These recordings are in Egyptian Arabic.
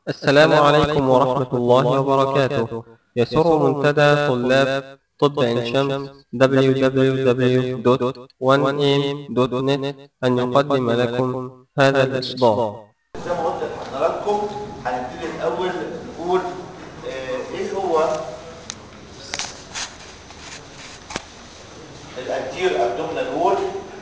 السلام عليكم ورحمة الله وبركاته يسر منتدى طلاب طب عين شمس www.1am.net أن يقدم لكم هذا الإصدار زي ما قلت لحضراتكم هنبتدي الاول نقول آه، ايه هو الانتير ابدومينال وول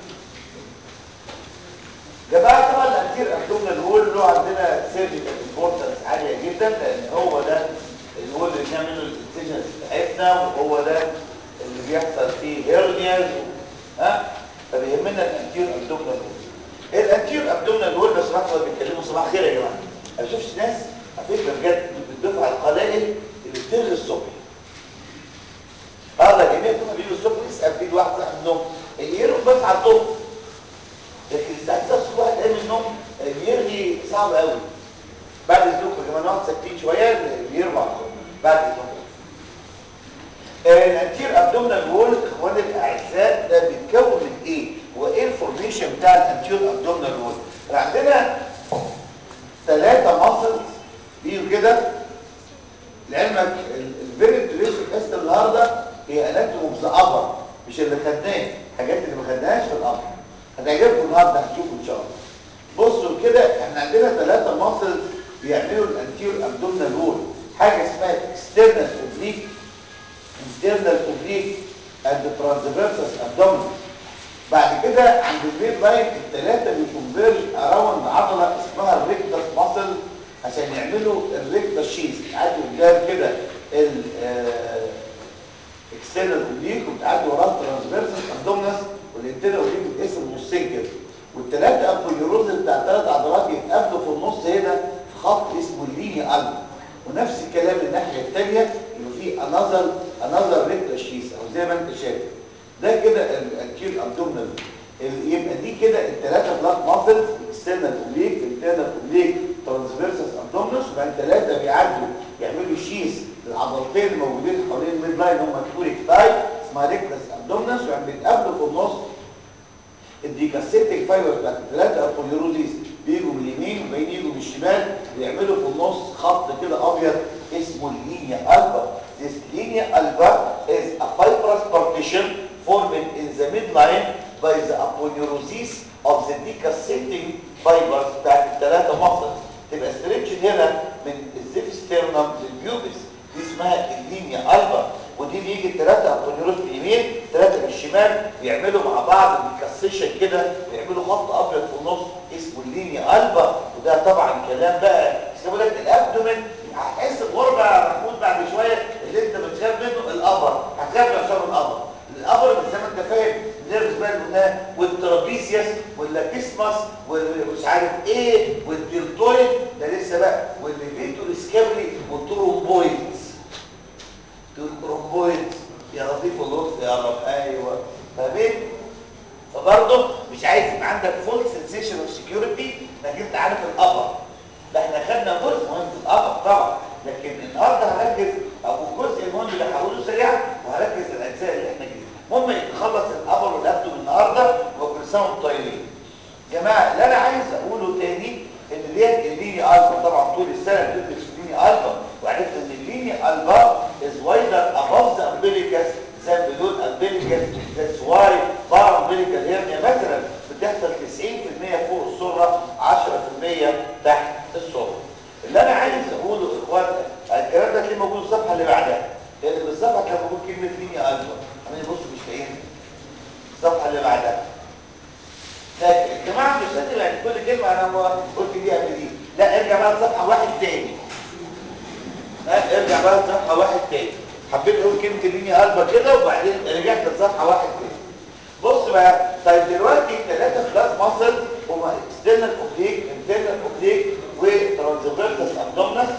جماعه طبعا الانتير ابدومينال وول له عندنا سيرجيكال امبورتنس عاليه جدا لان هو ده الوول اللي بنعمل له الانسيجنز بتاعتنا وهو ده اللي بيحصل فيه هيرنياز ها فبيهمنا الانتير ابدومينال وول الانتير ابدومينال وول بس لحظه بيتكلموا صباح الخير يا جماعه انا ما بشوفش ناس على فكره بجد بالدفعه القلائل اللي بتلغي الصبح اه ده جميع كنا بيجوا الصبح يسال فيه الواحد صاحب النوم يرقد بس على الظهر لكن الساعه 9 الصبح واحد قايم من النوم بيرغي صعب قوي بعد اذنكم يا جماعه نقعد ساكتين شويه بيرجع على الظهر بعد اذنكم الانتير ابدومينال وول اخواني الاعزاء ده بيتكون من ايه هو ايه الفورميشن بتاع الانتير ابدومينال وول عندنا ثلاثه ماسلز بيجوا كده لعلمك الفيري انتريستنج حصه النهارده هي اناتومي اوف ذا ابر مش اللي خدناه الحاجات اللي ما خدناهاش في الابر هتعجبكم النهارده هتشوفوا ان شاء الله بصوا كده احنا عندنا ثلاثه ماسلز بيعملوا الانتير ابدومينال وول حاجه اسمها اكسترنال اوبليك internal oblique and transversus abdomen بعد كده عند الميد لاين الثلاثه بيكونفيرج اراوند عضله اسمها الريكتس ماسل عشان يعملوا الريكتس شيز عادي قدام كده ال اكسترنال اوبليك وبتعدي وراه ترانسفيرسس ابدومنس والانترنال اوبليك بتقسم نصين كده والثلاثه ابوليروز بتاع الثلاث عضلات يتقابلوا في النص هنا في خط اسمه الليني الب ونفس الكلام الناحيه الثانيه يبقى في انذر انذر ريكتس شيز او زي ما انت شايف ده كده الانتير ابدومينال يبقى دي كده الثلاثه بلاك ماسلز اكسترنال اوبليك انترنال اوبليك ترانسفيرسس ابدومينس وبعدين ثلاثه بيعدوا يعملوا شيز للعضلتين الموجودين حوالين الميد لاين هم الكوريك تاي اسمها ريكتس ابدومينس وبعدين بيتقابلوا في النص الديكاسيتيك فايبر بتاعت الثلاثه ابوليروزيز بيجوا من اليمين وبعدين يجوا من الشمال ويعملوا في النص خط كده ابيض اسمه اللينيا البا This linea alba is a fibrous partition formed in the midline by the aponeurosis of the decasseting fibers بتاعت الثلاثه مفصل تبقى ستريتش هنا من الزيفسترنم للبيوبس دي اسمها اللينيا البا ودي بيجي الثلاثه ابونيوروس في اليمين ثلاثه في الشمال بيعملوا مع بعض ديكاسيشن كده ويعملوا خط ابيض في النص اسمه اللينيا البا وده طبعا كلام بقى بيقول لك الابدومين هتحس بغربه يا محمود بعد شويه اللي انت بتخاف منه الابر هتخاف عشان الابر الابر زي ما انت فاهم نيرفز بقى قلناه والترابيسيوس واللاتيسماس ومش عارف ايه والديلتويد ده لسه بقى والليفيتور سكابري والترومبويدز الترومبويدز يا لطيف اللطف يا رب ايوه فاهمين فبرضه مش عايز يبقى عندك فول سنسيشن اوف سكيورتي انك انت عارف الابر ده احنا خدنا جزء مهم في الابر طبعا لكن النهارده هركز او الجزء المهم اللي هقوله سريعا وهركز الاجزاء اللي احنا جايين المهم نخلص الابر والابدو النهارده وكل سنه وانتم طيبين جماعه اللي انا عايز اقوله تاني ان ديت الليني البا طبعا طول السنه بتدرس الليني البا وعرفت ان الليني البا از وايدر above the umbilicus than below umbilicus that's why parambilical hernia مثلا بتحصل 90% فوق السره 10% تحت السره اللي انا عايز اقوله اخوان الكلام ده تلاقيه موجود الصفحه اللي بعدها لان بالصفحه كان موجود كلمه ليني البا عمالين بصوا مش لاقيين الصفحه اللي بعدها لكن الجماعه مش لازم يعني كل كلمه انا قلت دي قبل دي لا ارجع بقى لصفحه واحد تاني لا ارجع بقى لصفحه واحد تاني حبيت اقول كلمه ليني البا كده وبعدين رجعت لصفحه واحد تاني بص بقى طيب دلوقتي ثلاثه كلاس ماسل هما اكسترنال اوبليك انترنال اوبليك وترانسفيرسس ابدومنس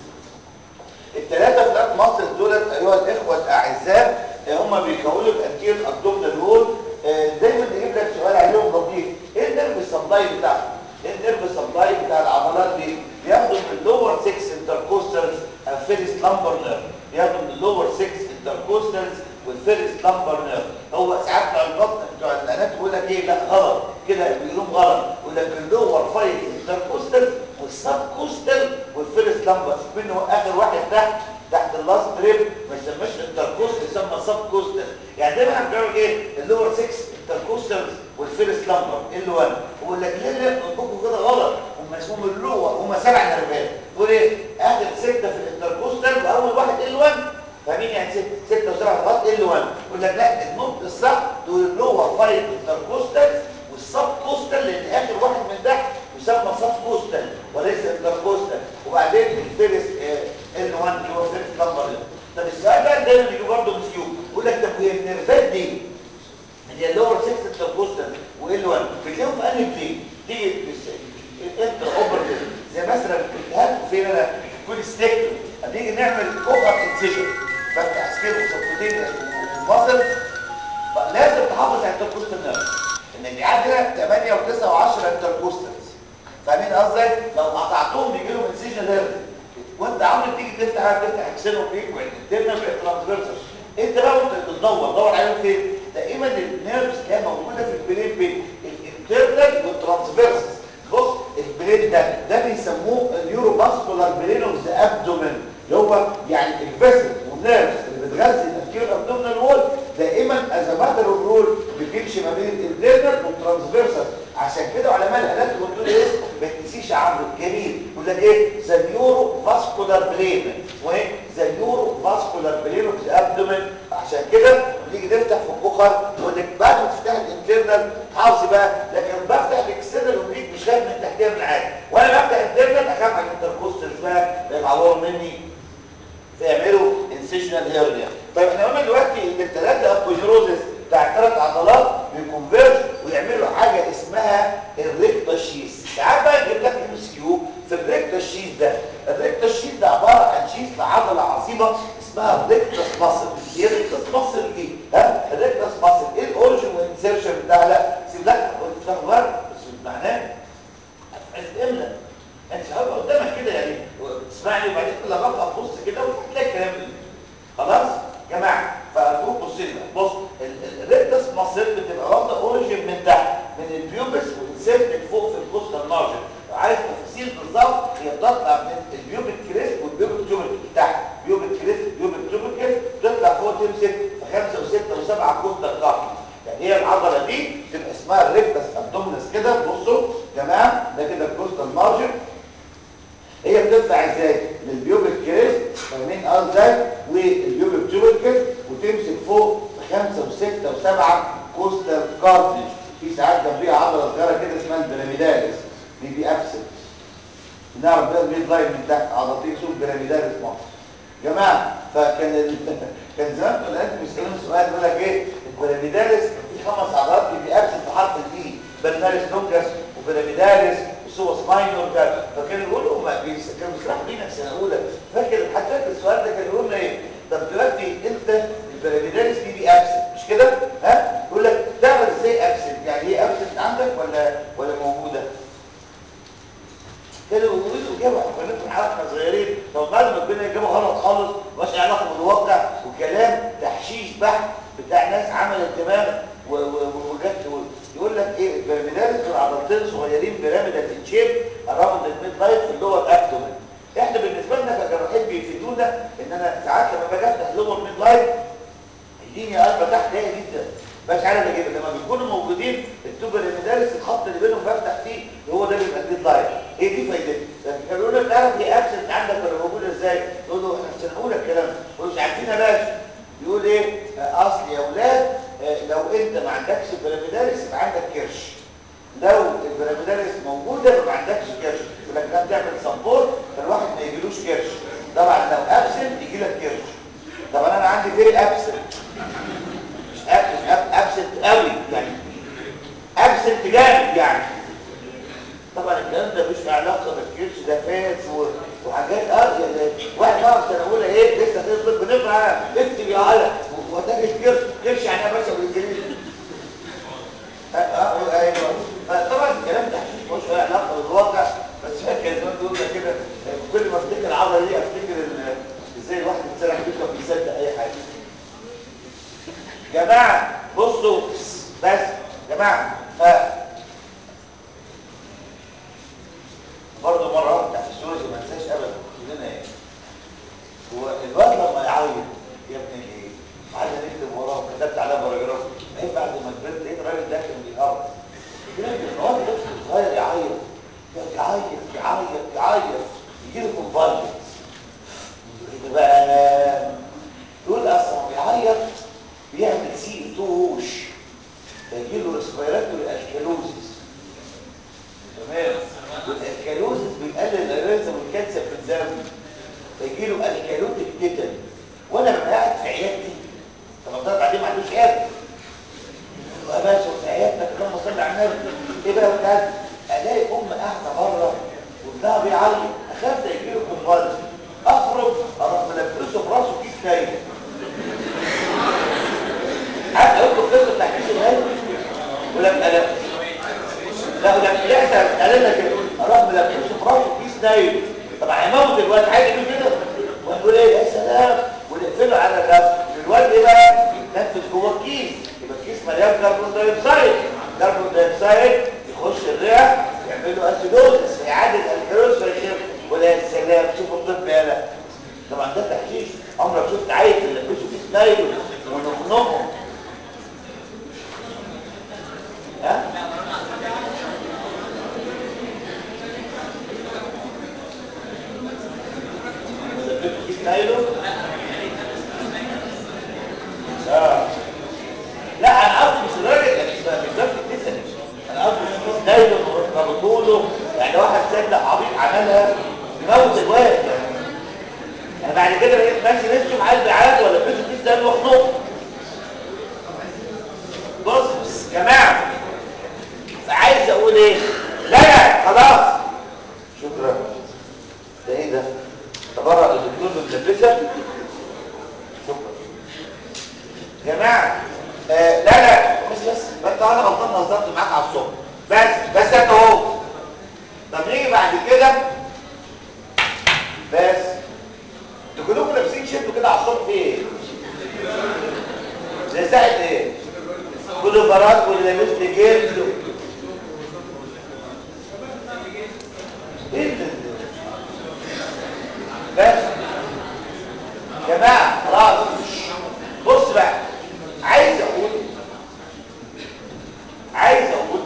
الثلاثه كلاس ماسل دولت ايها الاخوه الاعزاء هم بيكونوا الانتير ابدومنال وول دايما نجيب لك سؤال عليهم لطيف ايه النيرف سبلاي بتاعهم ايه النيرف سبلاي بتاع العضلات دي بياخدوا من اللور 6 انتركوستالز الفيرست لامبر نيرف بياخدوا من اللور 6 انتركوستالز والفيرست لامبر نيرف هو ساعات بتوع البطن بتوع الانات بيقول لك ايه لا غلط كده بيقولوا غلط يقول لك اللور 5 انتركوستالز والسب كوستال والفيرست لامبر منه اخر واحد تحت تحت اللاست ريب ما يسمىش انتركوست يسمى سب كوستال يعني دايما احنا بنعمل ايه اللور 6 انتركوستال والفيرست لامبر ال 1 ويقول لك ليه لا بتطبقوا كده غلط هم اسمهم اللور هم سبع نرفات تقول ايه اخر سته في الانتركوستال واول واحد ال 1 فاهمين يعني 6 6 و7 لغايه ال 1 يقول لك لا النطق الصح تقول اللور 5 انتركوستال والسب كوستال لان اخر واحد من تحت يسمى سب كوستال وليس انتركوستال وبعدين الفيرست ال 1 اللي هو فيرست لامبر طب السؤال بقى دايما يجي برضه مسيو يقول لك طب وهي النرفات دي اللي هي اللور 6 انتركوستال وال 1 بتلاقيهم في انهي بلين تيجي انتر اوبرتيف زي مثلا التهاب فين انا كل ستيكتور هتيجي نعمل اوفر انسيجن فتح سكيل وسبكوتين ومصل لازم تحافظ على الانتركوستال نيرف ان دي عندنا 8 و9 و10 انتركوستالز فاهمين قصدي لو قطعتهم بيجي لهم انسيجن نيرف وانت عامل تيجي تفتح تفتح اكسلهم فيك والانترنال ترانسفيرسال انت بقى وانت بتدور دور عليهم فين دائما النيرفز اللي موجوده في البرين بين الانترنال والترانسفيرسال بص البرين ده ده بيسموه اليورو باسكولار برين اوف ذا ابدومين اللي هو يعني الفيسل والنيرفز اللي بتغذي الانتيريور ابدومينال وول دائما از ماتر اوف رول بتمشي ما بين الانترنال والترانسفيرسال عشان كده علماء الالات بيقولوا ايه ما تنسيش عمرو جميل يقول لك ايه ذا نيورو فاسكولار برين اسمه ايه ذا نيورو فاسكولار برين اوف ذا ابدومين عشان كده نيجي نفتح في البخار يقول لك بعد ما تفتح الانترنال حافظي بقى لكن بفتح الاكسترنال وبيك مش خايف من تحتها من حاجه وانا بفتح الانترنال اخاف على الانتركوستالز بقى بيتعوروا مني فيعملوا انسيشنال هيرنيا طيب احنا قلنا دلوقتي ان الثلاثه ابوجيروزس بتاع الثلاث عضلات بيكونفيرج ويعملوا حاجه اسمها الريكتا شيس ساعات بقى يجيب لك ام اس كيو في الريكتا شيس ده الريكتا شيس ده عباره عن شيس لعضله عصيبه اسمها الريكتاس ماسل هي الريكتاس ماسل دي ها الريكتاس ماسل ايه الاوريجن والانسيرشن بتاعها لا سيب لك قلت لك بس معناه املا انت هبقى قدامك كده يعني تسمعني وبعدين كل بقى تبص كده وتلاقي الكلام اللي خلاص يا جماعه فارجوك بص لي بقى بص الريكتس ماسل بتبقى واخده اوريجين من تحت من البيوبس وانسيرتد فوق في الكوستال مارجن عايز تفاصيل بالظبط هي بتطلع من البيوبك كريست والبيوبك توبك تحت بيوبك كريست بيوبك توبك تطلع فوق تمسك في خمسه وسته وسبعه كوستال كارتج يعني هي العضله دي تبقى اسمها الريكتس ابدومينس كده بصوا يا جماعه ده كده الكوستال مارجن هي بتطلع ازاي للبيوبك كريست فاهمين اه ازاي والبيوبك توبركل وتمسك فوق خمسة وستة وسبعة كوستال كارتج في ساعات جنبيها عضلة صغيرة كده اسمها البيراميداليس دي دي ابسل نعرف بقى الميد لاين من تحت عضلتين اسمهم بيراميداليس مصر جماعة فكان ال... كان زمان طلعت بيسألون سؤال يقول لك ايه البيراميداليس في خمس عضلات دي ابسل في حرف الاي بيراميداليس لونجس وبيراميداليس وسوس ماينور كده فكانوا يقولوا ما كانوا بيسرحوا بينا في سنه اولى فاكر حتى فاكر السؤال ده كان يقول لنا ايه طب دلوقتي انت البيراميداليس دي دي ابسل مش كده ها يقول لك تعرف ازاي ابسل يعني هي ابسل عندك ولا ولا موجوده كانوا يقولوا اجابه كنا في الحلقه صغيرين طب بعد ما كنا اجابه غلط خالص مش علاقه بالواقع وكلام تحشيش بحت بتاع ناس عملت دماغ وجت يقول لك ايه البيراميداليس دول عضلتين صغيرين بيراميدال شيب اراوند الميد لايف في اللور ابدومين احنا بالنسبه لنا كجراحين بيفيدونا ان انا ساعات لما باجي افتح لور ميد لايف الدنيا قلبه تحت ضيقه جدا مش عارف اجيب لما بيكونوا موجودين التوب البيراميداليس الخط اللي بينهم بفتح فيه هو ده بيبقى الميد لايف ايه دي فايدتها لكن يقول لك تعرف هي ابسنت عندك ولا موجوده ازاي تقول له احنا مش هنقول الكلام ده مش عارفين يا باشا يقول ايه اصل يا اولاد لو انت ما عندكش بيراميداليس يبقى عندك كرش لو البيراميداليس موجوده يبقى ما عندكش كرش يقول لك ده بتعمل سبورت فالواحد ما يجيلوش كرش طبعا لو ابسنت يجي لك كرش طبعا انا عندي فيري ابسنت مش ابسنت ابسنت قوي يعني ابسنت جامد يعني طبعا الكلام ده مش له علاقه بالكرش ده فات وحاجات اه يعني واحد مرة سنه اولى ايه لسه تطلب بنفع اكتب يا على وتاجد كرش كرش يعني يا باشا بالانجليزي اه ايوه فطبعا الكلام ده مش له علاقه بالواقع بس هي كلمات بيقول كده كل ما افتكر العضله دي افتكر ازاي الواحد بيتسرح فكره بيصدق اي حاجه جماعه بصوا بس جماعه ف برضه مره واحده تحت السوري ما انساش ابدا كلنا يجي له كونفالجنس يبقى بقى يقول اصلا بيعيط بيعمل سي توش فيجي له ريسبيراتوري الكالوزيس تمام والالكالوزيس بيقلل الريزم والكالسيوم في الدم فيجي له الكالوتيك تيتن وانا ببقى قاعد في عيادتي طب طلعت بعدين ما عندوش عياده يا باشا في عيادتك اللهم صل على النبي ايه بقى بجد الاقي ام قاعده بره وابنها بيعيط اخاف ده يجي له كونفالجنس اخرج اروح ملبسه في راسه كيس نايم عارف اقول له القصه بتاع كيس النايم ولما انا لا ولما يحصل قال لنا كده اروح ملبسه في راسه كيس نايم طب هيموت الواد عايز يقول كده ونقول ايه يا سلام ونقفله على نفسه الواد ايه بقى يتنفس جوه الكيس يبقى الكيس مليان كربون دايوكسيد كربون دايوكسيد يخش الرئه يعمل له اسيدوزس يعادل الكلوز فيخف ولا يا سلام شوف الطب يالا طبعا ده تحشيش عمرك شفت عيل يلبسه كيس نايلون ونخنقهم ها يلبسه كيس نايلون اه لا انا قصدي مش الراجل ده مش مش ضرب التسني انا قصدي كيس نايلون وربطوا له يعني واحد صدق عبيط عملها يموت الواد يعني انا بعد كده بقيت ماشي نفسه معاه البيعات ولا لبسه كيس نايلون وخنوق بص يا جماعه فعايز اقول ايه لا لا خلاص شكرا ده ايه ده تبرع الدكتور بملبسه شكرا يا جماعه آه لا لا بس بس بس انا غلطان هزرت معاك على الصبح بس بس انت اهو طب نيجي بعد كده بس انتوا كلكم لابسين شيرت كده على الصبح في ايه؟ زي ساعه ايه؟ كله براد واللي لابس لي جيمز ايه ده؟ بس يا جماعه خلاص بص بقى عايز اقول عايز اقول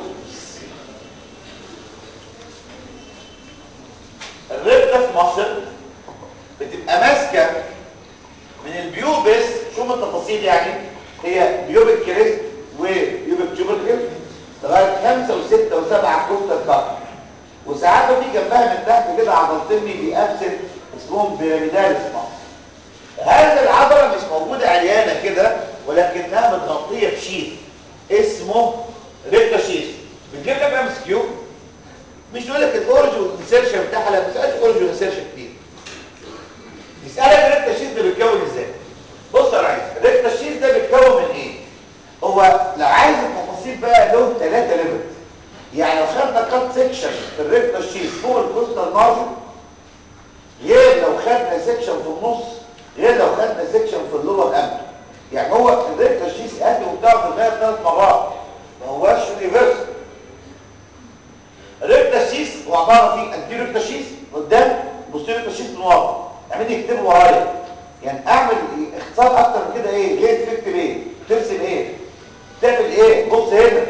الربده في مصر بتبقى ماسكه من البيوبس شوف التفاصيل يعني هي بيوبك كريست وبيوبك جوبركل لغايه خمسه وسته وسبعه كوستال كارت وساعات في جنبها من تحت كده عضلتين بيأبسل اسمهم بيراميداليس مصر هذه العضله مش موجوده عريانه كده ولكنها متغطيه بشيث اسمه ريكتا شيث بتجيب لك ام اس كيو مش يقول لك الاورج والانسيرشن بتاعها لا ما بتسالش اورج والانسيرشن كتير يسالك الريكتا شيث ده بيتكون ازاي بص يا ريس الريكتا شيث ده بيتكون من ايه هو لو عايز التفاصيل بقى له ثلاثه ليفل يعني لو خدنا كات سيكشن في الريكتا شيث فوق الكوستال مارجن غير لو خدنا سيكشن في النص غير لو خدنا سيكشن في اللور امن يعني هو الريكتا شيث ادي وبتاع في ثلاث مرات ما هوش يونيفرسال الريكتا شيث هو عباره في انتي ريكتا شيث قدام بوستيريو ريكتا شيث من ورا اعمل يكتبوا ورايا يعني اعمل إيه؟ اختصار اكتر من كده ايه ليه تكتب ايه ترسم ايه تعمل ايه بص هنا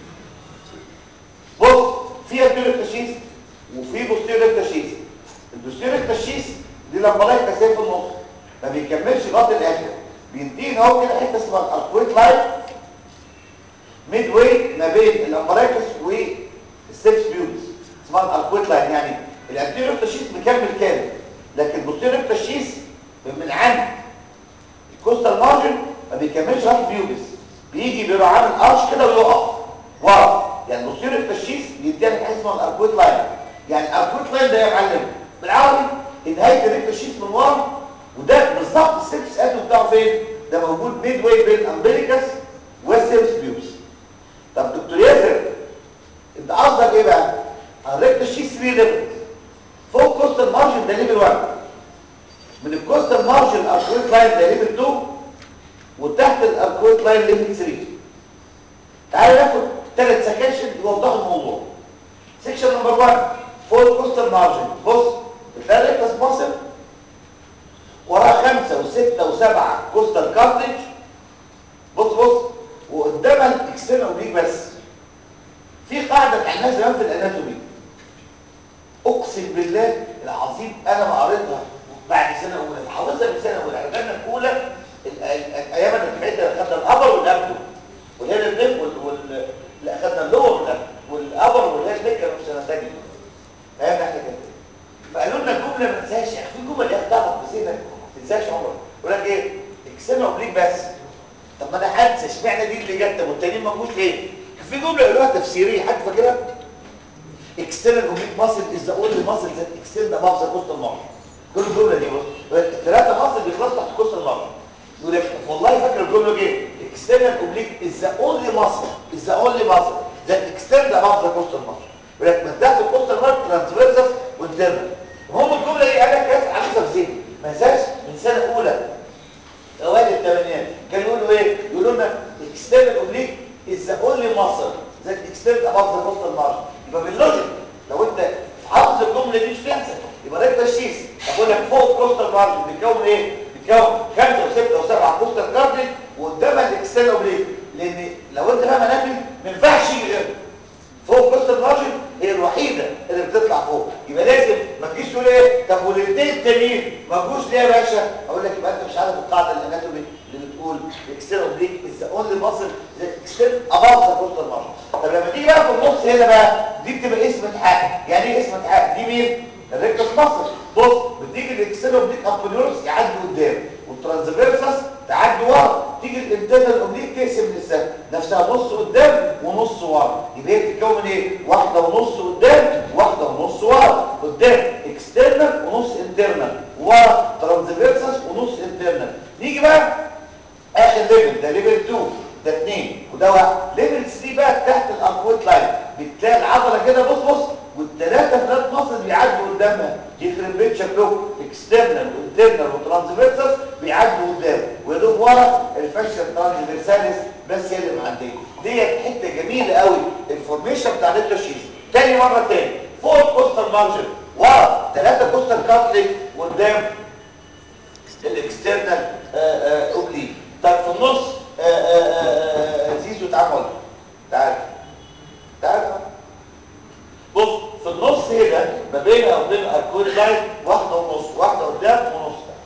بص في انتي ريكتا شيث وفي بوستيريو ريكتا شيث البوستيريو ريكتا شيث دي لما لايك كاسيه في النص ما بيكملش لغايه الاخر بيدينا اهو كده حته اسمها الاركويت لاين ميد واي ما بين الامبراكس والسيبس بيوتس اسمها الاركويت لاين يعني الانتيريور تشيس مكمل كامل لكن البوستيريور تشيس من عند الكوستال مارجن ما بيكملش لغايه بيوبس بيجي بيبقى عامل ارش كده ويقف ورا يعني البوستيريور تشيس بيدينا حاجه اسمها الاركويت لاين يعني الاركويت لاين ده يا معلم بالعربي نهايه الريكتشيس من ورا وده بالظبط السيبس ادو بتاعه فين ده موجود ميد واي بين الامبليكس والسيبس بيوبس طب دكتور ياسر انت قصدك ايه بقى الريكتشيس 3 ليفل فوق كوستال مارجن ده ليفل 1 من الكوستال مارجن الاركويت لاين ده ليفل 2 وتحت الاركويت لاين ليفل 3 تعالى ناخد ثلاث سكاشن يوضحوا الموضوع سيكشن نمبر 1 فوق الكوستال مارجن بص بتلاقي الريكتس ماسل وراه خمسة وستة وسبعة كوستال كارتج بص بص وقدامها الاكسترنال اوبليك بس في قاعدة اتعلمناها زمان في الاناتومي اقسم بالله العظيم العظيم انا ما قريتها بعد سنه اولى حافظها من سنه اولى احنا خدنا الاولى ال- ال- الايام اللي بتاعتنا خدنا الابر والابدو والهيل النيك وال, وال... لا خدنا اللور والابدو والابر والهيل النيك كانوا في سنه ثانيه فاهم احنا كده فقالوا لنا الجمله ما تنساش يعني في جمل يا اختها في ذهنك ما تنساش عمرك يقول لك ايه اكسنا اوبليك بس طب ما انا هنسى اشمعنى دي اللي جت طب والتانيين ما جوش ليه في جمله قالوها تفسيريه حد فاكرها external oblique muscle is the only muscle that extend above the coastal margin كل الجمله دي بص الثلاثه مصل بيخلصوا تحت coastal margin يقول لك والله فاكر الجمله ايه external oblique is the only muscle is the only muscle that extend above the coastal margin يقول لك من تحت الcoastal margin transversus والدرنال هم الجمله دي قال لك كاس عميقه في ذهني ما انساش من سنه اولى اوائل الثمانينات كانوا يقولوا ايه يقولوا لنا external oblique is the only muscle that extend above the coastal margin يبقى باللوجيك لو انت حافظ الجمله دي مش تنسى يبقى ده التشخيص اقول لك فوق الكوستال مارجن بيتكون ايه بيتكون خمسه وسته وسبعه كوستال كارديج وقدامها الاكسترنال اوبليك لان لو انت بقى منافي ما ينفعش يجي غيرها فوق الكوستال مارجن هي الوحيده اللي بتطلع فوق يبقى لازم ما تجيش تقول ايه طب والاثنين التانيين ما جوش ليه يا باشا اقول لك يبقى انت مش عارف القاعده الاناتومي اللي بتقول الاكسترنال اوبليك از ذا اونلي ماسل ذات اكستند اباف ذا كوستال مارجن طب لما تيجي بقى في النص هنا بقى دي بتبقى اسم حاجه يعني ايه اسم حاجه دي مين الريكتس ماسل بص بتيجي الاكسترنال اوبليك امبوليورس يعدي قدام والترانسفيرسس تعدي ورا تيجي الانترنال اوبليك تقسم للسهم نفسها نص قدام ونص ورا يبقى هي بتتكون ايه واحده ونص قدام واحده ونص ورا قدام اكسترنال ونص انترنال ورا ترانسفيرسس ونص انترنال نيجي بقى اخر ليفل ده ليفل 2 ده 2 وده 1 ليفل 3 بقى تحت الاركويت لاين بتلاقي العضله كده بص بص والثلاثه فلات مصل بيعدوا قدامها يخرب بيت شكلهم اكسترنال وانترنال وترانسفيرسس بيعدوا قدام ويا دوب ورا الفاشيا ترانسفيرساليس بس هي اللي معديه ديت حته جميله قوي الفورميشن بتاع التشخيص تاني مره تاني فوق الكوستال مارجن ورا ثلاثه كوستال كاتليك قدام الاكسترنال اوبليك طب في النص آه، آه، آه، زيزو تعال تعال تعال بص في النص هنا ما بينها وبين الكود لاين واحده ونص واحده قدام ونص تحت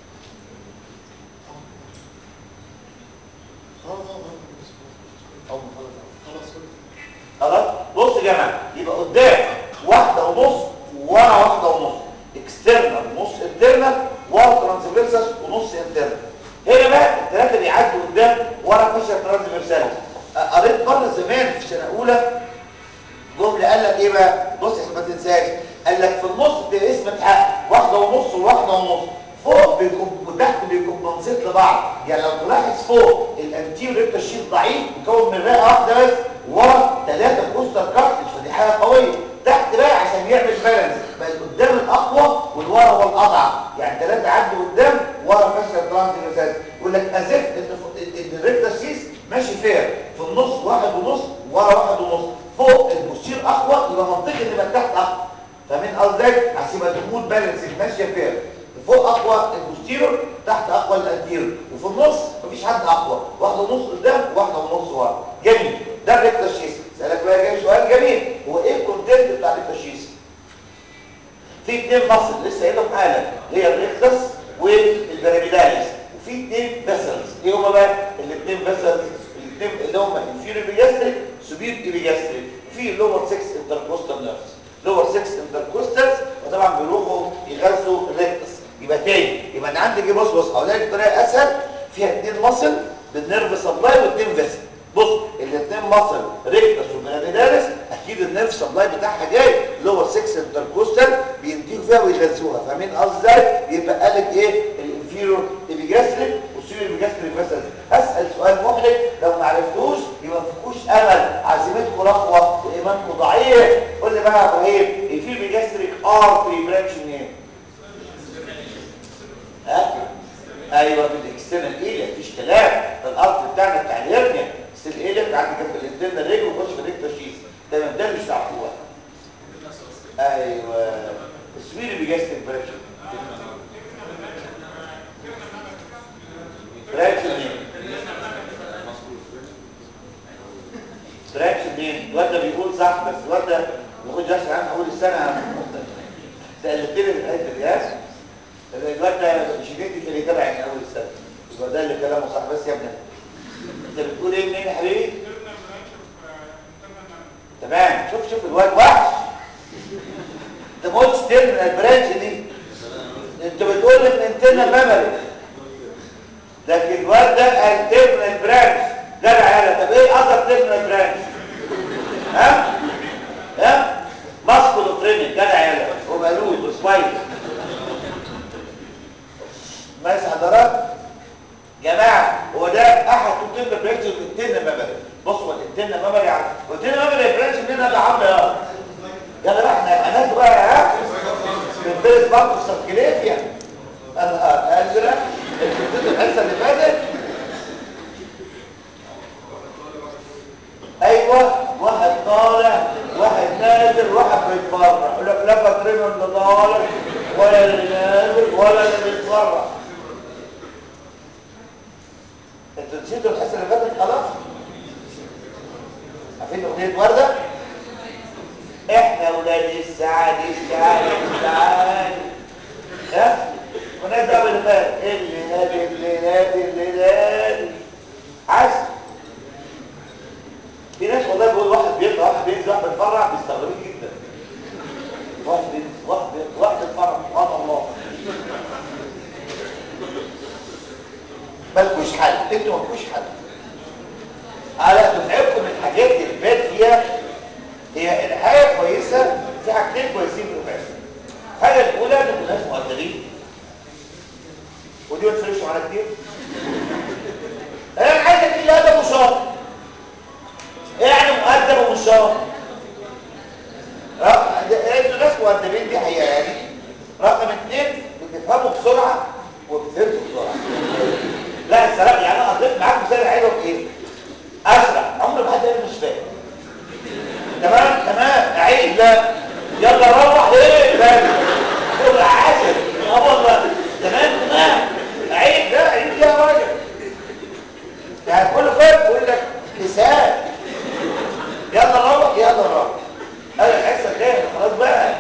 خلاص بص يا جماعه يبقى قدام واحده ونص ورا واحده ونص اكسترنال نص انترنال ورا ترانسفيرسال ونص انترنال هنا بقى الثلاثه بيعدوا قدام ورا فاشيا ترانسفيرسال قريت مره زمان في سنه اولى جمله قال لك ايه بقى بص عشان ما تنساش قال لك في النص ده اسم اتحقق واحده ونص وواحده ونص فوق بيكون وتحت بيكون منصت لبعض يعني لو تلاحظ فوق الانتير ريكتا شيت ضعيف مكون من رئه واحده بس ورا ثلاثه كوستر كارتج فدي حاجه قويه تحت بقى عشان يعمل بالانس بقى قدام الاقوى والورا هو الاضعف يعني ثلاثه عدوا قدام ورا فاشل ترانزفيرسال يقول لك ازف ان ان الريكتا شيت ماشي فير في النص واحد ونص ورا واحد ونص فوق البوستير اقوى يبقى منطقي ان يبقى تحت اقوى فاهمين قصدك عشان يبقى الامور بالانس ماشيه فير فوق اقوى البوستيرور تحت اقوى الانتيرور وفي النص مفيش حد اقوى واحده ونص قدام واحده ونص ورا جميل ده الريكتاشيس سالك بقى جاي سؤال جميل هو ايه الكونتنت بتاع الريكتاشيس في اثنين مصل لسه قايلهم حالا هي الريكتس والبيراميداليس وفي اثنين فيسلز ايه هما بقى الاثنين فيسلز الاثنين اللي هما انفيريور بيجاستريك سوبير بيجاستريك وفي اللور 6 انتركوستال نيرفز لور 6 انتركوستالز وطبعا بيروحوا يغذوا الريكتس يبقى تاني يبقى انا عندي ايه بص بص هقول لك بطريقه اسهل فيها اثنين مصل بالنيرف سبلاي واثنين فيسل بص الاثنين مصل ريكتس وبيراميداليس اكيد النيرف سبلاي بتاعها جاي لور 6 انتركوستال بينتجوا فيها ويغذوها فاهمين قصدي ازاي يبقى قالك ايه الانفيرور ايبيجاستريك والسوبر ايبيجاستريك فيسل اسال سؤال محرج لو ما عرفتوش يبقى ما فيكوش امل عزيمتكم رخوه وايمانكم ضعيف قول لي بقى يا ابراهيم الفيرور ايبيجاستريك ارتري برانش منين ها ايوه من الاكسترنال ايليا مفيش كلام ده الارض بتاعنا بتاع الهرنيا بس الايليا بتاعت جنب الانترنال ريج وخش في الريكتاشيس تمام ده اللي مش تعرفوه ايوه السويري بيجاستيك برانش برانش منين برانش منين الواد ده بيقول صح بس الواد ده بيقول جاش عنه اول السنه ده الاثنين اللي قاعد بالجهاز الواد ده شديد اللي تابع من اول السنه يبقى ده اللي كلامه صح بس يا ابني انت بتقول ايه منين يا حبيبي تمام شوف شوف الواد وحش انت ما قلتش ترمينال برانش دي انت بتقول لي من انتنا ميموري لكن الواد ده قال ترمينال برانش جدع يالا طب ايه قصدك ترمينال برانش ها ها ماسكولو تريننج جدع يالا وبالود وسبايك ماشي حضرات جماعه هو ده احد توتين برانش الانتنا ميموري بصوا الانتنا ميموري يعني الانتنا ميموري برانش منين ده عم يا يلا بقى احنا هناك بقى ها بالفيرست بارت سبكليفيا انا ازرق الكتب الحصه اللي فاتت ايوه واحد طالع واحد نازل واحد بيتفرع يقول لك لا فاكرين اللي طالع ولا اللي نازل ولا اللي بيتفرع انتوا نسيتوا الحصه اللي فاتت خلاص عارفين اغنيه ورده احنا ولاد السعد السعد السعد ها وناس دعوه اللي فات اللي نادي اللي نادي اللي نادي عسل في ناس والله بيقول واحد بيطلع واحد بينزل واحد بيتفرع بيستغربين جدا واحد بينزل واحد بيطلع واحد بيتفرع سبحان الله ملكوش حل انتوا ملكوش حل على دفعتكم من الحاجات اللي فات فيها هي الحاجه كويسه في حاجتين كويسين في دفعتكم الحاجه الاولى ان الناس مؤدبين ودي ما تفرقش معانا كتير انا عايز ادي ادب وشاطر ايه يعني مؤدب ومش شاطر انتوا ناس مؤدبين دي حقيقه يعني رقم اثنين بتفهموا بسرعه وبتفهموا بسرعه لا الصراحه يعني انا قضيت معاك مثال حلو بايه اسرع عمر ما حد قال مش فاهم تمام تمام اعيد لا يلا روح ايه فاهم تقول عاشر اه والله تمام تمام عيب لا عيب يا راجل يعني كل فرق يقول لك مثال يلا روح يلا روح انا الحصه الجايه خلاص بقى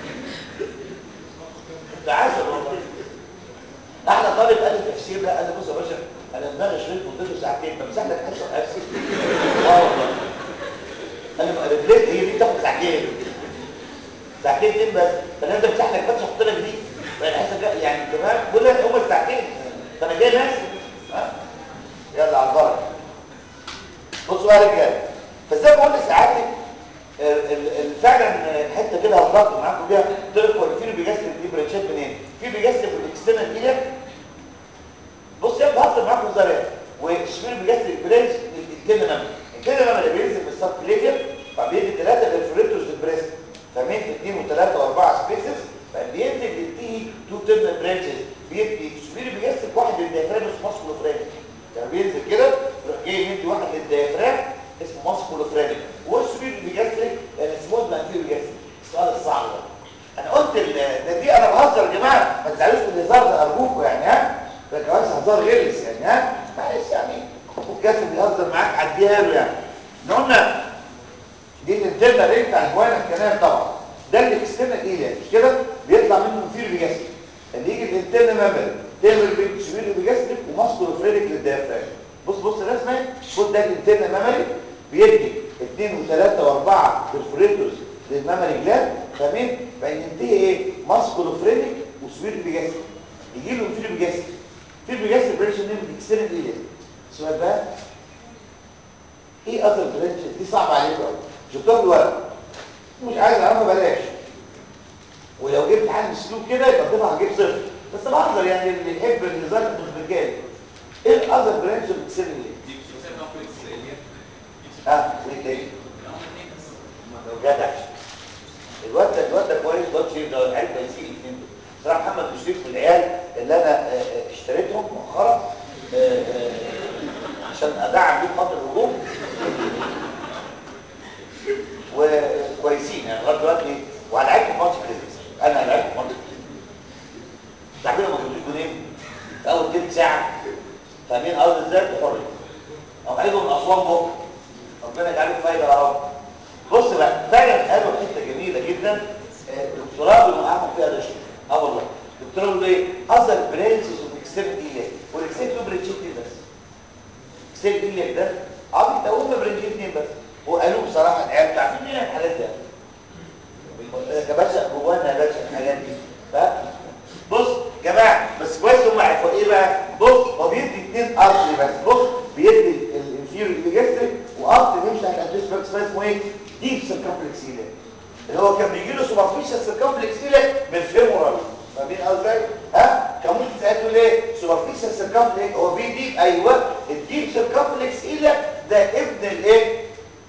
انت عسل والله احلى طالب قال لي تفسير ده قال لي بص يا باشا انا دماغي شريط مدته ساعتين بمسح لك حصه نفسي اه والله قال لي رجليك هي دي بتاخد ساعتين ساعتين فين بس فانا انت مسح لك بس احط لك دي الحصه يعني تمام كل هم الساعتين فانا جاي ناس ها يلا على البركه بصوا يا رجاله فازاي بقول لسعادتك فعلا حته كده هضغط معاكم بيها قلت لكم في بيجسد دي برانشات منين في بيجسد في الاكسترنال ايليا بص يا بهزر معاكم هزار وشمير بيجسد البرانش الكينما الكينما اللي بينزل من السب كليفير فبيدي ثلاثه بريفوريتورز للبريست فمين اثنين وثلاثه واربعه سبيسز فبينزل يديه تو تيرمال برانشز بيدي شمير بيجسد واحد للديافرام اسمه ماسكولوفرينيك يعني بينزل كده يروح جاي يدي واحد للديافرام اسمه ماسكولوفرينيك والشمير بيجسد يعني سموث مانكيو بيجسد السؤال الصعب ده انا قلت ده دي انا بهزر يا جماعه ما تزعلوش من الهزار ده ارجوكم يعني ها ده كمان هزار غلس يعني ها معلش يعني الجسد بيهزر معاك عديها له يعني احنا قلنا دي الانترنال ريت بتاع الجوانا الكلام طبعا ده الاكسترنال ايه مش كده بيطلع منه مثير بيجسد اللي يجي الانترنال ميموري تعمل بين شميل بيجسد وماسكولو فرينيك للديافرام بص بص الرسمه خد ده الانترنال ميموري بيدي 2 و3 و4 برفوريتورز للميموري جلاند فاهمين فينتهي ايه ماسكولوفرينيك وسوير بيجسد يجي له فيل بيجسد فيل بيجسد بريشن نيم الاكسترنال ايه السؤال بقى ايه اذر برانش دي صعبه عليكم قوي شفتوها بالورق مش عايز اعرفها بلاش ولو جبت حل سلوك كده يبقى طبعا هجيب صفر بس بهزر يعني اللي يحب الهزار مش بالجاد ايه الاذر برانش الاكسترنال ايه ها وايه تاني جدع الواد ده الواد ده كويس الواد شيء ده العيال كويسين الاثنين دول صراحه محمد مشرف من العيال اللي انا اشتريتهم مؤخرا عشان ادعم بيهم خط الهجوم وكويسين يعني لغايه دلوقتي وهلعبكم ماتش كده انا هلعبكم ماتش تعبير ما كنتوش جونين في اول تلت ساعه فاهمين قصدي ازاي بحريه او عايزهم من اسوان بكره ربنا يجعله فايده يا رب بص بقى فعلا قالوا حته جميله جدا دكتوراه بنوقعهم فيها ده شيء اه والله الدكتوراه بيقول ايه اذر برانشز اوف اكسترنال ايليك والاكسترنال تو برانشين بس اكسترنال ايليك ده اه بيتقوم برانشين اثنين بس وقالوا بصراحه العيال انتوا عارفين ايه الحاجات دي يا باشا جوانا يا باشا الحاجات دي ف بص يا جماعه بس كويس هم عرفوا ايه بقى بص هو بيدي اثنين ارضي بس بص بيدي الانفيريور ليجستريك وارض بيمشي على الادريس باكس اسمه ايه ديب سيركمفلكس ايليك اللي هو كان بيجي له سوبرفيشال سيركمفلكس ايليك من الفيمورال فاهمين قصدي ها كان ممكن تقول ايه سوبرفيشال سيركمفلكس هو في ديب ايوه الديب سيركمفلكس ايليك ده ابن الايه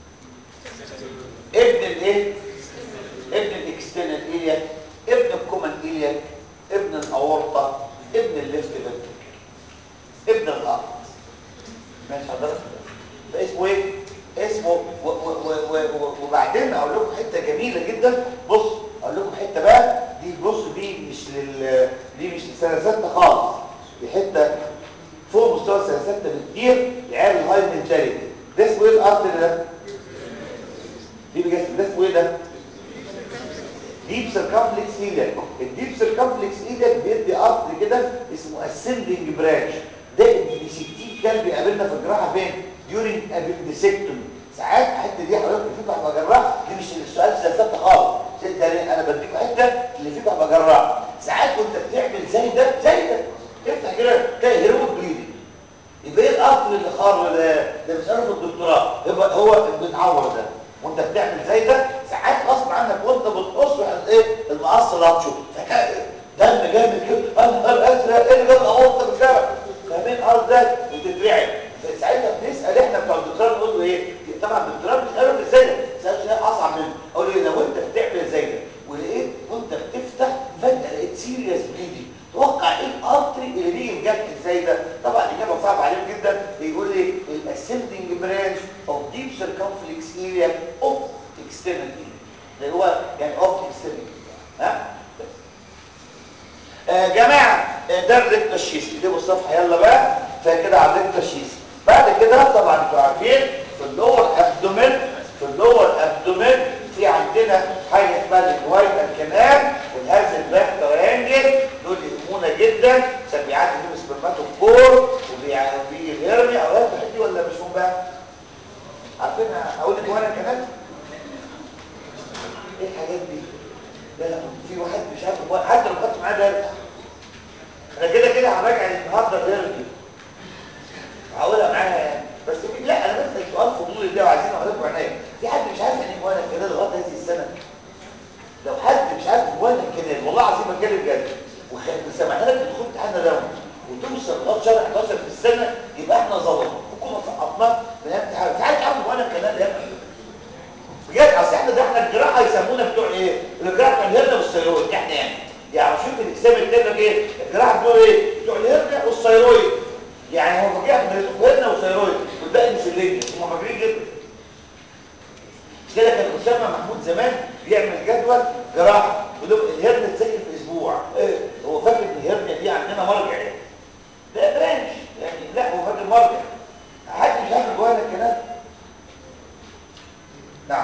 ابن الايه ابن الاكسترنال ايليك ابن الكومن ايليك ابن الاورطه ابن الليفت فنتركل ابن الارض ماشي حضرتك ده اسمه ايه اسمه و و و و وبعدين اقول لكم حته جميله جدا بص اقول لكم حته بقى دي بص دي مش لل دي مش لسنه سته خالص دي حته فوق مستوى سنه سته بكتير لعيال الهاي منتاليتي ده اسمه ايه الارض ده دي بجد ده اسمه ايه ده ديب سيركمفلكس ايليك الديب سيركمفلكس ايليك بيدي ارض كده اسمه اسندنج برانش ده اللي 60 كان بيقابلنا في الجراحه فين ديورنج ابندسكتومي ساعات الحته دي حضرتك اللي فيكم هبقى جراح دي مش السؤال سلسله خالص ده انا بديكم حته اللي فيكم هبقى جراح ساعات وانت بتعمل زي ده زي ده تفتح كده تلاقي هيرويد بليدنج يبقى ايه القطر اللي خار ده ده بيساله في الدكتوراه يبقى هو المتعور ده وانت بتعمل زي ده ساعات غصب عنك وانت بتقص ايه المقص لاتشو دم جامد كده انهار ازرق ايه اللي جاب اورطه بالكرة فاهمين ارض ده وتترعب ساعتها بنسال احنا بتوع الدكتوراه نقول له ايه طبعا الدكتوراه بيسالوا في ازاي ده سالت سؤال اصعب منه اقول له لو انت بتعمل زي ده ولقيت وانت بتفتح فجاه لقيت سيريس بليدنج توقع ايه الارتري اللي بيجي في جرح ازاي ده طبعا الاجابه صعبه عليهم جدا بيقول لي الاسندنج برانش اوف ديب سيركمفلكس اريا اوف اكسترنال اريا اللي هو يعني اوف اكسترنال ها آه جماعه ده الريكتا شيس اكتبوا الصفحه يلا بقى فكده على الريكتا شيس بعد كده طبعا انتوا عارفين في اللور ابدومين في اللور ابدومين في عندنا حاجه اسمها الجواينا الكنال والهرز الباك تريانجل دول يهمونا جدا عشان بيعدي فيهم سبرماتوفور وبيجي الهرمي او الحاجات دي ولا مش هم بقى عارفين اقول الجواينا الكنال ايه الحاجات دي لا لا في واحد مش عارف حتى لو خدت معاه درس انا كده كده هراجع النهارده الهرمي هقولها معاها يعني بس لا انا بس سؤال فضولي ده وعايزين اقول لكم عناية في حد مش عارف يعني ايه جوانا الكنال لغايه هذه السنه لو حد مش عارف جوانا الكنال والله العظيم بتكلم جد وسمعنا لك تدخل امتحان دوري وتوصل لغايه شهر 11 في السنه يبقى احنا ظلم حكومه سقطنا من امتحان في حد عارف جوانا الكنال يا بجد اصل احنا ده احنا الجراحه يسمونا بتوع ايه؟ الجراحه بتوع الهرنه والثيرويد احنا يعني يعني شوف الاكسام اللي لك ايه؟ الجراحه بتوع ايه؟ بتوع الهرنه والثيرويد يعني هو فاكرين بيدرسوا هرنه وثيرويد والباقي مسلين هم فاكرين جدا كده كان اسامه محمود زمان بيعمل جدول جراحه ودول الهرنه تسجل في اسبوع إيه؟ هو فاكر ان الهرنه دي عندنا مرجع يعني ده برانش يعني لا هو فاكر مرجع حد مش عارف جوانا الكلام نعم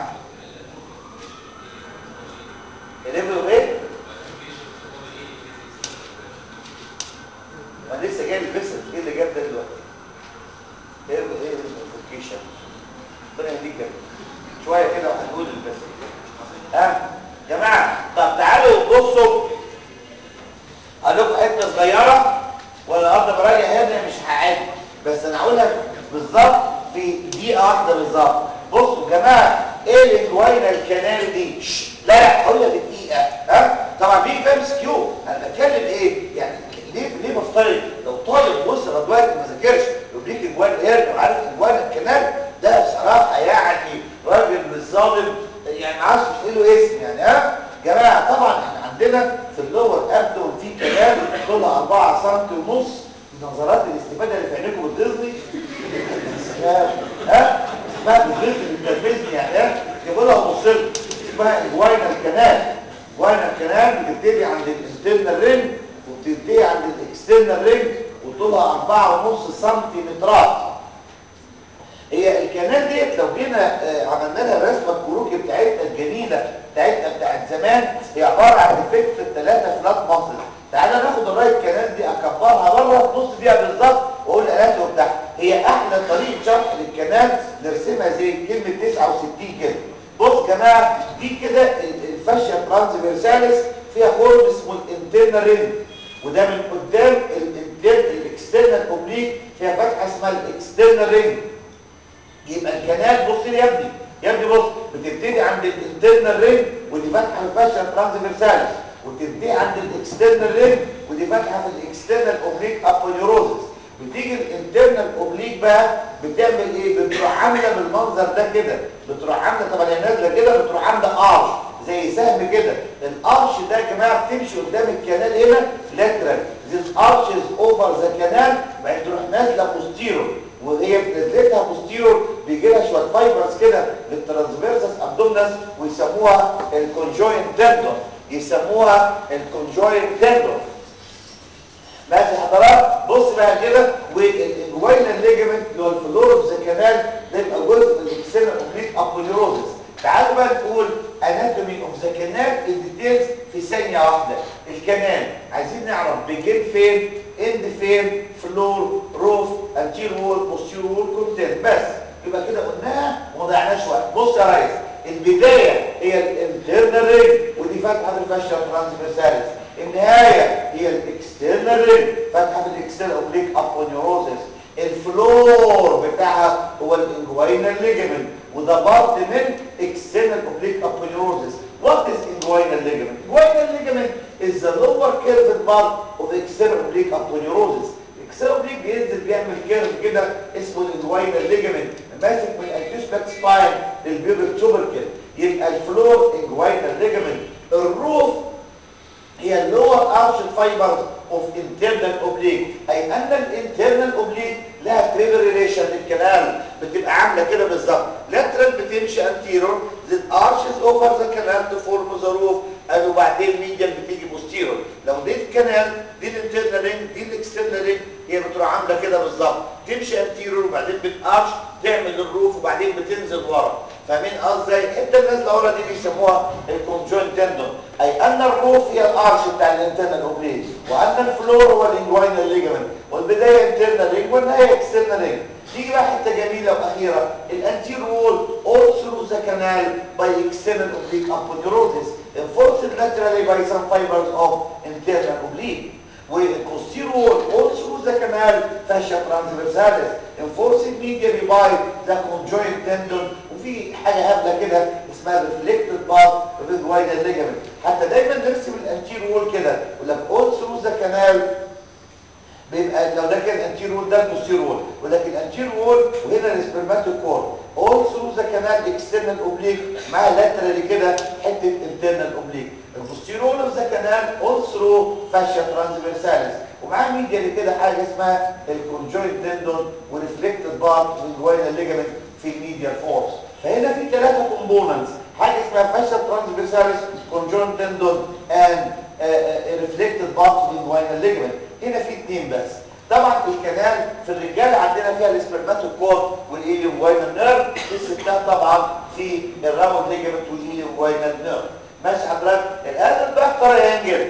الليفل ايه ما لسه جاي البسل ايه اللي جاب ده دلوقتي ايه ايه الفوكيشن ربنا يهديك جدا شويه كده وهنقول البسل ها جماعه طب تعالوا بصوا هقول لكم حته صغيره وانا النهارده براجع هنا مش هعد بس انا هقولها بالظبط في دقيقه واحده بالظبط بصوا يا جماعه ايه الجوينه الكنال دي لا لا هقولها بدقيقه ها طبعا بيجي فاهم سكيو انا بتكلم ايه يعني ليه ليه بفترض لو طالب وصل دلوقتي ما ذاكرش يديك اجوان هيرن وعارف اجوان الكنال ده بصراحه يعني راجل مش ظالم يعني ما عادش مش له اسم يعني ها جماعه طبعا احنا عندنا في اللور ابدون في كلام طولها 4 سم ونص نظرات الاستفاده اللي في عينيكم بتغزني ها اسمها بتغزني بتنرفزني يعني ها يقول لها وصل اسمها جواينا الكنال جواينا الكنال بتبتدي عند الانترنال رينج وبتنتهي عند الاكسترنال رينج وطولها 4 ونص سنتيمترات هي الكنال ديت لو جينا آه، عملنا لها الرسمه الكروكي بتاعتنا الجميله بتاعتنا بتاعت زمان هي عباره عن ديفكت الثلاثه فلات ماسل تعالى ناخد الرايت كنال دي اكبرها بره نص فيها بالظبط واقول الاناتوم بتاعها هي احلى طريقه شرح للكنال نرسمها زي كلمه 69 كده بص يا جماعه دي كده ال- الفاشيا ترانسفيرساليس فيها خرم اسمه الانترنال رينج وده من قدام الاكسترنال اوبليك فيها فتحه اسمها الاكسترنال رينج يبقى الكنال بص لي يا ابني يا ابني بص بتبتدي عند الانترنال رينج ودي فتحه في الفاشيا ترانسفيرساليس وتبتدي عند الاكسترنال رينج ودي فتحه في الاكسترنال اوبليك ابونيوروزس بتيجي الانترنال اوبليك بقى بتعمل ايه بتروح عامله بالمنظر ده كده بتروح عامله طبعا هي نازله كده بتروح عامله ارش زي سهم كده الارش ده يا جماعه بتمشي قدام الكنال هنا لاترال this arch is over the canal بعدين تروح نازله بوستيرو وهي بنزلتها بوستيرور بيجي لها شويه فايبرز كده للترانسفيرسس ابدومنس ويسموها الكونجوين تندون يسموها الكونجوين تندون ماشي حضرات بص بقى كده والجوينال ليجمنت اللي هو الفلور اوف ذا كانال ده يبقى جزء من الاكسنال اوبليك ابونيوروزس تعالوا بقى نقول اناتومي اوف ذا كانال الديتيلز في ثانيه واحده الكانال عايزين نعرف بيجين فين اند فين فلور روف انتير وول بوستير وول كونتنت بس يبقى كده قلناها وما ضيعناش وقت بص يا ريس البدايه هي الانترنال رينج ودي فتحه الفاشيا ترانسفيرساليس النهايه هي الاكسترنال رينج فتحه في الاكسترنال اوبليك ابونيوروزس الفلور بتاعها هو الانجوينال ليجمنت وده بارت من external oblique aponeurosis. What is inguinal ligament? Inguinal ligament is the lower curved part of the external oblique aponeurosis. external oblique بينزل بيعمل كيرف كده اسمه الانجوينال ليجمنت ماسك من الانتيوسباك سباين للبيوبك توبركل يبقى الفلور انجوينال ليجمنت الروف هي اللور ارش فايبرز اوف انترنال اوبليك اي ان الانترنال اوبليك لها تريبل ريليشن للكنال بتبقى عامله كده بالظبط لاترال بتمشي انتيرور ذا ارشز اوفر ذا كانال تو فورم ذا روف وبعدين ميديال بتيجي بوستيرور لو دي الكنال دي الانترنال رينج دي الاكسترنال رينج هي بتروح عامله كده بالظبط تمشي انتيرور وبعدين بتارش تعمل الروف وبعدين بتنزل ورا فاهمين قصدي الحته اللي نازله ورا دي بيسموها الكونجوين تندون اي ان الروف هي الارش بتاع الانترنال اوبليك وان الفلور هو الانجوينال ليجمنت والبدايه انترنال رينج والنهايه اكسترنال رينج تيجي بقى حته جميله واخيره الانتير وول all through the canal by external oblique aponeurosis enforced laterally by some fibers of internal oblique والposterior wall all through the canal fascia transversalis enforced medially by the conjoint tendon وفي حاجه هبله كده اسمها reflected part of the guidal ligament حتى دايما نرسم الانتير وول كده يقول لك all through the canal بيبقى لو ده كان انتير وول ده البوستير وول ولكن الانتير وول وهنا السبرماتوكور اول ثرو ذا كانال اكسترنال اوبليك مع لاترالي كده حته انترنال اوبليك البوستير وول اوف ذا كانال اول ثرو فاشيا ترانسفيرساليس ومعاه ميديالي كده حاجه اسمها الكونجوينت تندون وريفلكتد بارت للجوينال ليجامنت في الميديال فورس فهنا في ثلاثه كومبوننتس حاجه اسمها فاشيا ترانسفيرساليس كونجوينت تندون اند ريفلكتد بارت للجوينال ليجامنت هنا في اثنين بس طبعا الكنال في الرجال عندنا فيها الاسبرماتوكور والايليوم جوينال نيرف في الستات طبعا في الراوند ليجمنت والايليوم جوينال نيرف ماشي حضرتك الازل باكتر ينجل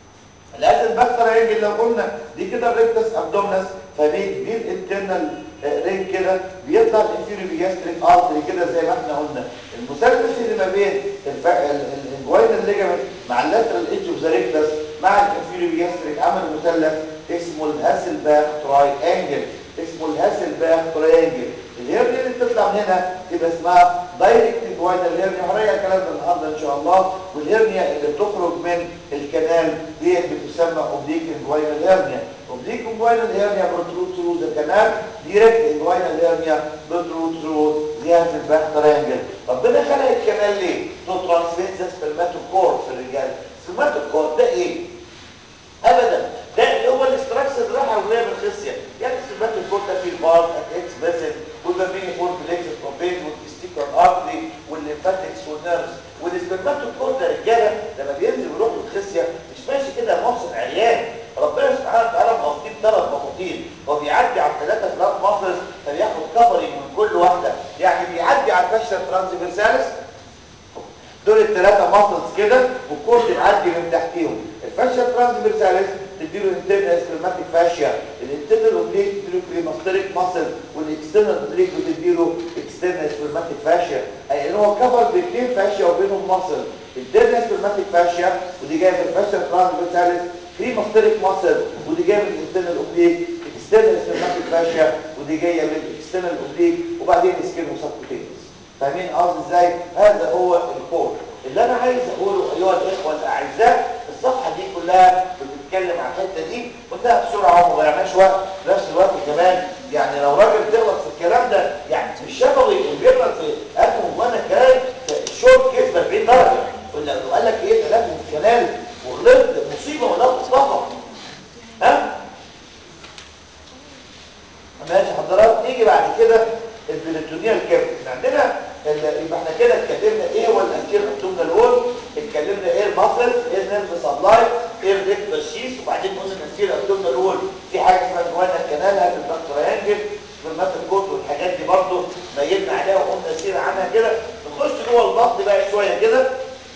الازل باكتر ينجل لو قلنا دي كده الريكتس ابدومنس فدي دي الانترنال رينج كده بيطلع الانفيريو بيجاستريك ارتري كده زي ما احنا قلنا المثلث اللي ما بين الجوينال ليجمنت مع اللاترال ايدج اوف ذا ريكتس مع الانفيريو بيجاستريك عمل مثلث اسمه الهاسلباخ تراي انجل اسمه الهاسلباخ تراي انجل الهيرنيا اللي بتطلع من هنا تبقى اسمها دايركت جوينال هيرنيا وهنراجع الكلام ده النهارده ان شاء الله والهيرنيا اللي بتخرج من الكنال ديت بتسمى اوبليك جوينال هيرنيا اوبليك جوينال هيرنيا بتروح ثرو ذا كنال دايركت جوينال هيرنيا بتروح ثرو ذا هاسلباخ تراي انجل ربنا خلق الكنال ليه؟ تو ترانسميت ذا سبرماتوكور في الرجال السبرماتوكور ده ايه؟ ابدا ده اللي هو الاستراكشر اللي راح الغلاف الخصيه يعني سمات الكورتا في البار اكس باسل والبابيني فور بليكس بروبين والتستيكر ارتري والليمفاتكس والنيرفز والسبرماتوكورتا رجاله لما بينزل ويروح للخصيه مش ماشي كده مفصل عريان ربنا سبحانه وتعالى مغطيه بثلاث مخاطين هو بيعدي على ثلاثه فلات مفصل فبياخد كفرنج من كل واحده تديله انترنال سبرماتيك فاشيا الانترنال اوبليك تديله كريماستريك ماسل والاكسترنال اوبليك بتديله اكسترنال سبرماتيك فاشيا اي ان هو كفر باثنين فاشيا وبينهم ماسل الانترنال سبرماتيك فاشيا ودي جايه من الفاشيا ترانس بتالس كريماستريك ماسل ودي جايه من الانترنال اوبليك اكسترنال سبرماتيك فاشيا ودي جايه من الاكسترنال اوبليك وبعدين سكين وسبكوتينس فاهمين قصدي ازاي هذا هو الكور اللي انا عايز اقوله ايها الاخوه الاعزاء الصفحه دي كلها بتتكلم عن الحته دي قلتها بسرعه وما ضيعناش وقت في نفس الوقت كمان يعني لو راجل تغلط في الكلام ده يعني مش شفوي وبيغلط في اتم وانا كلام الشورت كيس ب 40 درجه ولا لو قال لك ايه ثلاثه في الكلام وغلطت مصيبه ولا تطبق ها ماشي حضرات نيجي بعد كده البلوتونيال كافيتي عندنا يبقى احنا كده اتكلمنا ايه هو الانتير ابدومينال وول اتكلمنا ايه الماسل ايه النيرف سبلاي ايه الريكتال شيس وبعدين قلنا الانتير ابدومينال وول في حاجه اسمها جوانا الكنال هات الباك تريانجل سبرمات الكوت والحاجات دي برضه ميلنا عليها وقلنا سيره عنها كده نخش جوه البطن بقى شويه كده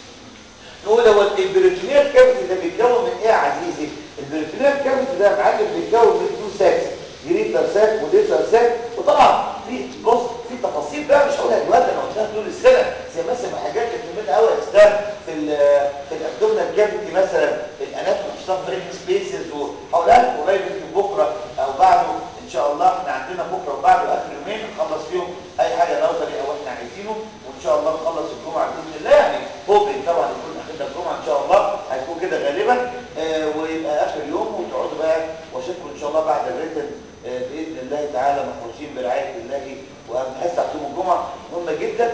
نقول هو البريتونيال كافيتي ده بيتكون من ايه يا عزيزي البريتونيال كافيتي ده يا معلم بيتكون من تو ساكس جريتر ساك وليتر ساك وطبعا في بص في تفاصيل بقى مش هقولها دلوقتي انا قلتها طول السنه زي مثلا حاجات اللي بنعملها قوي يا اسلام في ال في الابدومينال كافيتي مثلا الاناتومي اشتغل بريك سبيسز وهقولها لكم قريب يمكن بكره او بعده ان شاء الله احنا عندنا بكره وبعده اخر يومين نخلص فيهم اي حاجه نظري او احنا عايزينه وان شاء الله نخلص الجمعه باذن الله يعني هوبين طبعا يكون اخرنا الجمعه ان شاء الله هيكون كده غالبا آه ويبقى اخر يوم وتقعدوا بقى واشوفكم ان شاء الله بعد الريتن باذن الله تعالى محفوظين برعايه الله وهنحس يوم الجمعه مهمه جدا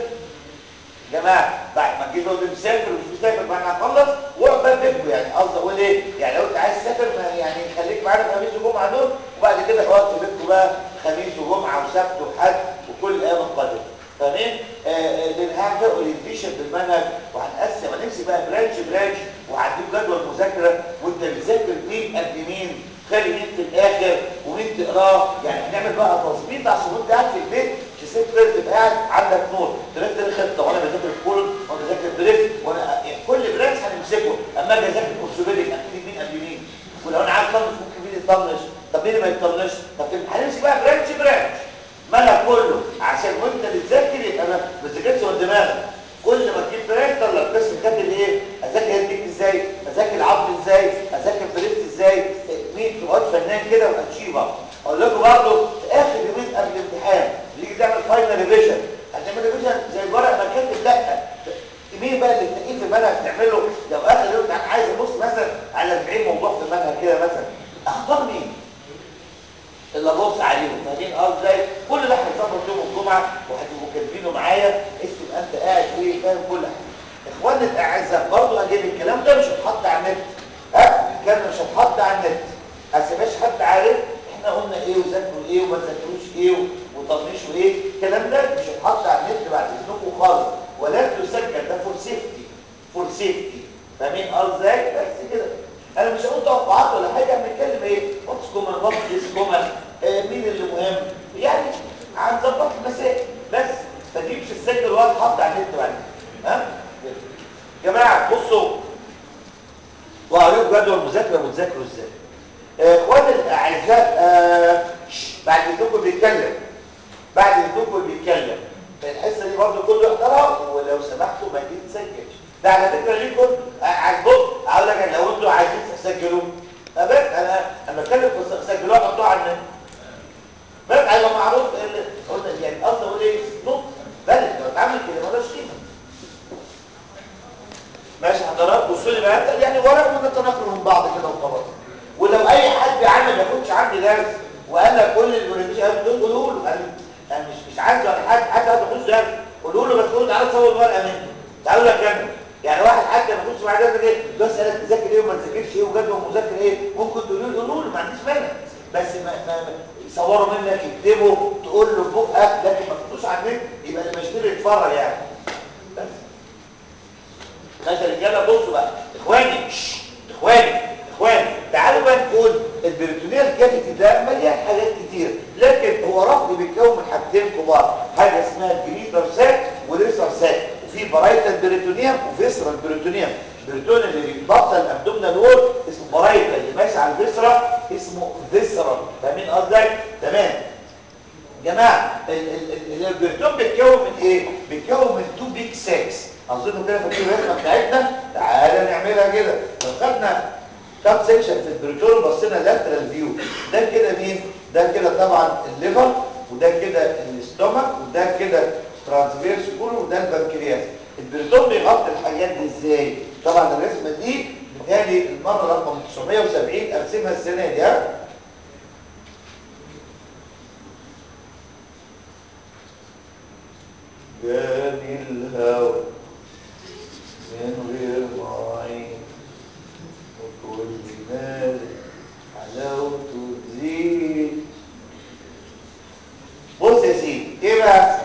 يا جماعه بعد ما تجيب له مسافر ومش مسافر بعد ما نخلص واقعد بقى بيتكم يعني قصدي اقول ايه يعني لو انت عايز تسافر يعني خليك معانا خميس وجمعه دول وبعد كده اقعد في بيتكم بقى خميس وجمعه وسبت وحد وكل الايام القادمه فاهمين لان هعمل اورينتيشن بالمنهج وهنقسم هنمسك بقى برانش برانش وهديك جدول مذاكره وانت بتذاكر مين قد مين خلي مين في الاخر ومين تقراه يعني هنعمل بقى تظبيط عشان وانت قاعد في البيت مش ست تبقى قاعد عندك نور تلاقي خطه وانا بذاكر الكولون وانا بذاكر بريس وانا يعني كل برانش هنمسكه اما اجي اذاكر اورثوبيديك اكيد مين قبل مين ولو انا عايز اطنش ممكن مين يطنش طب مين ما يطنش طب هنمسك بقى برانش برانش منهج كله عشان وانت بتذاكر يبقى ما بتذاكرش من دماغك كل ما تجيب برانش طلع القسم كاتب ايه اذاكر هيديك ازاي اذاكر العظم ازاي اذاكر بريست ازاي مين تقعد فنان كده واتشيفر اقول لكم برضه في اخر يومين قبل الامتحان تيجي تعمل فاينل ريفيجن هتعمل ريفيجن زي الورق ما كاتب لا مين بقى اللي تلاقيه في المنهج تعمله لو اخر يوم انا عايز ابص مثلا على 40 موضوع في المنهج كده مثلا اختار مين اللي ابص عليهم فاهمين اه ازاي كل ده هيظبط يوم الجمعه وهتبقوا كاتبينه معايا بحيث تبقى انت قاعد ايه فاهم كل حاجه اخواننا الاعزاء برضه اجيب الكلام ده مش هتحط على النت ها الكلام مش هتحط على النت هسيبهاش حد عارف احنا قلنا ايه وذاكروا ايه وما ذاكروش ايه وطنشوا ايه الكلام ده مش هتحط على النت بعد اذنكم خالص ولا تسجل ده فور سيفتي فور سيفتي فاهمين اه ازاي بس كده انا مش هقول توقعات ولا حاجه بنتكلم ايه واتس كومن واتس از كومن آه مين اللي مهم يعني هنظبط المسائل بس فدي مش تسجل وهتحط على النت بعد ها جماعه بصوا وهوريكم جدول المذاكره بتذاكروا ازاي اخواني الاعزاء آه بعد اذنكم بيتكلم بعد اذنكم بيتكلم الحصه دي برضه كله يحضرها ولو سمحتوا ما تيجي تسجل ده على فكره ليكم عاجبكم اقول لك لو انتوا عايزين تسجلوا طب انا انا بتكلم في سجلوها حطوها على النت بس هيبقى معروف قلنا يعني قصدي اقول ايه نط بلد لو اتعمل كده مالوش قيمه ماشي حضرات بصوا لي بقى يعني ورق ونتناقل من بعض كده وخلاص ولو اي حد يا عم ما ياخدش عندي درس وقال لك كل البرنامج دول قولوا له انا مش مش عايز ولا حد حد هياخد فلوس درس قولوا له بس قولوا تعالوا صور الورقه مني تعالوا لك انا يعني واحد حتى ما ياخدش معايا درس ايه ده اسالك تذاكر ايه وما تذاكرش ايه وجدول مذاكر ايه ممكن تقولوا له قولوا له ما عنديش مانع بس ما, ما يصوروا منك يكتبوا تقول له بقك لكن ما تحطوش على النت يبقى اللي مشتري يتفرج يعني بس ماشي يا رجاله بصوا بقى اخواني شش. اخواني اخواني تعالوا بقى نقول البريتونيال كافيتي ده مليان حاجات كتير لكن هو رفض بيتكون من حاجتين كبار حاجه اسمها جريتر ساك وليسر ساك وفي برايتال بريتونيوم وفيسرال بريتونيوم البريتونيوم اللي بيتبطل الابدومينال وول اسمه برايتال اللي ماشي على الفيسرا اسمه فيسرال فاهمين قصدك تمام جماعه البرتون بيتكون من ايه بيتكون من تو بيج ساكس اظن كده فاكرين الرسمه بتاعتنا تعالى نعملها كده لو خدنا كاب سيكشن في البرتون بصينا لاترال فيو ده كده مين ده كده طبعا الليفر وده كده الاستومك وده كده ترانسفيرس كله وده البنكرياس البرتون بيغطي الحاجات دي ازاي طبعا الرسمه دي بتهيألي المره رقم 970 ارسمها السنه دي ها جاني الهوى من غير معين وكل مال حلاوته تزيد بص يا سيدي ايه بقى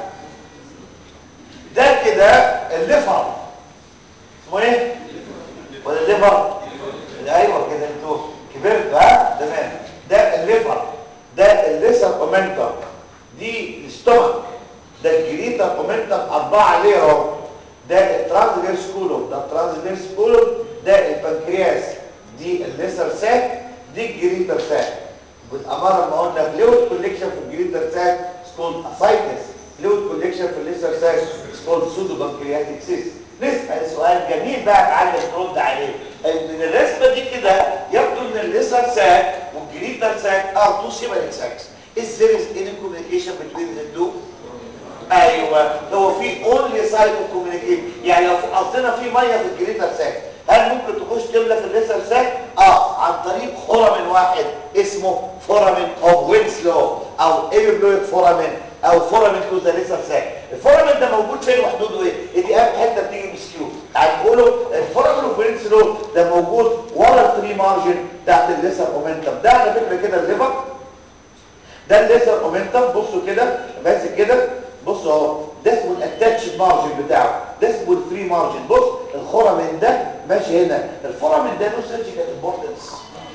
ده كده الليفر اسمه ايه ولا الليفر ايوه كده انتوا كبرت ها تمام ده الليفر ده الليسر اومنتم دي الاستومك ده الجريتا اومنتم اربعه ليه اهو ده الترانسفيرس كولوم ده الترانسفيرس كولوم ده البنكرياس دي الليسر ساك دي الجريتر ساك بالاماره ما قلنا فلويد كوليكشن في الجريتر ساك سكولد اسايتس فلويد كوليكشن في الليسر ساك سكولد سودو بنكرياتيك سيست نسال سؤال جميل بقى اتعلم ترد عليه من الرسمه دي كده يبدو ان الليسر ساك والجريتر ساك ار تو سيبريت ساكس is there is any communication between the two ايوه هو في اونلي سايت اوف كوميونيكيت يعني لو في قصدنا في ميه في الجريتر ساك هل ممكن تخش تملى في الليسر ساك اه عن طريق فورامين واحد اسمه فورامين اوف وينسلو او ايبلويد فورامين او فورامين تو ذا ليسر ساك الفورامين ده موجود فين وحدوده ايه دي اهم حته بتيجي من سكيو يعني نقوله الفورامين اوف وينسلو ده موجود ورا الفري مارجن بتاعت الليسر اومنتم ده على فكره كده الليفر ده الليسر اومنتم بصوا كده ماسك كده بص اهو ده اسمه الاتاتش مارجن بتاعه ده اسمه الفري مارجن بص الخرمين ده ماشي هنا الفرامين ده له سيرجيكال امبورتنس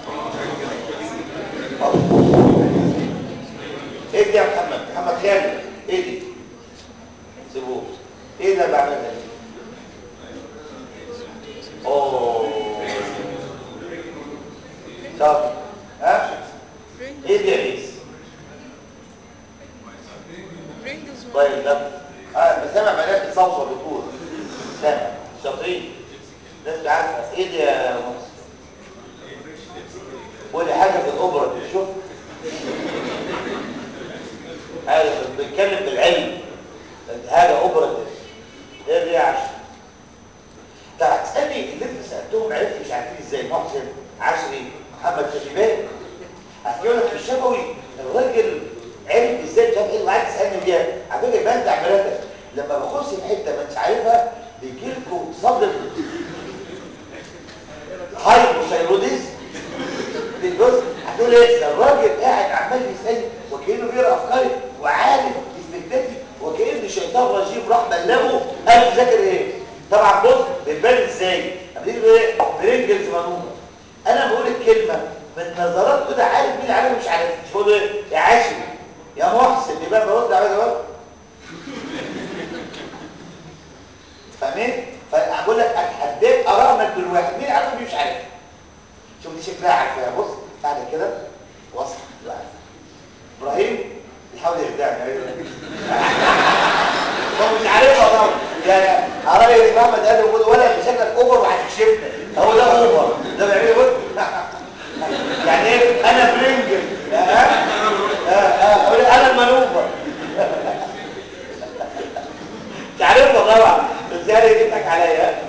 ايه دي يا محمد محمد خالد ايه دي سيبوه ايه ده بعملها دي اوه طب ها ايه دي يا ريس طيب ده اه بس سامع بنات بتصوصو بتقول سامع شاطرين الناس عارفه ايه دي يا مصر قولي حاجه في الاوبرا شوف حاجه بنتكلم بالعلم حاجه اوبرا ايه دي يا عشري طب هتسالني اللي انت سالتهم عرفت مش عارفين ازاي محسن عشري محمد شفيبان هتقول لك في الشفوي الراجل عرف ازاي شاف ايه وقعد تسالني فيها على فكره يبان تعبيراتك لما بخش في حته ما انتش عارفها بيجي لكم صدر هايبوثايروديزم الجزء هتقول ايه ده الراجل قاعد عمال يسالني وكانه بيقرا افكاري وعارف استهدافي وكان شيطان رجيم راح بلغه قال ذاكر ايه طبعا بص بيبان ازاي عاملين ايه برينجلز منومه انا بقول الكلمه من نظرات كده عارف مين عارف مش عارف مش بقول ايه يا عاشر يا محسن يبقى برد على جواب فاهمين فاقول لك اتحديت اراء من الواحد مين عارف مين مش عارف شوف دي شكلها عارفها بص بعد كده وصل ابراهيم بيحاول يخدعني هو مش عارفها طبعا يعني قرايب محمد قال له ولا شكلك اوفر وهتكشفنا هو ده اوفر ده بيعمل بص يعني ايه انا برنجل ها اقول انا المنوفر مش عارفها طبعا ازاي يضحك عليا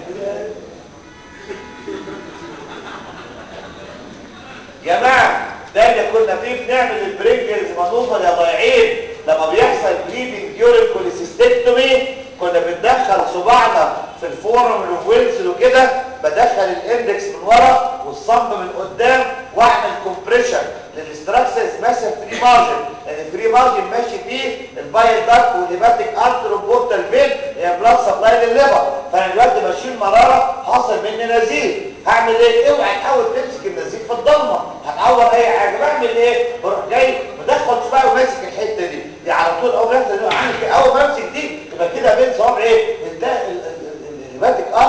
جماعه ده اللي كنا فيه بنعمل البرينجلز مانوفر يا ضايعين لما بيحصل بليدنج ديورنج كوليسيستكتومي كنا بندخل صباعنا في الفورم الويلسل وكده بدخل الاندكس من ورا والصب من قدام واعمل كومبريشن للاستراكسس ماسك فري مارجن لان الفري مارجن ماشي فيه البايل داكت والهيباتيك ارتر والبورتال فين هي بلاد سبلاي للليفر فانا دلوقتي بشيل مراره حصل مني نزيف هعمل ايه اوعى تحاول تمسك النزيف في الضلمه هتعور اي حاجه بعمل ايه بروح جاي مدخل صباعي وماسك الحته دي دي على طول اول ما يحصل عامل كده اول ما امسك دي يبقى كده بين صوابع ايه ده الهيباتيك ارتر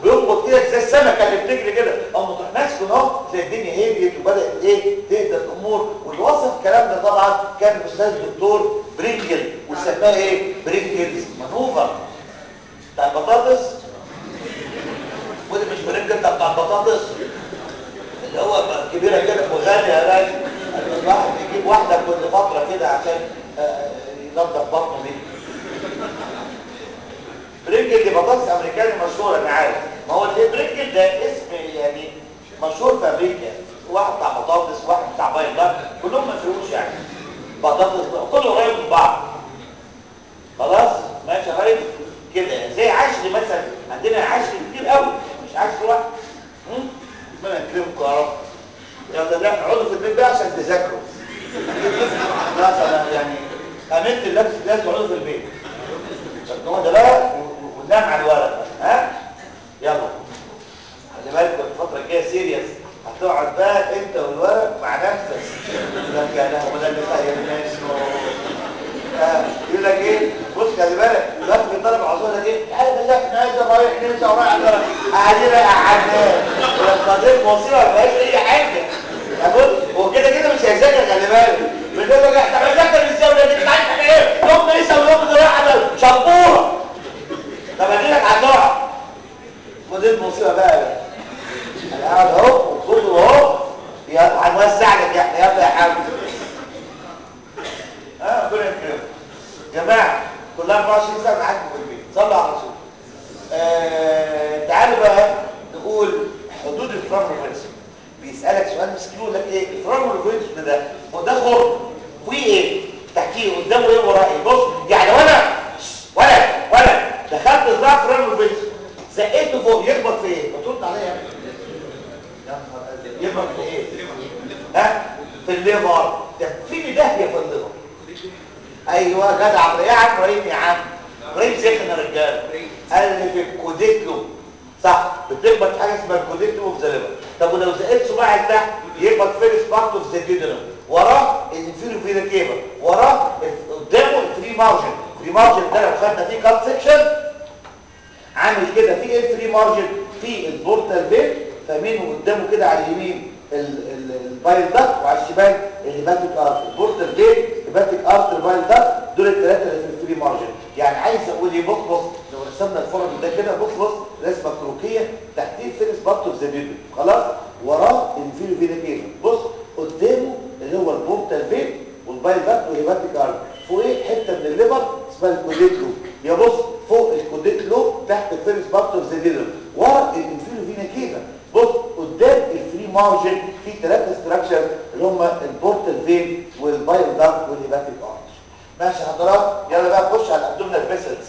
بينبض كده زي السمكه اللي بتجري كده اما تروح ماسكه اهو تلاقي الدنيا هديت وبدات ايه تهدى الامور واللي وصف الكلام ده طبعا كان الاستاذ الدكتور برينجل وسماه ايه برينجلز مانوفر بتاع البطاطس وده مش برينجل ده بتاع البطاطس اللي هو كبيره كده وغالي يا باشا الواحد يجيب واحده كل فتره كده عشان آه، ينظف بطنه بيه برينجل دي بطاطس امريكاني مشهور انا عارف ما هو البرينجل ده اسم يعني مشهور في امريكا واحد بتاع بطاطس واحد بتاع بايض كلهم ما يفرقوش يعني بطاطس كله قريب من بعض خلاص ماشي يا غريب كده يعني زي عشري مثلا عندنا عشري كتير قوي مش عشري واحد هم؟ ربنا يكرمكم يا رب يلا ده اقعدوا في البيت بقى عشان تذاكروا خلاص انا يعني امنت اللبس لازم تقعدوا في البيت هو ده بقى و- و- وننام على الورق ها يلا خلي بالكم الفتره الجايه سيريس هتقعد بقى انت والورق مع نفسك يقول لك يا لهوي ده اللي خير الناس آه، يقول لك ايه بص خلي بالك الوقت بيضرب عصور لك ايه تعالى بالله احنا عايز رايح ننسى ورايح على قاعدين قعدناه ولما قضيت مصيبه ما فيهاش اي حاجه اقول هو كده كده مش هيذاكر خلي بالك بتقول له احنا بنذاكر ازاي ولا انت عارف احنا ايه يوم لسه ويوم ده على شبوره طب ادي لك هتقع قضيت مصيبه بقى يا باشا. انا قاعد اهو مبسوط اهو يا- هنوسع لك احنا يلا يا حبيبي اه ربنا يكرمك جماعه كلها 24 ساعه معاكم في البيت صلوا على الرسول آه تعالوا بقى نقول حدود الفرامولوفينس بيسالك سؤال مسكين يقول لك ايه الفرامولوفينس ده هو ده خرم فيه ايه تحتيه قدامه ايه وراه ايه بص يعني وانا ولا ولا دخلت صراع فرامولوفينس زقيته فوق يخبط في ايه بترد عليا يا ابني يا نهار أزرق. يخبط في ايه ها في الليفر ده في داهيه في الليفر ايوه جدع يا عم ابراهيم يا عم ابراهيم سخن يا رجاله قال لي في الكوديكلو صح بتخبط حاجه اسمها الكوديكلو اوف ذا ليفر طب ولو زقيت صباعي تحت يخبط فيرس بارت اوف ذا ديدرم وراه الانفيرو فينا كيبل وراه ال- قدامه الفري مارجن الفري مارجن ده لو خدنا فيه كات سيكشن عامل كده في ايه الفري مارجن في البورتال فين فاهمين قدامه كده على اليمين ال- ال- البايل داكت وعلى الشمال الهيباتيك ارتر البورتال فين هيباتيك ارتر بايل داكت دول الثلاثه اللي في الفري مارجن يعني عايز اقول ايه بص بص لو رسمنا الفرد ده كده بص بص رسمه كروكيه تحتيه الفيرس بارت اوف ذا بيبل خلاص وراه الفيرو فينا كيبل بص قدامه اللي هو البورتال فين والبايل داكت والهيباتيك ارتر فوقيه حته من الليفر اسمها الكوديكلو يا بص فوق الكوديكلو تحت الفيرس بارت اوف ذا ليفر ورا الانفيرو فينا كيبل بص قدام الفري مارجن في ثلاثه ستراكشر اللي هم البورتال فين والبايل داكت والهيباتيك ارتر ماشي حضرات يلا بقى نخش على الابدومينال فيسلز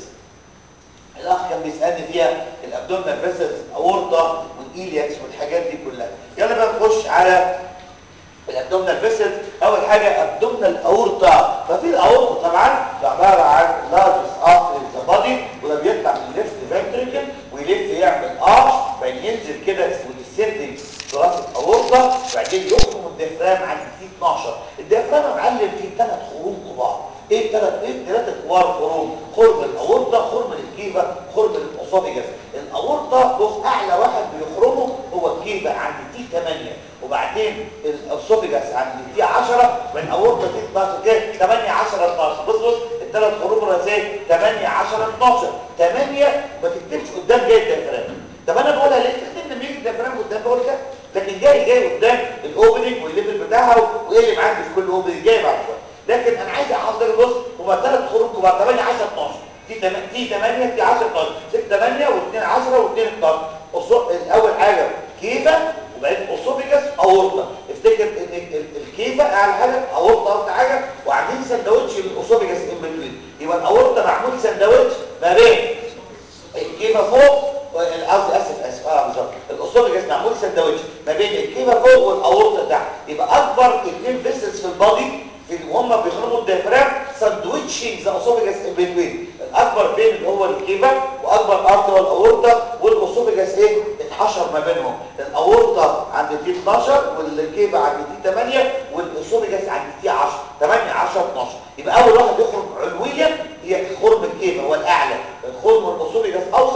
الاخ كان بيسالني فيها الابدومينال فيسلز اورطه والايلياكس والحاجات دي كلها يلا بقى نخش على الابدومينال فيسلز اول حاجه ابدومينال اورطه ففي الاورطه طبعا ده عباره عن لارجست ارتري ذا بادي وده بيطلع من الليفت فنتريكل ويلف يعمل ارش بعدين ينزل كده وديسندنج في راس الاورطه وبعدين يخرم الديافرام عند تي 12 الديافرام يا معلم فيه ثلاث خروم كبار ايه الثلاث ايه الثلاثه كبار خروم خرم الاورطه خرم الكيفه خرم الاسوفيجاس الاورطه بص اعلى واحد بيخرمه هو الكيفه عند تي 8 وبعدين الاسوفيجاس عند تي 10 من اورطه تي 12 كده 8 10 12 بص بص الثلاث خروم الرئيسيه 8 10 12 8 ما تكتبش قدام جاي الديافرام طب انا بقولها ليه تكتب لما يجي الديافرام قدام بقول كده لكن جاي جاي قدام الاوبننج والليفل بتاعها وايه اللي معاك في كل اوبننج جاي بعد شويه لكن انا عايز احضر بص هما ثلاث خروج كبار 8 10 12 دي 8 دي 8 دي 10 12 6 8 و2 10 و2 12 أصو- الاول حاجه كيفه وبعدين اسوفيجاس اورطه افتكر ان ال- ال- الكيفه اعلى حاجه اورطه اكتر حاجه وعاملين سندوتش للاسوفيجاس ان بتوين يبقى الاورطه معمول سندوتش ما بين الكيفه فوق قصدي اسف اسف اه بالظبط الاسوفيجاس معمول سندوتش ما بين الكيفه فوق والاورطه تحت يبقى اكبر اثنين فيسلز في البادي في وهم بيخرموا الديافرام ساندويتشنج ذا اسوفيجاس ان بتوين الاكبر بين اللي هو الكيفه واكبر ارض هو الاورطه والاسوفيجاس ايه اتحشر ما بينهم الاورطه عند تي 12 والكيفه عند تي 8 والاسوفيجاس عند تي 10 8 10 12 يبقى اول واحد يخرج علويا هي خرم الكيفه هو الاعلى خرم الاسوفيجاس اوسط وخرم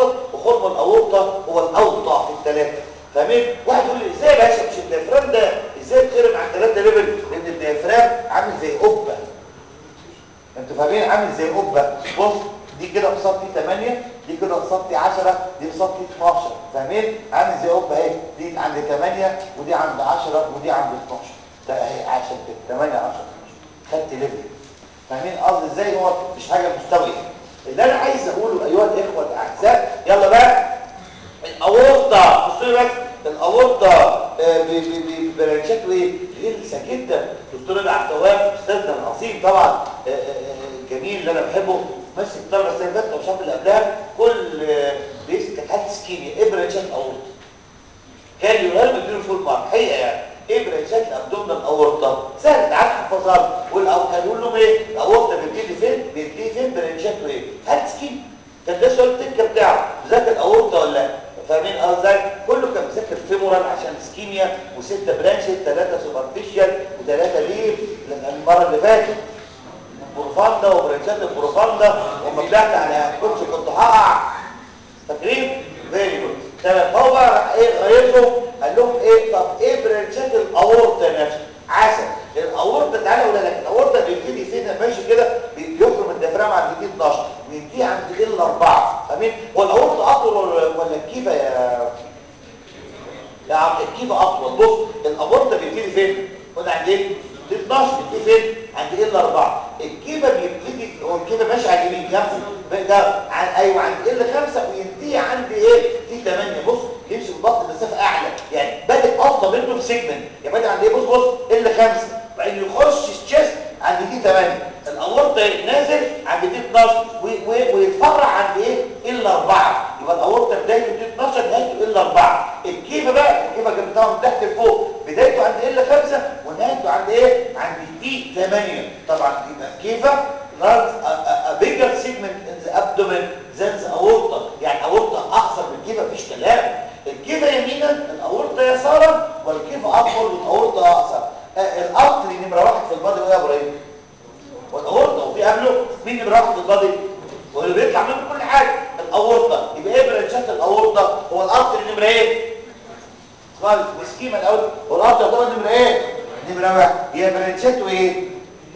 خرم الاورطه هو الاوطى في الثلاثه فاهمين واحد يقول لي ازاي يا باشا مش الديافرام ده ازاي اتخرم على الثلاثه ليفل لان الديافرام عامل زي قبه انتوا فاهمين عامل زي قبه بص دي كده قصادتي 8 دي كده قصادتي 10 دي قصادتي 12 فاهمين عامل زي قبه اهي دي عند 8 ودي عند 10 ودي عند 12 ده اهي عشان كده 8 10 12 خدت ليفل فاهمين قصدي ازاي هو مش حاجه مستويه اللي انا عايز اقوله ايها الاخوه الاعزاء يلا بقى الاورطه بصوا لي بس الاورطه برانشاته ايه غلسه جدا دكتور العبد التواب استاذنا العظيم طبعا آه، آه، آه، جميل اللي انا بحبه ماسك الطلبه السنه اللي فاتت او الشهر اللي قبلها كل بيسك كانت حاله سكيميا ايه برانشات الاورطه كان يقول بيديله فول مارك حقيقه يعني ايه برانشات الابدومينال اورطه سهل تعال حفظها والأو كان يقول لهم ايه الاورطه بيبتدي فين بيبتدي فين برانشاته ايه حاله سكيميا كان ده سؤال التكه بتاعه ذاكر الاورطه ولا لا فاهمين قصدي كله كان بيذاكر فيمورال عشان سكيميا وستة برانشات ثلاثة سوبرفيشال وثلاثة ليف المرة اللي فاتت بروفاندا وبرانشات البروفاندا وما طلعت على كوتش كنت هقع فاكرين؟ فيري جود تمام هو بقى راح ايه غيرهم قال لهم ايه طب ايه برانشات الاورطه نفسه عسل الاورطه تعالى اقول لك الاورطه بيبتدي فين ماشي كده بيخرم الدفرام عند دي 12 وينتهي عند ال 4 فاهمين هو الاورطه اطول ولا الكيفه يا يا عم الكيفه اطول بص الاورطه بيبتدي فين خد عند ايه دي 12 بيبتدي فين عند ال 4 الكيفه بيبتدي هو الكيفه ماشي على اليمين جنبه ده عن ايوه عند ال 5 وينتهي عند ايه دي 8 بص يمشي بضغط مسافه اعلى يعني بادئ افضل منه في سيجمنت يعني بادئ عند ايه بص بص ال 5 وبعدين يخش الشيست عند دي 8 الاورطه نازل عند دي 12 ويتفرع عند ايه ال 4 يبقى الاورطه بدايته دي 12 نهايته ال 4 الكيفه بقى الكيفه جبتها من تحت لفوق بدايته عند ال 5 ونهايته عند ايه عند دي 8 طبعا يبقى الكيفه runs a, a, a bigger segment in the abdomen than the aorta يعني aorta اقصر من الكيفه مفيش كلام الكيفه يمينا الاورطه يسارا والكيفه اطول والاورطه اقصر الارتري نمره واحد في البادي هو يا ابراهيم والاورطه وفي قبله مين نمره واحد في البادي واللي بيطلع منه كل حاجه الاورطه يبقى ايه برانشات الاورطه هو الارتري نمره ايه خالص والسكيما الاول هو الارتري يعتبر نمره ايه نمره واحد هي برانشاته ايه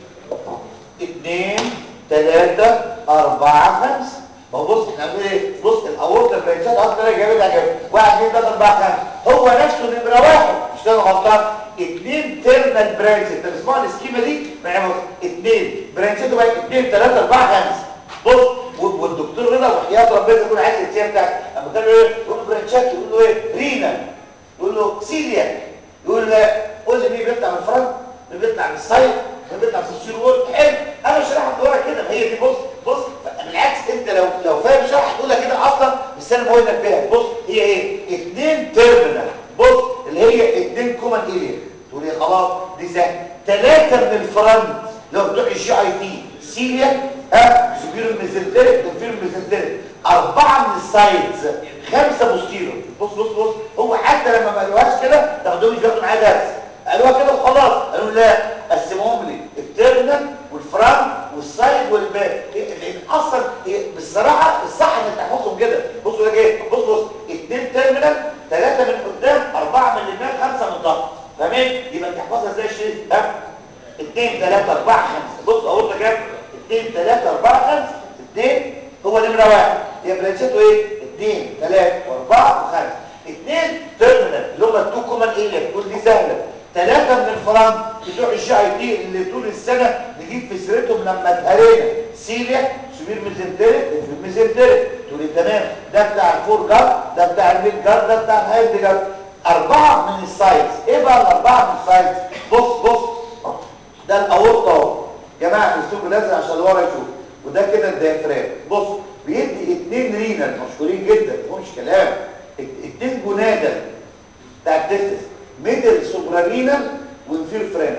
اثنين ثلاثة أربعة خمسة ما هو بص احنا هنقول ايه بص الاورطه البرانشات اصلا جابتها جابت واحد اثنين ثلاثة أربعة خمسة هو نفسه نمرة واحد مش كده غلطان اثنين تيرنال برانشز انت بتسمع السكيمه دي يعني بص اثنين برانشات بقى اثنين ثلاثة أربعة خمسة بص والدكتور رضا وحياة ربنا يكون عايز السير بتاعك لما كان ايه يقول له برانشات يقول له ايه رينا يقول له سيليا يقول له قول لي مين بيطلع من الفرنك مين بيطلع من السايد مين بيطلع في السيرور حلو انا مش رايح ادورها كده ما هي دي بص بص بالعكس انت لو لو فاهم شرح هتقولها كده اصلا بس انا بقول لك بيها بص هي ايه اثنين تيرمينال بص اللي هي اثنين كومن اريا تقول لي خلاص دي سهل ثلاثه من الفرنت لو بتوع الجي اي تي سيليا ها سوبيرو ميزنتريك انفيرو ميزنتريك اربعه من السايدز خمسه بوستيرو بص بص بص هو حتى لما ما قالوهاش كده تاخدوه مش بياخدوا معايا درس قالوها كده وخلاص قالوا لا قسموهم لي التيرمينال والفرنت والسايد والباك لان اصلا بصراحه الصح انك تحفظهم كده بصوا ده ايه بص بص اثنين تيرمينال ثلاثه من قدام اربعه من اليمين خمسه من الظهر تمام يبقى تحفظها ازاي الشيء ها اثنين ثلاثه اربعه خمسه بص اقول لك كام اثنين ثلاثه اربعه خمسه اثنين هو نمره واحد هي برانشاته ايه اثنين ثلاثه واربعه وخمسه اثنين تيرمينال اللي هم التو كومان اريا تقول دي سهله ثلاثة من الفرنك بتوع الجي اي تي اللي طول السنة نجيب في سيرتهم لما اتهرينا سيليا سمير ميزنتريك ميزنتريك تقول تمام ده بتاع الفور جارد ده بتاع الميد جارد ده بتاع الهايند جارد أربعة من السايز ايه بقى الأربعة من السايز بص بص ده الأورطة اهو جماعة السوق لازم عشان ورا يشوف وده كده الديافرام بص بيدي اتنين رينال مشهورين جدا مش كلام اتنين جنادل بتاع التستس ميدل سوبرارينال وانفير فرينال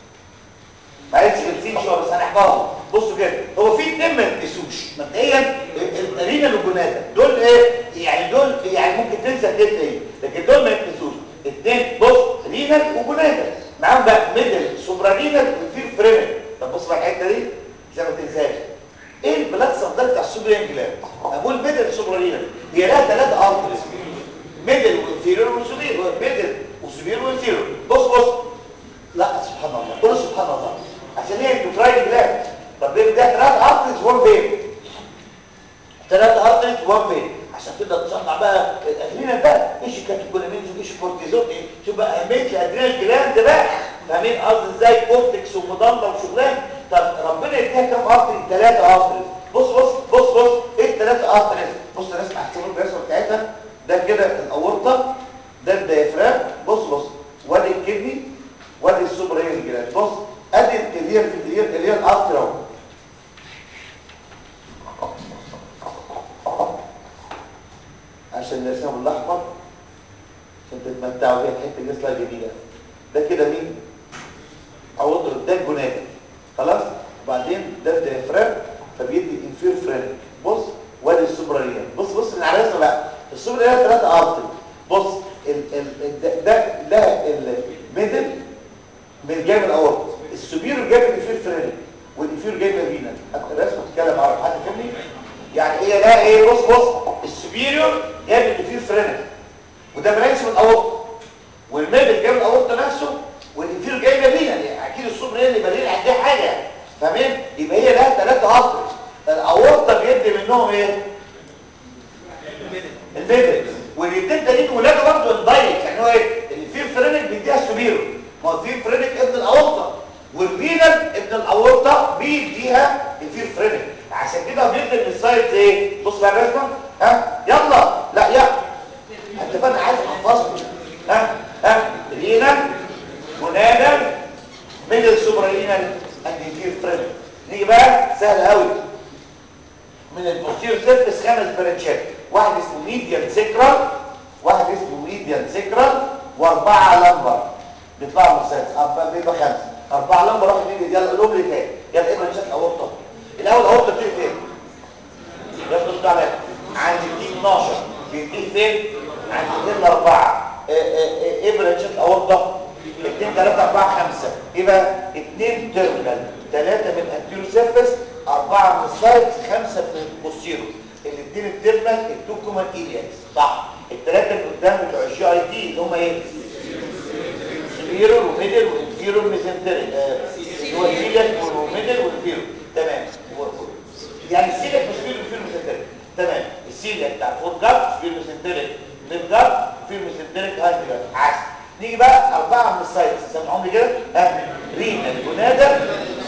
معلش غلسين شويه بس هنحفظهم بصوا كده هو في اتنين ما يتقسوش مبدئيا الرينال والجنادا دول ايه يعني دول يعني ممكن تنسى اتنين ايه لكن دول ما يتقسوش اتنين بص رينال وجنادا معاهم بقى ميدل سوبرارينال وانفير فرينال طب بص بقى الحته دي زي ما تنساش ايه البلاد صدر بتاع السوبرين جلاند اقول ميدل سوبرارينال هي لها ثلاثه سبحان الله قول سبحان الله عشان هي الدوفراين جلاند طب ده ثلاث ارتريز وان فين ثلاث ارتريز وان فين عشان تقدر تصنع بقى الادرينال بقى ايش كاتيكولامينز وايش كورتيزون ايه شوف بقى اهميه الادرينال جلاند بقى فاهمين قصدي ازاي كورتكس ومضله وشغلان طب ربنا يديها كام ارتري ثلاثه ارتريز بص بص بص بص ايه الثلاثه ارتريز بص انا اسمع احتمال الرسمه بتاعتها ده كده الاورطه ده الديافرام بص بص وادي الكدني وادي السوبرين جلاند بص ادي اللي هي اللي هي اللي هي الارتري اهو عشان نرسمه بالاحمر عشان تتمتعوا بيها الحته دي اصلها جميله ده كده مين عوض ده الجناب خلاص وبعدين ده الديافرام فبيدي انفير فرينك بص وادي السوبراليان بص بص من على الرسمه بقى السوبراليان ثلاثه ارتري بص ال ال ده ده, ده الميدل من جانب الاورط السوبيرو جايب الانفير فرينك والانفير جايب الرينا الرسمه بتتكلم عربي حد فهمني يعني هي ده ايه بص بص السوبيريور جايب الانفير فرينك وده برانش من الاورط والميدل جايب الاورط نفسه والانفير جايب الرينا يعني اكيد السوبر هي اللي بالين عندها حاجه يعني فاهمين يبقى هي ده ثلاثه ارتري الاورطه بيدي منهم ايه الميدل والاثنين تانيين ولاده برضه اندايركت يعني هو ايه اللي فيه فرينك بيديها السوبيرو ما هو فيه فرينك ابن الاورطه والفينال ابن الاورطه بيديها الفير فرينك عشان كده بيدي من السايد ايه بص بقى يا باشمهندس ها يلا لا يا اتفقنا عايز احفظه ها ها رينال منادل ميدل سوبرالينال اند الفير فرينك نيجي بقى سهل قوي من البوستير سيرفيس خمس برانشات واحد اسمه ميديان سيكرال واحد اسمه ميديان سيكرال واربعه لمبر بيطلعوا من السادس اربعه بيبقى خمسه اربعه لمبر واحد ميديان يلا قولهم لي تاني يلا ايه برانشات الاورطه الاول الاورطه بتيجي فين يلا بص على عند الدي 12 بينتهي فين عند الدي 4 ايه برانشات الاورطه 2 3 4 5 ايه بقى 2 تيرمينال 3 من الانتيريور سيرفيس أربعة من السايد خمسة من البوستيرو الاثنين الترمال التوكومان إيلياكس صح الثلاثة اللي قدام بتوع الجي اي تي اللي هم ايه؟ سبيرو وميدل وانفيرو ميزنتريك اللي هو السيلياك والميدل والانفيرو تمام يعني السيلياك مش سبيرو وانفيرو ميزنتريك تمام السيلياك بتاع فور جارد سبيرو ميزنتريك ميد جارد انفيرو ميزنتريك هاند جارد عسل نيجي بقى أربعة من السايدز سامعهم لي كده ها رينا جنادا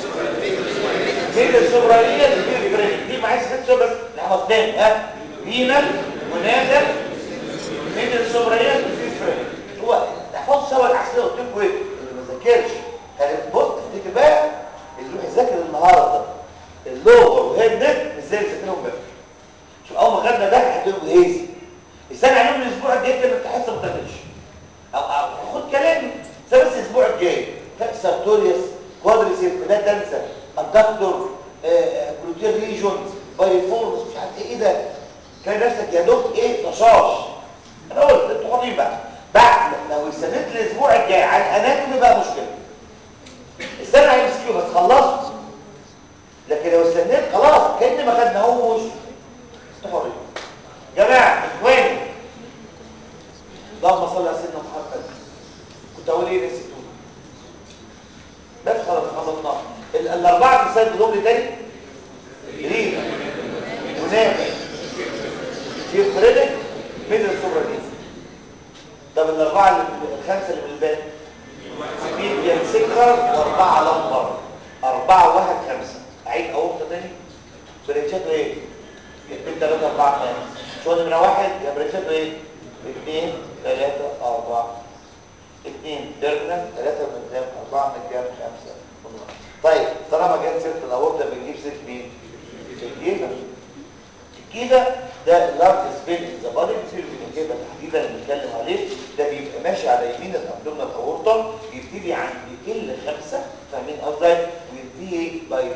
ميدل سوبرانية الفير فرينك دي معايا ست بس نحفظ تاني ها رينا جنادا ميدل سوبرانية الفير فرينك هو تحفظوا سوا العسلية قلت لكم ايه اللي ما ذاكرش بص افتكر بقى اللي يروح يذاكر النهارده اللور وهيد نت مش زي اللي ذاكرهم بقى شوف اول ما خدنا ده هتلاقيهم هيزي استنى عليهم الاسبوع الجاي كده انت حاسس ما تذاكرش او او خد كلامي ده بس الاسبوع الجاي سارتوريوس كوادريسيف لا تنسى الدكتور بروتين ريجون بايفورس مش عارف ايه ده تلاقي نفسك يا دوب ايه طشاش انا قلت انتوا حاطين بقى بعد لو استنيت الاسبوع الجاي على الاناتومي بقى مشكله استنى على السكيو بس خلصت لكن لو استنيت خلاص كاني ما خدناهوش انتوا حرين جماعه اخواني اللهم صل على سيدنا محمد كنت اقول ايه نسيتوني بس خلاص خلصناه الاربعه في السايد دول تاني رينا ونام في فريدك ميدل سوبرانيز طب الاربعه اللي الخمسه اللي من الباقي ميديان سكر واربعه لمبر اربعه واحد خمسه اعيد اورطه تاني بريتشاته ايه؟ اتنين تلاته اربعه خمسه شو نمره واحد يا بريتشاته ايه؟ اثنين ثلاثة أربعة اثنين ترمينال ثلاثة من قدام أربعة من قدام خمسة طيب طالما جت سيرة الأورطة بنجيب سيرة مين؟ الكيفة الكيفة ده اللارج سبين ان ذا بادي بيصير في الكيفة تحديدا اللي بنتكلم عليه ده بيبقى ماشي على يمين الأبدومينال أورطة يبتدي عند ال خمسة فاهمين قصدي؟ وينتهي باي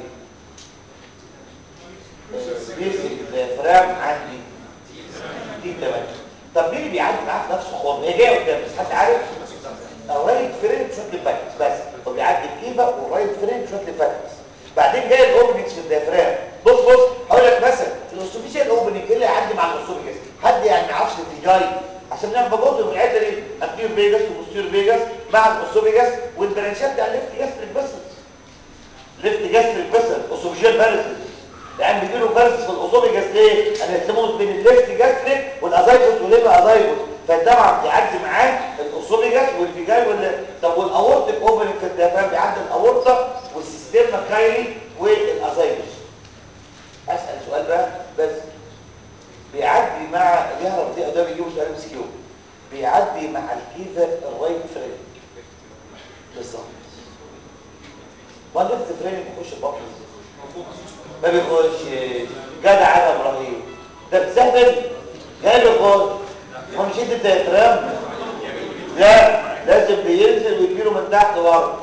بيسك الديافرام عندي دي تمام طب مين اللي بيعدي معاه في نفس الخرم هي جايه قدام بس حد عارف الرايت فريم شوت للفاكس بس هو بيعدي الكيفه والرايت فريم شوت للفاكس بعدين جاي الاوبننجز في الديافرام بص بص هقول لك مثلا الاوستوفيشال اوبننج ايه اللي هيعدي مع الاوستوفيجاس حد يعني ما يعرفش الاتجاي عشان نعرف بجزء من الحته دي انتير فيجاس وبوستير فيجاس مع الاوستوفيجاس وانت والبرانشات بتاع الليفت جاستريك فيسلز ليفت جاستريك فيسل اسوفيجيال فارسز العيان بيجيله فارسز في الاوسوفيجاس ليه؟ انا هسموه بين الليفت جاستريك والازايجوس والليفر ازايجوس فطبعا بيعدي معاه الاوسوفيجاس والفيجاي وال طب والاورتيك اوبننج في الديافرام بيعدي الاورطه والسيستم كايلي والازايجوس اسال سؤال بقى بس بيعدي مع يهرب دي ده بيجيبوا سؤال مسكيو بيعدي مع الكيفه الرايت فريم بالظبط ما الليفت فريم بيخش البطن ما بيخش جدع انا ابراهيم ده بتسهل لا بيخش هو مش انت الديافرام لا لازم بينزل ويجيله من تحت ورا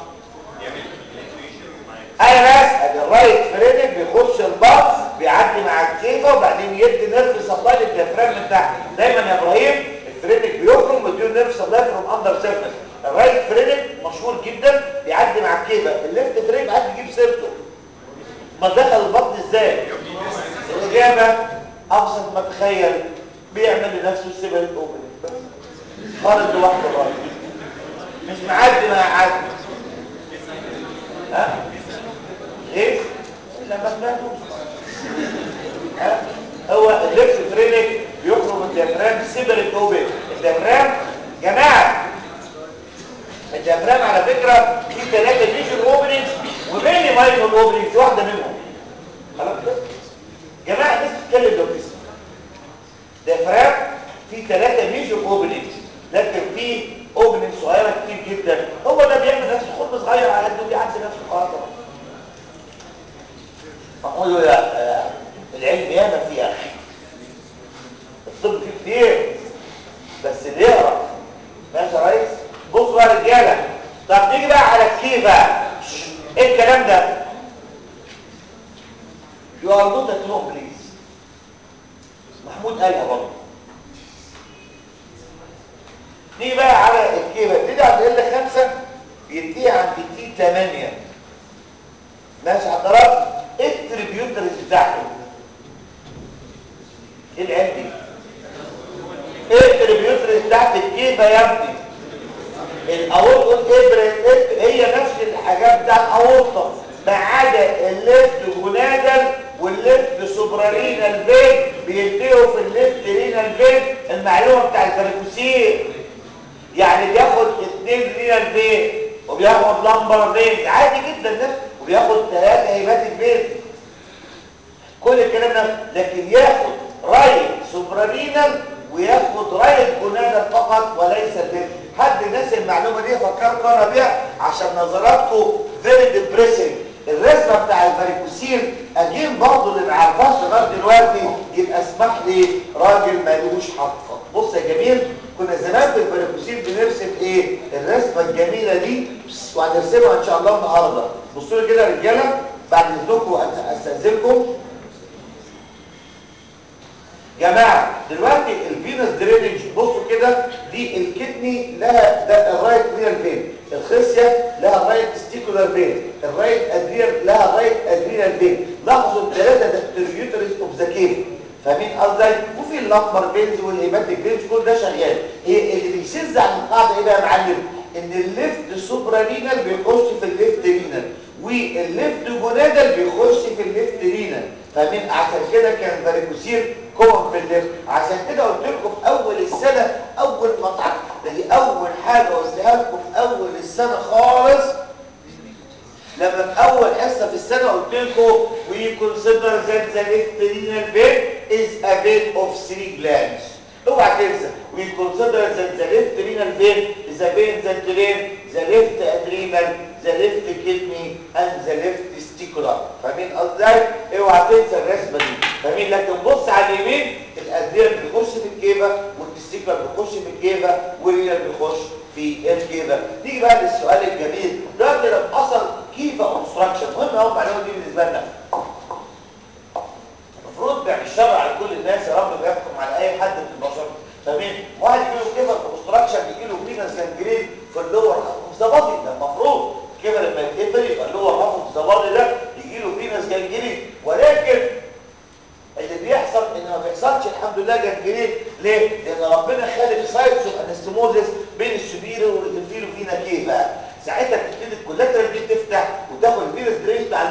انا بسال الرايت فرينك بيخش البطن بيعدي مع الكيفه وبعدين يدي نيرف سبلاي للديافرام من تحت دايما يا ابراهيم الفرينك بيخرج ويديله نيرف سبلاي فروم اندر سيرفيس الرايت فرينك مشهور جدا بيعدي مع الكيفه الليفت فرينك عاد بيجيب سيرته ما دخل البطن ازاي الاجابه ابسط ما تخيل بيعمل لنفسه سيبريت اوبننج بس خالد لوحده خالص مش معدي مع حد ها ليه لما سمعتوش ها هو الليفت فرينك بيخرج من الديافرام سيبريت اوبن الديافرام جماعه الديافرام على فكره في ثلاثه ميجر اوبننجز وميني ماينور اوبننجز واحده منهم خلاص كده جماعه الناس بتتكلم لو تسمع ديافرام في ثلاثه ميجر اوبننجز لكن في اوبننج صغيره كتير جدا هو ده بيعمل نفسه خرم صغير على قد بيعدي نفسه خلاص فقول له يا العلم ياما فيه يا اخي الطب فيه كتير بس اللي يقرا ماشي يا ريس بصوا بقى يا رجاله طب نيجي بقى على الكيفه ايه الكلام ده يو ار نوت ات هوم بليز محمود قالها برضه نيجي بقى على الكيفه ابتدي عند ال 5 ينتهي عند تي 8 ماشي حضرتك ايه التريبيوترز بتاعته ايه العلم دي ايه التريبيوترز بتاعت الكيفه يا ابني الاورطه الابره هي نفس الحاجات بتاع الاورطه ما عدا الليفت جونادال والليفت سوبرارينال فين بينتهوا في الليفت رينال فين المعلومه بتاع الفاريكوسير يعني بياخد اثنين رينال فين وبياخد لمبر فين عادي جدا ده وبياخد ثلاثه هيبات فين كل الكلام ده لكن ياخد رايت سوبرارينال وياخد رايت جونادال فقط وليس الليفت حد الناس المعلومه دي فكرت انا بيها عشان نظراتكم فيري ديبريسنج الرسمه بتاع الفاريكوسير اجيب برضه اللي ما عرفهاش لغايه دلوقتي يبقى اسمح لي راجل مالوش حق بص يا جميل كنا زمان في الفاريكوسير بنرسم ايه الرسمه الجميله دي وهنرسمها ان شاء الله النهارده بصوا لي كده يا رجاله بعد اذنكم استاذنكم جماعه دلوقتي الفينس درينج بصوا كده دي الكدني لها ده الرايت رينال فين الخصيه لها الرايت ستيكولار فين الرايت ادريال لها الرايت ادريال فين لاحظوا الثلاثه دكتوريوترز اوف ذا كيف فاهمين قصدي وفي اللمبر فينز والهيباتيك فينز كل ده شغال هي اللي بيشذ عن القاعده ايه بقى يا معلم ان الليفت سوبرا رينال بيخش في الليفت رينال والليفت جونادال بيخش في الليفت رينال فاهمين عشان كده كان فاريكوسير كوم في الليفت عشان كده قلت لكم في اول السنه اول مطعم دي اول حاجه قلتها لكم في اول السنه خالص لما في اول حصه في السنه قلت لكم we consider that the left renal vein is a vein of three glands اوعى تنسى we consider that the left renal vein is a vein that drain the left adrenal the left kidney and the left testicular فاهمين قصدي اوعى تنسى الرسمه دي فاهمين لكن بص على اليمين الادرينال بيخش في الكيبه والتستيكولار بيخش في الكيبه والرينال بيخش في الكيبه نيجي بقى للسؤال الجميل دلوقتي لو حصل كيفه اوبستراكشن مهم قوي المعلومه دي بالنسبه لنا المفروض بعد الشر على كل الناس يا رب بيحكم على اي حد من البشر فاهمين واحد يجي له كيفه اوبستراكشن بيجي له فينس جانجرين في اللور اوف ذا بادي ده المفروض كده لما يتقفل يبقى اللور هاف اوف ذا بادي ده يجي له فينس جانجرين ولكن اللي بيحصل ان ما بيحصلش الحمد لله جانجرين ليه؟ لان ربنا خالق سايتس اوف انستموزس بين السبيرو والانفيرو فينا كيفه ساعتها بتبتدي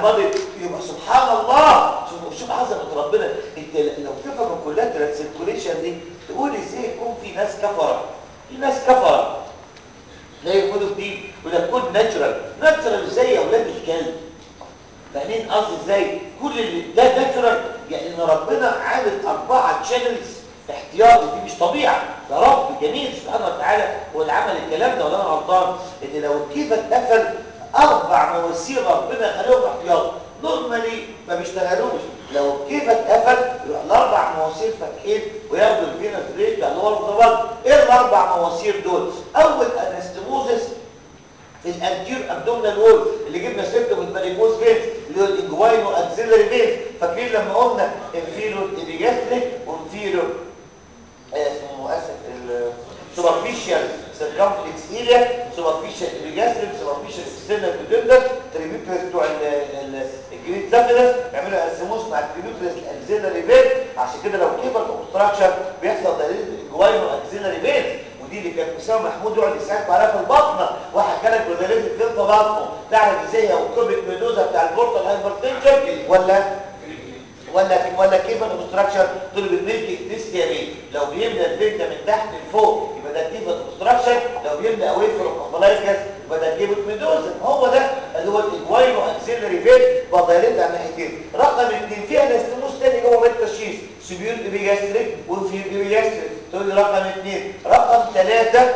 البادي يبقى سبحان الله شوف شوف عظمه ربنا انت لو تفهم الكولاترال سيركوليشن دي تقول ازاي يكون في ناس كفره في ناس كفره لا يرفضوا بدين ولا تكون ناتشرال ناتشرال ازاي يا اولاد الكلب فاهمين قصدي ازاي كل اللي ده ناتشرال يعني ان ربنا عامل اربعه تشانلز احتياطي دي مش طبيعه ده رب جميل سبحانه وتعالى هو اللي عمل الكلام ده ولا انا غلطان ان لو الكيف اتقفل اربع مواسير ربنا خليهم احتياطي نورمالي ما بيشتغلوش لو الكيف اتقفل يروح الاربع مواسير فاتحين وياخدوا الفينس ريت اللي هو الضبط ايه الاربع مواسير دول اول انستموزس في الانتير ابدومينال وول اللي جبنا سيرته من الباريبوز فينز اللي هو الانجواينو اكسيلري فينز فاكرين لما قلنا انفيرو ابيجاستريك وانفيرو اسمه مؤسس السوبرفيشال سيركمفلكس ايليا سوبرفيشال ابيجاستريك سوبرفيشال اكسترنال بيدندر تريبيوتريس بتوع الجريد سافيلس يعملوا اسموس مع التريبيوتريس الاكسيلري فينز عشان كده لو كبر الاوبستراكشن بيحصل دليل الانجواينو اكسيلري فينز ودي اللي كان مساوي محمود يقعد يساعد عليها في البطنه واحد كانت جداريه فين في بطنه تعرف ازاي هو الكوبيك ميدوزا بتاع البورتال هايبرتنشن ولا ولا ولا كيف الاوبستراكشن دول بالملك اكتستيامي لو بيملى الفين ده من تحت لفوق يبقى ده كيف الاوبستراكشن لو بيملى اواي فروم امبلايكس يبقى ده كيف ميدوزا هو ده اللي هو الاجواينو اكسيلري فين بضايلت على ناحيتين رقم اثنين فيها الاستموس تاني جوه بيت التشخيص سبيول ابيجاستريك وانفير ابيجاستريك تقول لي رقم اثنين رقم ثلاثة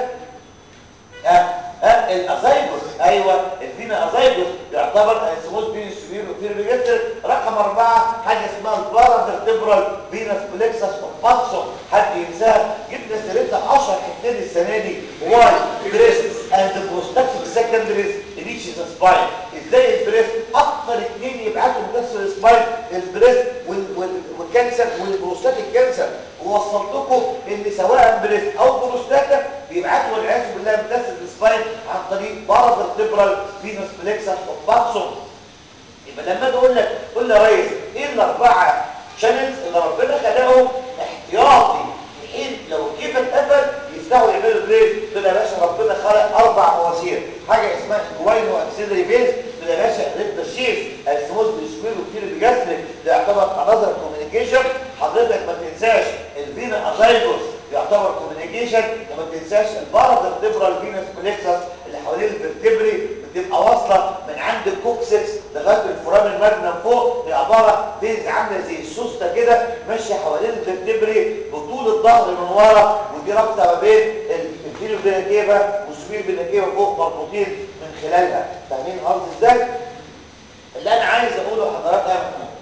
ها ها الازايجوس ايوه الفينا ازايجوس يعتبر اسموس بين السبيل وفير بيجستر رقم أربعة حاجه اسمها البارافيرتبرال فينس بلكسس اوف حد ينساها جبنا سيرتها 10 حتتين السنه دي واي بريست اند بروستاتيك سكندريز ريتش ذا سباين ازاي البريست اكتر اثنين يبعتوا نفس السباين البريست والكانسر والبروستاتيك كانسر ووصلت لكم ان سواء بريست او بروستاتا بيبعتوا والعياذ بالله نفس السباين عن طريق بارافيرتبرال فينس بلكسس اوف يبقى لما اجي اقول لك قول لي يا ريس ايه الاربعه شانلز اللي ربنا خلقهم احتياطي في حين لو كيف اتقفل يفتحوا يعملوا بريز دول يا باشا ربنا خلق اربع مواسير حاجه اسمها جواينو اكسيلري بيز دول يا باشا ريد الشيف السموث بيسكويل وكتير بيجسري ده يعتبر انذر كوميونيكيشن حضرتك ما تنساش الفينا ازايجوس يعتبر كوميونيكيشن وما تنساش البارافيرتبرال فينس بليكسس اللي حوالين الفرتبري بتبقى واصله من عند الكوكسكس لغايه الفرام المجنم فوق هي عباره فيز عامله زي السوسته كده ماشيه حوالين الفرتبري بطول الظهر من ورا ودي رابطه ما بين الفيلو بيناكيفا والسبيل بيناكيفا فوق مربوطين من خلالها فاهمين الارض ازاي؟ اللي انا عايز اقوله لحضرتك يا محمود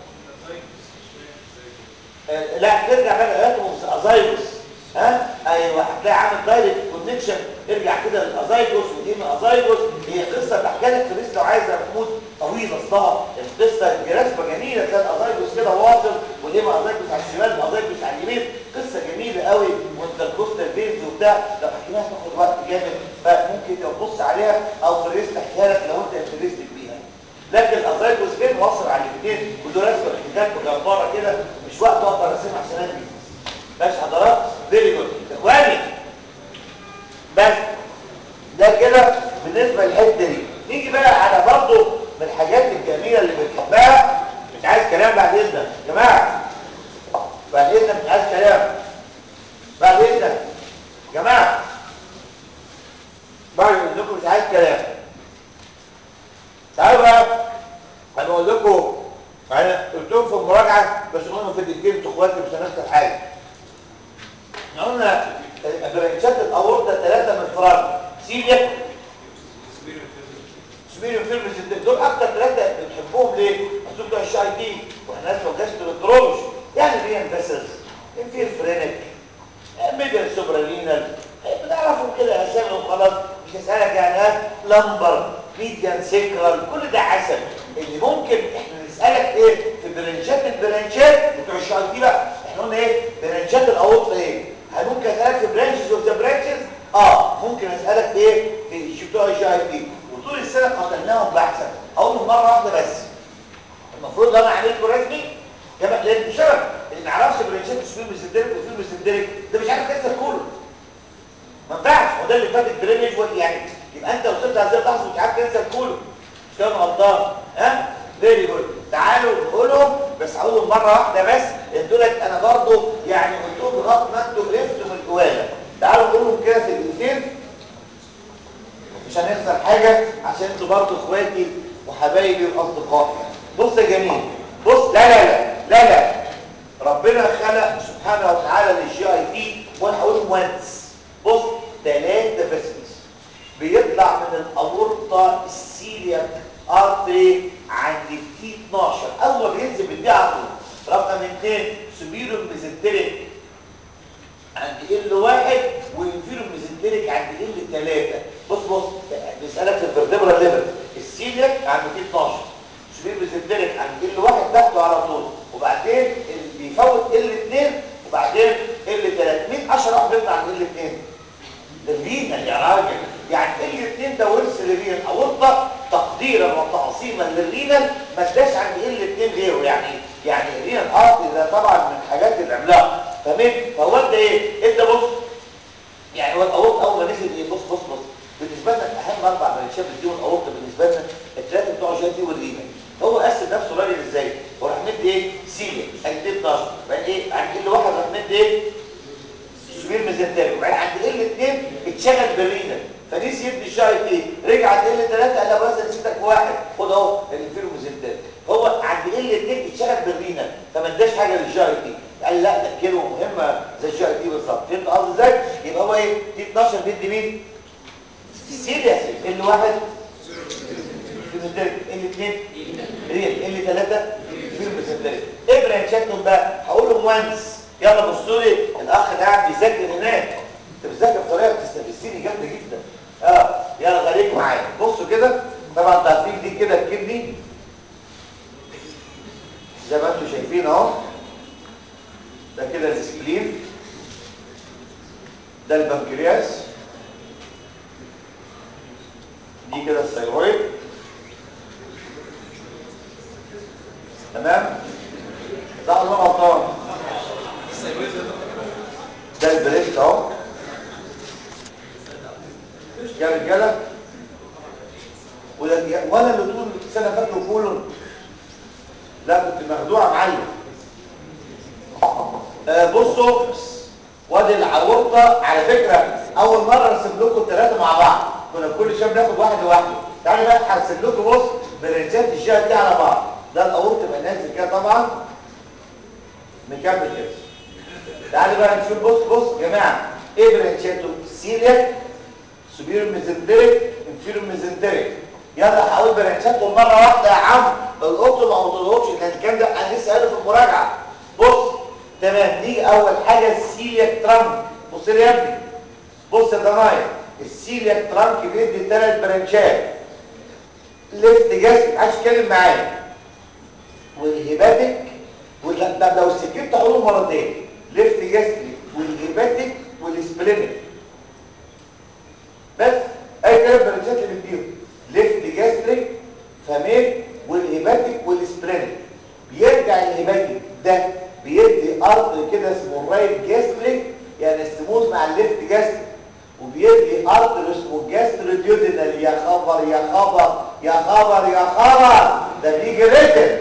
لا ترجع بقى لغايه ازايروس ها ايوه هتلاقي عامل دايركت كونكشن ارجع كده للازايجوس وديما ازايجوس هي قصه بحكي لك في لو عايز محمود طويل اصلها القصه الجراسبه جميله تلاقي الازايجوس كده واصل وديما ازايجوس على الشمال وازايجوس على اليمين قصه جميله قوي وانت الكوستال فينز وبتاع لو حكيناها تاخد وقت جامد فممكن تبص عليها او في الريست احكيها لك لو انت انترستد بيها لكن الازايجوس فين واصل على الاثنين ودول رسمه احتكاك جباره كده مش وقت اقدر ارسمها عشان انجز ماشي حضرات فيري جود اخواني بس ده كده بالنسبه للحته دي نيجي بقى على برضه من الحاجات الجميله اللي بنحبها مش عايز كلام بعد اذنك يا جماعه بعد اذنك مش عايز كلام بعد اذنك يا جماعه بعد اذنكم مش عايز كلام تعالوا بقى انا بقول لكم انا قلت لكم في المراجعه بس قلنا في الدكتور انتوا اخواتي مش هنفس الحاجه احنا قلنا برانشات الاورطه ثلاثه من الفرامل سيليا سبيريو فيرمز دول اكتر ثلاثه بنحبهم ليه؟ اصل بتوع الشي اي دي واحنا ناس جاستروترومش يعني ريان فيسلز انفير فرينك ميدل سوبرالينال بنعرفهم كده اسامي وخلاص مش هسالك يعني ها لمبر ميديان سيكرال كل ده عسل اللي ممكن احنا نسالك ايه في برانشات البرانشات بتوع الشي اي دي بقى احنا قلنا ايه برانشات الاورطه ايه هل ممكن اسالك في برانشز اوف ذا برانشز اه ممكن اسالك في ايه في بتوع الشي اي دي وطول السنه قتلناهم بحثا اقولهم مره واحده بس المفروض لو انا عملته رسمي يبقى لان الشبك اللي ما يعرفش برانشات سبيل ميزنتريك وفيل ميزنتريك ده مش عارف كسر كله ما ينفعش هو ده اللي فات الدرينج يعني يبقى انت وصلت هذه اللحظه مش عارف كنسل كله مش كده غلطان ها فيري جود تعالوا نقولهم بس هقولهم مره واحده بس دولت انا برضو يعني قلتهم لغايه ما انتوا عرفتوا من الجواله تعالوا نقولهم كده في الاثنين مش هنخسر حاجه عشان انتوا برضو اخواتي وحبايبي واصدقائي بص يا جميل بص لا لا لا لا لا ربنا خلق سبحانه وتعالى للجي اي تي وانا هقولهم وانس بص ثلاثه فيسلز بيطلع من الأورطة السيليا ارتري عند التي 12 اول ما بينزل بالدي على طول رقم اثنين سبيرو ميزنتريك عند ال واحد وانفيرو ميزنتريك عند ال 3 بص بص بيسالك في الفرتبرا ليفل السيليا عند التي 12 سبيرو ميزنتريك عند ال واحد تحته على طول وبعدين اللي بيفوت ال 2 وبعدين ال 3 مين اشهر واحد بيطلع عند ال 2 الرينال يا راجل يعني الاثنين ده ورث للرينال اورطه تقديرا وتعظيما للرينال ما اداش عند الاثنين غيره يعني يعني الرينال ارض ده طبعا من الحاجات العملاقه تمام فهو ده ايه انت بص يعني هو الاورطه اول ما نزل ايه بص بص بص بالنسبه لنا اهم اربع برانشات بتديهم الاورطه بالنسبه لنا الثلاثه بتوع جي والرينال هو قسم نفسه راجل ازاي هو راح مدي ايه سيليا عند 12 بعدين ايه عند كل واحد راح مدي ايه سبير ميزنتري وبعدين عند ال 2 اتشغل بالرينا فنسي يبني الشاي ايه رجع عند ال 3 قال له بس نسيتك واحد خد اهو الفيرو ميزنتري هو عند ال 2 اتشغل بالرينا فما اداش حاجه للجاي دي قال لا ده كلمه مهمه زي الجاي دي بالظبط فهمت قصدي ازاي يبقى هو ايه دي 12 بيدي مين سيريس ال واحد ميزنتري ال 2 ريال ال 3 فيرو ميزنتري ايه برانشاتهم بقى هقولهم وانس يلا بصوا لي الاخ اللي قاعد بيذاكر هناك انت بتذاكر بطريقه بتستفزني جامده جدا اه يلا خليك معايا بصوا كده طبعا انتوا عارفين دي كده الكدني زي ما انتم شايفين اهو ده كده السبلين ده البنكرياس دي كده الثيرويد تمام صح ولا غلطان ده البريست اهو يا رجاله ولا ولا اللي طول سنه فاكره كولون لا كنت مخدوعه معلم آه بصوا وادي العورطه على فكره اول مره ارسم لكم الثلاثه مع بعض كنا كل شويه بناخد واحد لوحده تعالوا بقى هرسم لكم بص برنشات الشهر دي على بعض ده الاورطه يبقى نازل كده طبعا مكمل كده تعالوا بقى نشوف بص بص يا جماعه ايه برانشاتو سيلياك سوبيرو ميزنتريك انفيرو ميزنتريك يلا هقول برانشاتهم مره واحده يا عم القطه ما قلتلهمش لان الكلام ده انا لسه قايله في المراجعه بص تمام نيجي اول حاجه السيلياك ترانك بص لي يا ابني بص يا ضنايا السيلياك ترانك بيدي ثلاث برانشات ليفت جاست عايز تتكلم معايا والهيباتيك طب لو سكبت هقوله مرتين ليفت جاستريك والهيباتيك والسبلينيك بس اي ثلاث برانشات اللي بنديهم ليفت جاستريك فمين والهيباتيك والسبلينيك بيرجع الهيباتيك ده بيدي ارض كده اسمه الرايت جاستريك يعني استموت مع الليفت جاستريك وبيدي ارض اسمه الجاستروديودينال يا خبر يا خبر يا خبر يا خبر ده بيجي ريتم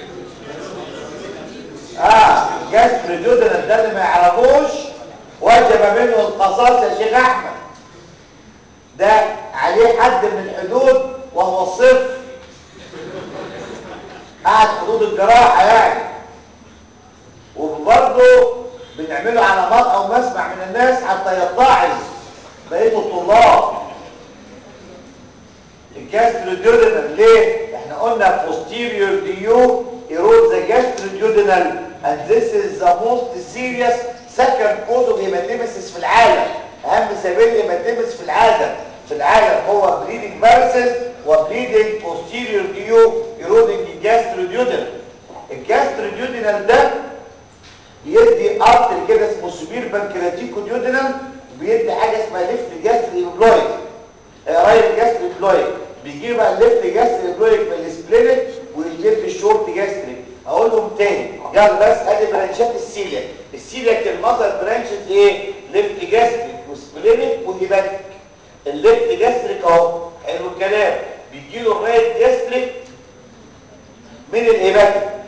اه جاستروديودينال ده اللي ما يعرفوش وجب منه القصاص يا شيخ احمد ده عليه حد من الحدود وهو صفر قاعد حدود الجراحه يعني وبرضه بنعمله على مرأى او مسمع من الناس حتى يتعظ بقيه الطلاب الجاستروديودينال ليه احنا قلنا posterior DU erodes the gastroduodenal and this is the most serious second cause of hematemesis في العالم اهم سبيل هيماتيمس في العالم في العالم هو bleeding varices و bleeding posterior DU eroding the gastroduodenal الجاستروديودينال ده بيدي ارتر كده اسمه سوبير بانكرياتيكو ديودينال وبيدي حاجه اسمها ليفت جاستري بلويد رايت جاستري بلويد بيجيب بقى الليفت جاستري بلويد من السبلينك ويجيب الشورت جاستري اقول لهم تاني يلا بس ادي برانشات السيلياك السيلياك المصل برانشز ايه ليفت جاستري وسبلينك وهيباتيك الليفت جاستريك اهو حلو الكلام بيجي له الرايت جاستريك من الهيباتيك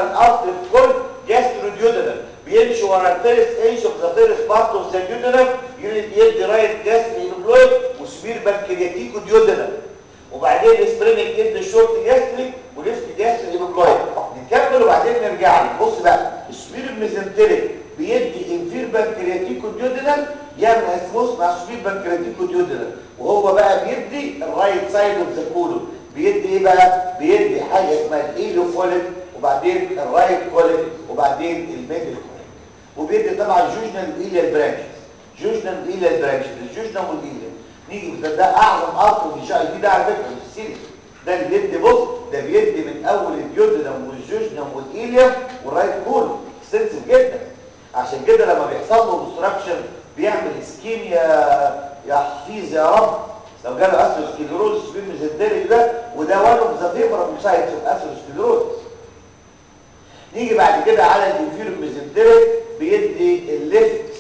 انترنال ارتري كل جاستروديودنم بيمشي ورا الفيرست ايش اوف ذا فيرست بارت اوف ذا ديودنم يدي رايت جاسترينوبلويد وسبير بنكرياتيكو ديودنم وبعدين سبرينج يدي شورت جاستريك وليفت جاسترينوبلويد نكمل وبعدين نرجع له بص بقى السبير الميزنتريك بيدي انفير بنكرياتيكو ديودنم يعمل اسموس مع سبير بنكرياتيكو ديودنم وهو بقى بيدي الرايت سايد اوف ذا كولون بيدي ايه بقى بيدي حاجه اسمها الايلوفوليك وبعدين الرايت كوليك وبعدين الميدل كوليك وبيدي طبعا جوجنال وايليال برانشز جوجنال وايليال برانشز الجوجنال والايليال نيجي ده, ده اعظم ارتر في الجي دي ده على فكره مش سيريس ده اللي بيدي بص ده بيدي من اول الديودنم والجوجنم والايليال والرايت كولون سنسيف جدا عشان كده لما بيحصل له اوبستراكشن بيعمل اسكيميا يا حفيظ يا رب لو جاله اثيروسكليروز في الميزنتريك ده وده وان اوف ذا فيبرال سايتس اوف اثيروسكليروز نيجي بعد كده على الانفيرو ميزنتريك بيدي الليفت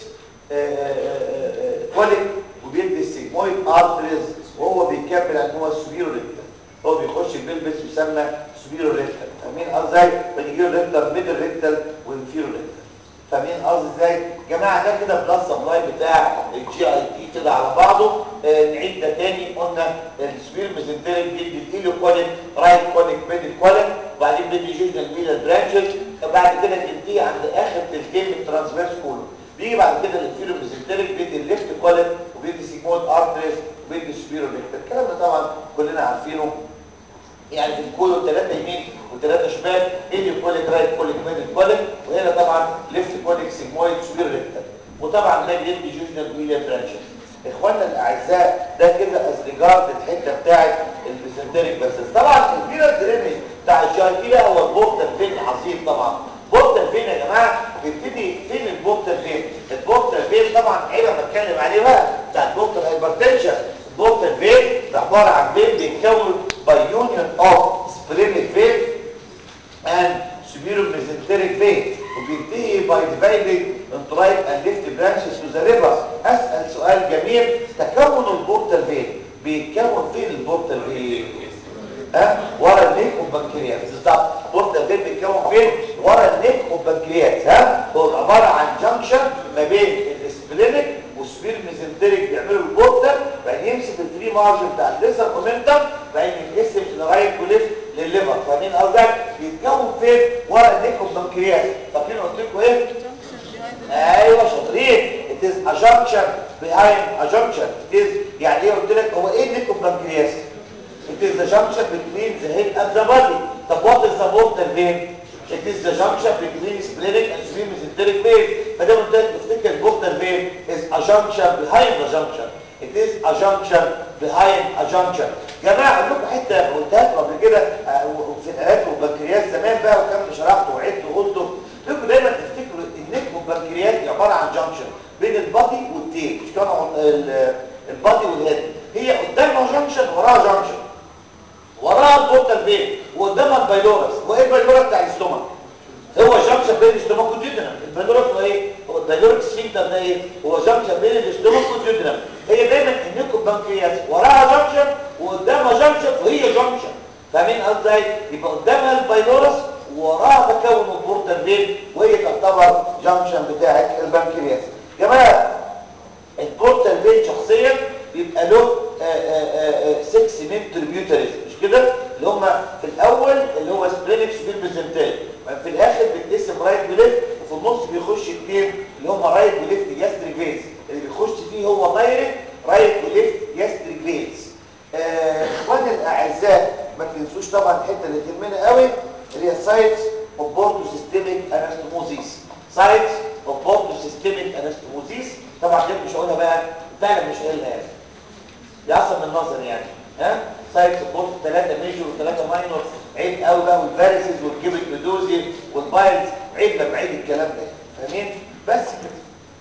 كوليك وبيدي السيجمويد ارتريز وهو بيكمل ان هو سبيرو ريكتر هو بيخش بيلبس يسمى سبيرو ريكتر فاهمين قصدي بنجيله ريكتر ميدل ريكتر وانفيرو ريكتر فاهمين قصدي ازاي جماعه ده كده بلس سبلاي بتاع الجي اي تي كده على بعضه آه نعيد ده تاني قلنا السبير ميزنتريك بيدي الايلو كوليك رايت كوليك ميدل كوليك وبعدين بيدي جوجنال ميلر برانشز وبعد كده تنتهي عند اخر تلتين من الترانسفيرس كولون بيجي بعد كده الانفيرو ميزنتريك بيدي الليفت كوليك وبيدي سيجمويد ارتريز وبيدي سبيرو ريكتر الكلام ده طبعا كلنا عارفينه يعني في الكولون ثلاثة يمين وثلاثة شمال ايدي كوليك رايت كوليك ميدل كوليك وهنا طبعا ليفت كوليك سيجمويد سبير ريكتر وطبعا ده بيدي جوجنال ميليا برانشز اخواننا الاعزاء ده كده از ريجارد الحته بتاعت البيسنتريك بس طبعا الفيرال درينج بتاع الجي ده هو البورتال فين عظيم طبعا بورتال فين يا جماعه بيبتدي فين البورتال فين البورتال فين طبعا عيب ما اتكلم عليه بقى بتاع البورتال هايبرتنشن البورتال فين ده عباره عن فين بيتكون باي يونيون اوف سبلينيك فين and superior mesenteric vein وبينتهي by dividing into right and left branches to the river اسال سؤال جميل تكون البورتال فين بيتكون فين البورتال فين ها ورا النيك والبنكرياس بالظبط البورتال فين بيتكون فين ورا النيك والبنكرياس ها هو عباره عن جنكشن ما بين السبلينيك والسبير ميزنتريك بيعملوا البورتال بعدين يمسك الفري مارجن بتاع الليزر مومنتم بعدين ينقسم لرايت وليفت للليفر فاهمين قصدك بيتكون فين ورا النيك والبنكرياس فاكرين قلت لكم ايه ايوه شاطرين it is a junction behind a junction it is يعني ايه قلت لك هو ايه النيك والبنكرياس it is the junction between the head and the body طب what is the portal vein it is the junction between splenic and spleen mesenteric vein فده قلت لك تفتكر البورتال vein is a junction behind the junction it is a junction behind a junction جماعه اقول لكم حته قلتها لكم قبل كده في الالات والبنكرياس زمان بقى وكم شرحته وعدت وقلته لكم دايما تفتكروا النك والبنكرياس عباره عن جنكشن بين البادي والتيل مش كانوا البادي والهيد هي قدامها جنكشن وراها جنكشن وراها البورتال فين وقدامها البايلورس وايه البايلورس بتاع الاستومك هو جنكشن بين الاستومك والجدرم البايلورس هو ايه هو البايلوريك سفنكتر ده ايه هو جنكشن بين الاستومك والجدرم هي دايما النيكو بانكرياس وراها جنكشن وقدامها جنكشن وهي جنكشن فاهمين قصدي يبقى قدامها البايلورس وراها تكون البورتال فين وهي تعتبر جنكشن بتاعه البنكرياس يا جماعه البورتال فين شخصيا بيبقى له 6 مين تريبيوتريز مش كده اللي هم في الاول اللي هو سبلينكس بالبيزنتال في الاخر بيتقسم رايت وليفت وفي النص بيخش اثنين اللي هم رايت وليفت جاستريك فينز اللي بيخش فيه هو دايركت رايت وليفت جاستريك فينز اخواني الاعزاء ما تنسوش طبعا الحته اللي تهمنا قوي اللي هي سايتس اوف بورتو سيستميك انستموزيس سايتس اوف بورتو سيستميك انستموزيس طبعا دي مش هقولها بقى فعلا مش قايلها يعني دي اصلا من النظر يعني ها سايت سبورت ثلاثة ميجور وثلاثة ماينور عيب قوي بقى والفارسز والكيبك ميدوزي والبايلز عيب لما عيب الكلام ده فاهمين بس كده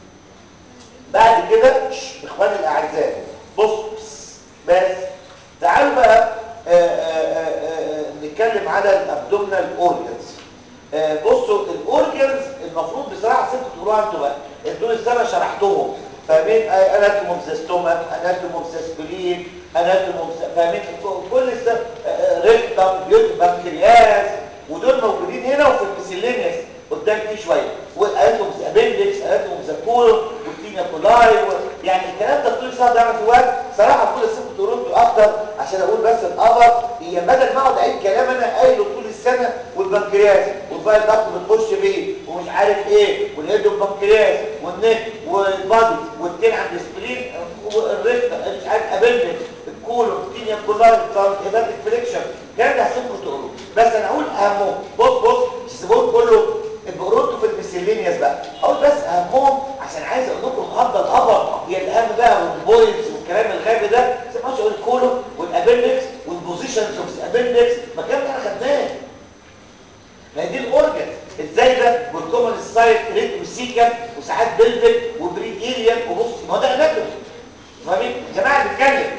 بعد كده اخواني الاعزاء بص بس تعالوا بقى آآ آآ آآ نتكلم على الابدومينال اورجنز بصوا الاورجنز المفروض بصراحه سبت تقولوها انتوا بقى دول السنه شرحتهم فاهمين اناتوم اوف ذا ستومك اناتوم اوف ذا سبلين اناتوم اوف فاهمين كل ريكتم بيوت بنكرياس ودول موجودين موجودين هنا وفي الميسيلينيوس قدام فيه شويه وقالتهم ابندكس قالتهم زكولون والتينا كولاي و... يعني الكلام ده طول ساعه ده في وقت صراحه كل الست تورنتو اكتر عشان اقول بس القمر هي بدل ما اقعد اعيد كلام انا قايله طول السنه والبنكرياس والفايل ضغط بتخش بيه ومش عارف ايه والهيدو بنكرياس والنك والبادي والتين عند السبرين والريكتا مش عارف ابندكس الكولون التينيا كولاي هيباتيك فريكشن الكلام ده هسيبكم تقولوا بس انا اقول اهمهم بص بص السيبون كله البقروتو في الميسيلينيوس بقى اقول بس اهمهم عشان عايز اقول لكم النهارده الابر هي الاهم بقى والبوينتس والكلام الغبي ده زي ما اقول الكولون والابندكس والبوزيشنز اوف الابندكس ما كان احنا خدناه ما هي دي الاورجن ازاي ده والكومن سايت ريت وسيكا وساعات بلفل وبريديريال وبص ما هو ده اناتومي فاهمين يا جماعه بنتكلم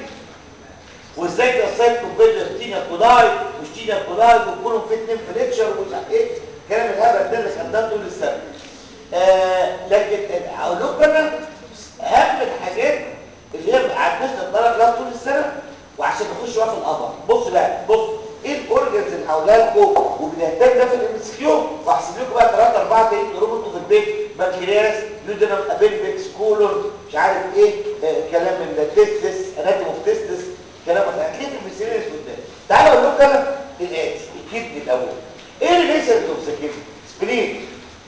وازاي تقصيت كوبيل تينا كوداي مش تينا كوداي وكلهم في اتنين فريكشر ومش عارف ايه الكلام الهبل ده اللي خدناه طول السنه آه لكن اقول لكم انا اهم الحاجات اللي هي قعدناش نتدرب لها طول السنه وعشان نخش بقى في القمر بص بقى بص ايه الاورجنز اللي هقولها لكم وبنهتم ده في الام اس كيو واحسب لكم بقى 3 4 تاني تقولوا انتوا في البيت بنكرياس يودينم ابندكس كولون مش عارف ايه آه كلام من ده تيستس اناتوم اوف تيستس كلام هتلاقيه في المسيرينس قدام تعالوا اقول لكم انا الاتي الكدني الاول ايه الريليشنز اوف ذا كدني سبلين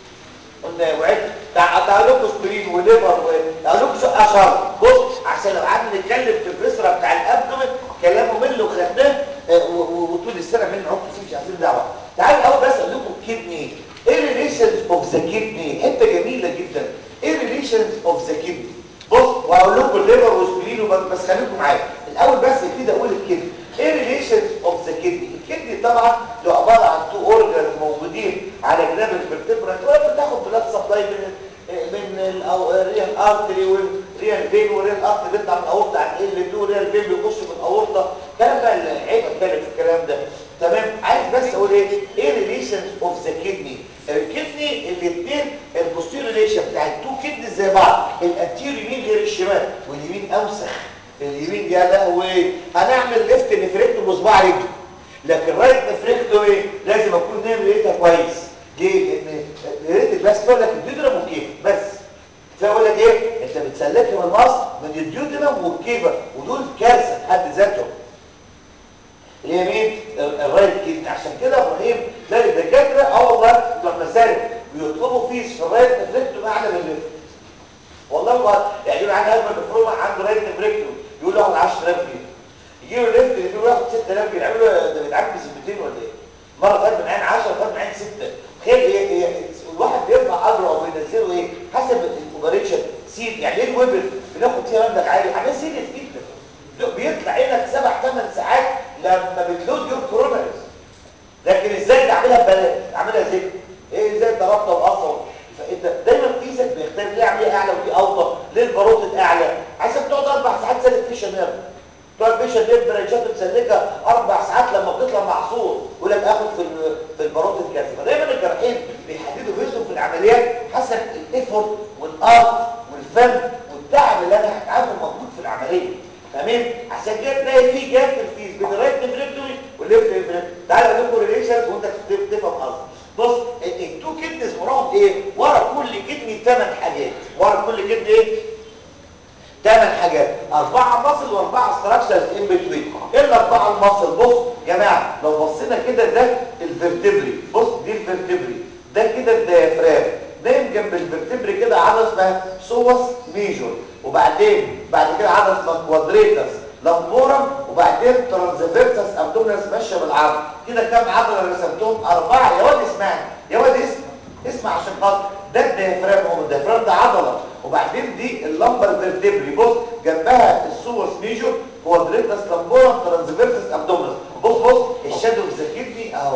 قلنا وعدت تعالوا لكم سبلين وليفر واقول لكم شقه شر بص عشان لو قعدنا نتكلم في الفسره بتاع الابدومن كلامه منه خدناه وطول السنه منه عقد فيه مش عايزين دعوه تعالوا الاول بس اقول لكم الكدني ايه الريليشنز اوف ذا كدني حته جميله جدا ايه الريليشنز اوف ذا كدني بص وهقول لكم الليفر وسبلين بس خليكم معايا الاول بس كده اقول الكدني ايه ريليشنز اوف ذا كدني الكدني طبعا له عباره عن تو اورجانز موجودين على جناب الفرتبرا بتاخد بلاد سبلاي من من الريال ارتري والريال فين والريال ارتري بيطلع من الاورطه عن ال 2 ريال فين بيخش من الاورطه كلام بقى العيب اتكلم في الكلام ده تمام عايز بس اقول ايه ايه ريليشنز اوف ذا كدني الكدني الاثنين البوستيريور ريليشن بتاع التو كدني زي بعض الانتيريور يمين غير الشمال واليمين اوسخ اليمين يا لهوي هنعمل ليفت نفركته بصباع رجلي لكن رايت نفركته ايه لازم اكون نايم لقيتها كويس ليه لان يا ريت بس تقول لك الديودرم والكيف بس فاقول لك ايه انت بتسلكها من المص من الديودرم والكيفه ودول كارثه في حد ذاتهم اللي هي مين الرايت كيدني عشان كده ابراهيم تلاقي الدكاتره اه والله بتوع المسالك بيطلبوا فيس في الرايت نفركته اعلى من الليفت والله ما يعني يقول عنده هجمه مفرومه عنده رايت نفركته يقول له ياخد 10000 جنيه يجي له ليفت يقول له ياخد 6000 جنيه يعمل له ده بيتعامل ب 200 ولا ايه مره خد من عين 10 خد من عين 6 تخيل هي هي الواحد بيرفع قدره او بينزله ايه حسب الاوبريشن سيد يعني ايه الويبل بناخد فيها مبلغ عالي عمليه سيريس جدا بيطلع عينك سبع ثمان ساعات لما بتلود يور كورونرز لكن ازاي تعملها ببلاش اعملها ازاي ايه ازاي ضربت واصل فانت دايما فيزك بيختار ليه عمليه اعلى ودي اوطى ليه الباروت اعلى عايزك تقعد اربع ساعات تسلك فيشن نيرف تقعد فيشن نيرف برانشات تسلكها اربع ساعات لما بتطلع معصور يقول لك اخد في في الباروت الكذا فدايما الجراحين بيحددوا فيزهم في العمليات حسب الايفورت والارت والفن والتعب اللي انا هتعبه موجود في العمليه تمام عشان كده تلاقي في جاب في الفيز بين الرايت نفريكتوري والليفت نفريكتوري تعالى اقول لكم ريليشنز وانت تفهم قصدي بص التو كدنز وراهم ايه ورا كل كدني ثمان حاجات ورا كل كدني ايه ثمان حاجات اربعه مصل واربعه ستراكشرز ان بتوين ايه الاربعه المصل بص يا جماعه لو بصينا كده ده الفرتبري بص دي الفرتبري ده كده الديافرام نايم جنب الفرتبري كده عضله اسمها سوبس ميجور وبعدين بعد كده عضله اسمها كوادريتس لامبورم وبعدين ترانزفيرسس ابدومينس ماشيه بالعرض كده كام عضله رسمتهم اربعه يا واد اسمعني يا واد اسمع اسمع عشان خاطر ده الديافرام هو الديافرام ده عضله وبعدين دي اللمبر فيرتبري بص جنبها السوس ميجور كوادريتس لامبورم ترانزفيرسس ابدومينس بص بص الشادو في الكدني اهو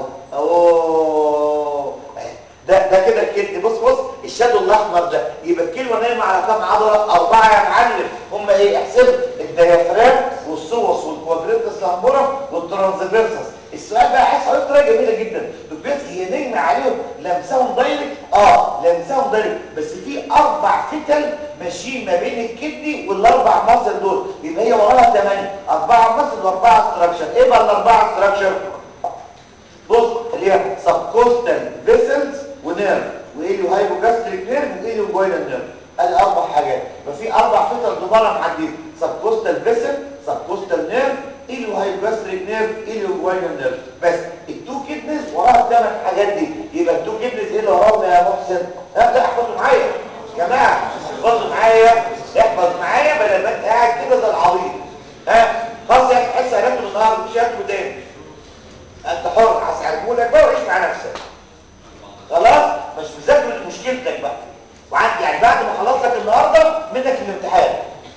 اهو ده ده كده الكدني بص بص الشادو الاحمر ده يبقى الكلمه نايمه على كام عضله اربعه يا معلم هم ايه احسب الديافرام والسوس والكوادريتس لامبورم والترانزفيرسس السؤال بقى عايز حضرتك طريقه جميله جدا دكتور هي نايمه عليهم لمساهم دايركت اه لمساهم دايركت بس في اربع فتل ماشيين ما بين الكدني والاربع مصل دول يبقى هي وراها ثمانيه اربعه مصل واربعه ستراكشر ايه بقى الاربعه ستراكشر بص اللي هي سبكوستال فيسلز ونيرف وايليو هايبوجاستريك نيرف وايليو جوينال نيرف ادي اربع حاجات يبقى في اربع فيتر دمارة معديين سبكوستال فيسل سبكوستال نيرف ايليو هايبوجاستريك نيرف ايليو جوينال نيرف بس التو كيدنز وراها الثمان حاجات دي يبقى التو كيدنز ايه اللي وراهم يا محسن ها لا احفظوا معايا يا جماعه احفظوا معايا احفظ معايا بدل ما انت قاعد كده زي العبيط ها خلاص يا تحس هناكل النهارده مش هاكله تاني انت حر هسعلهولك بقى وعيش مع نفسك خلاص مش مذاكر مشكلتك بقى وعندي يعني بعد ما خلص لك النهارده منك الامتحان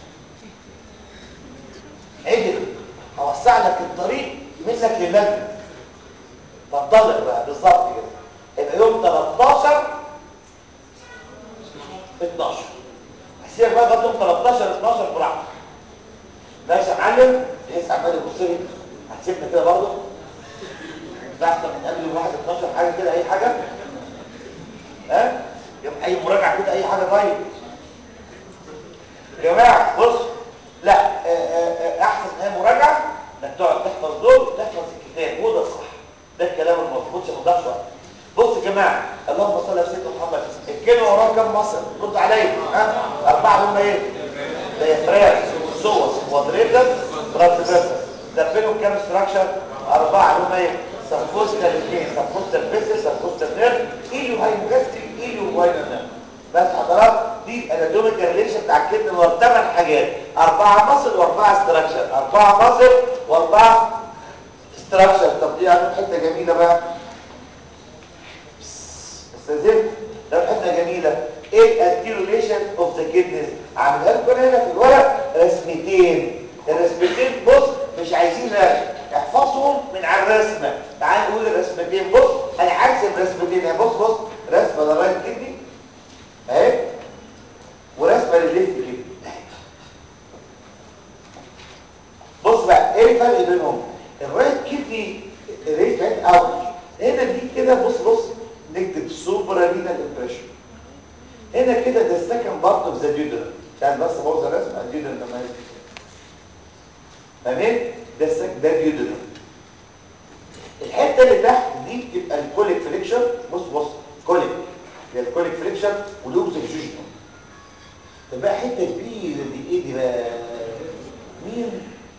عدل هوسع لك الطريق منك للجنه فانطلق بقى بالظبط كده يبقى يوم 13 12 هسيبك بقى لغايه يوم 13 12 براحتك ماشي يا معلم لسه عمال يبص لي هتسيبنا كده برضه بحث من قبل واحد 12 حاجه كده اي حاجه ها يوم اي مراجعه كده اي حاجه طيب يا جماعه بص لا آه، آه، آه، احسن من اي مراجعه انك تقعد تحفظ دول وتحفظ الكتاب وده الصح ده الكلام المظبوط عشان ما تضيعش وقت بص يا جماعه اللهم صل على سيدنا محمد الكلمه وراها كام مصر رد عليا ها اربعه هم ايه ديافراغ سوس كوادريتس ترانسفيرس ده بينهم كام ستراكشر اربعه هم ايه سبوستال اثنين سبوستال فيسل سبوستال نيرف ايليو هايموجاستريك ايليو جوينال بس حضرات دي الاناتوميكال ريليشن بتاع الكلمه هو ثمان حاجات اربعه مصل واربعه ستراكشر اربعه مصل واربعه ستراكشر طب دي يعني حته جميله بقى استاذنت ده حته جميله ايه الانتيروليشن اوف ذا كيدنيز عاملها لكم أنا هنا في الورق رسمتين الرسمتين بص مش عايزين رسم احفظهم من على الرسمه تعال نقول الرسمتين بص انا هرسم رسمتين يعني بص بص رسمه للرايت كدني اهي ورسمه للليفت كدني بص بقى ايه الفرق بينهم الرايت كدني الريت هيد اوت هنا دي كده بص بص نكتب سوبرا رينال امبريشن هنا كده ده السكند بارت اوف ذا ديودرم عشان بس بوظ الرسم الديودرم ده ما تمام ده السك ده ديودرم الحته اللي تحت دي بتبقى الكوليك فليكشن بص بص كوليك هي الكوليك فليكشن ولوبز الجوجنال طب بقى حته كبيره دي ايه دي بقى مين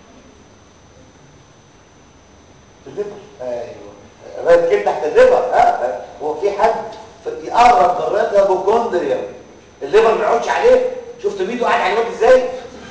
الليفر ايوه الرايت كده تحت الليفر ها هو في حد يقرب من الرايت هيبوكوندريا الليفر ما يقعدش عليه شفت بيدو قاعد على الواد ازاي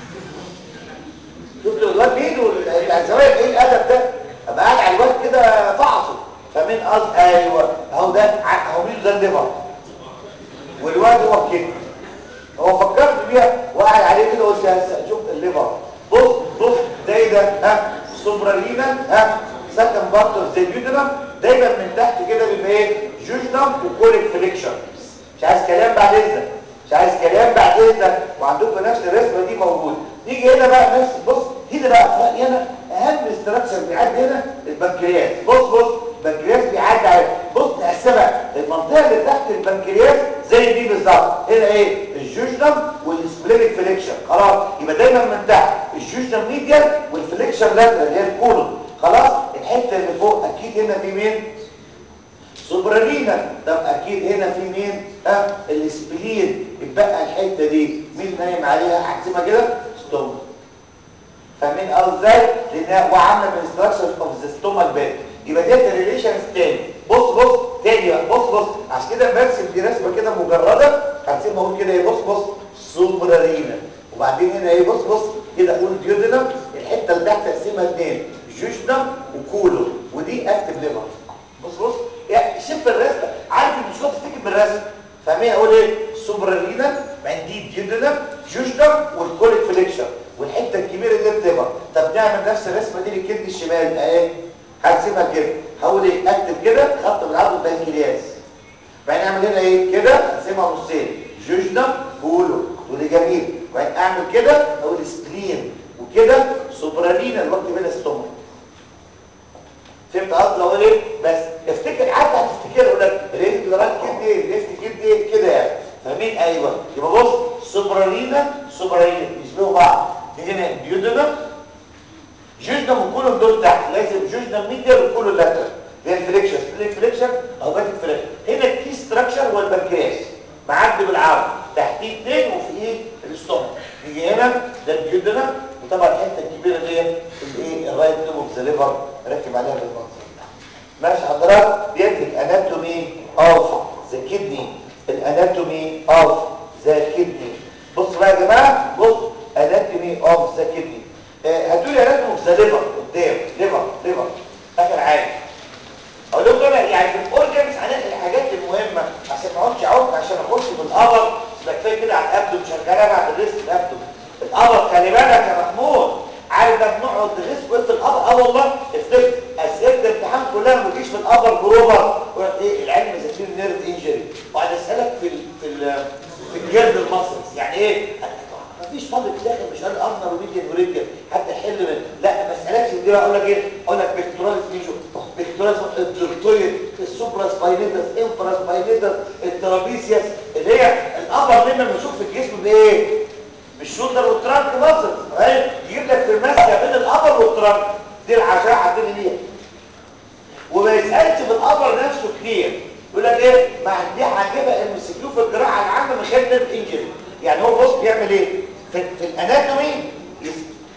شفت الواد بيدو الزوايا ايه الادب ده ابقى قاعد على الواد كده فعصه فمن قصد ايوه اهو ده اهو مين ده الليفر والواد هو كده هو فكرت بيها وقاعد عليه كده قلت يا شفت الليفر بص بص ده ايه ده ها سوبرالينا ها سكن بارت اوف ذا ديودرم دايما من تحت كده بيبقى ايه جوجنم وكوليك فليكشن مش عايز كلام بعد اذنك مش عايز كلام بعد اذنك وعندكم نفس الرسمه دي موجود نيجي هنا بقى نفس بص هنا بقى في رأيي هنا اهم استراكشر بيعدي هنا البنكرياس بص بص البنكرياس بيعدي على بص نقسمها المنطقه اللي تحت البنكرياس زي دي بالظبط هنا ايه الجوجنم والسبلينيك فليكشن خلاص يبقى دايما من تحت الجوجنم ميديال والفليكشن لاترال اللي هي الكولون خلاص الحته اللي فوق اكيد هنا في مين سوبرالينا طب اكيد هنا في مين ها السبلين اتبقى الحته دي مين نايم عليها هحسبها كده ستومك فاهمين قصدي ازاي لانها وعامله من ستراكشر اوف ذا ستومك باد يبقى ديت الريليشنز تاني بص بص تاني بقى بص بص عشان كده برسم دي رسمه كده مجرده هرسمها اقول كده ايه بص بص سوبرالينا وبعدين هنا ايه بص بص كده اقول ديودنم الحته اللي تحت اقسمها اثنين جوجنم وكولو ودي اكتف ليفر بص بص يعني شوف الرسمه عارف انت مش هتفتكر بالرسم فاهمين اقول ايه سوبرالينا عندي ديودنم جوجنم والكوليك فليكشن والحته الكبيره دي الليفر طب نعمل نفس الرسمه دي للكبد الشمال اهي هرسمها كده هقول ايه اكتب كده خط من عرض البنكرياس بعدين اعمل هنا ايه كده اقسمها نصين جوجنم كولو ودي جميل وبعدين اعمل كده اقول سبلين وكده سوبرالينا الوقت هنا ستومك فهمت قصدي اقول ايه بس افتكر حتى هتفتكر اقول لك ليفت لرايت كده ايه ليفت كده ايه كده يعني فاهمين ايوه يبقى بص سوبرالينا سوبرالينا يشبهوا بعض دي هنا ديودنم جوجنم وكولون دول تحت لازم جوجنم ميديال وكولون لاترال دي الفليكشن ديفيجن او باتيك فريش هنا الكي ستراكشر هو البنكرياس معدي بالعرض تحتيه اثنين وفي ايه الاستومك يجي هنا ده الجدنا وطبعا الحته الكبيره دي الايه الرايت لوب اوف ذا ليفر ركب عليها بالمنظر ماشي حضرتك بيدي اناتومي اوف ذا كدني الاناتومي اوف ذا كدني بص بقى يا جماعه بص اناتومي اوف ذا كدني هاتوا لي اناتومي اوف ذا ليفر قدام ليفر ليفر اخر حاجه اقول لكم انا يعني في الاورجنز هنلاقي الحاجات المهمه عشان ما اقعدش اعوق عشان اخش في القبر يبقى كفايه كده على الابدو مش هرجعها بعد الريست الابدو القبر خلي بالك يا محمود عارف ده بنقعد نغيظ وسط القبر اه والله افتكر اسئله الامتحان كلها ما بتجيش في القبر بروفر يقول لك ايه العلم ذاتير نيرف انجري وقعد اسالك في ال في ال في الجلد المصري يعني ايه مفيش طالب داخل مش قال ارنر وميديان وريديان حتى حل من لا ما اسالكش دي بقى اقول لك ايه اقول لك بكتوراليس ميجو بكتوراليس الدكتوريت السوبرا سباينيتس انفرا سباينيتس الترابيسياس اللي هي الابر لما بنشوف في الجسم بايه بالشولدر والترانك ماسل اهي يجيب لك في المسكه بين الابر والترانك دي العشاء عندنا ليها وما يسالش في الابر نفسه كتير يقول لك ايه ما دي هجيبها ام سي كيو في الجراحه العامه من خلال نيرف انجري يعني هو بص بيعمل ايه في, في الاناتومي يس...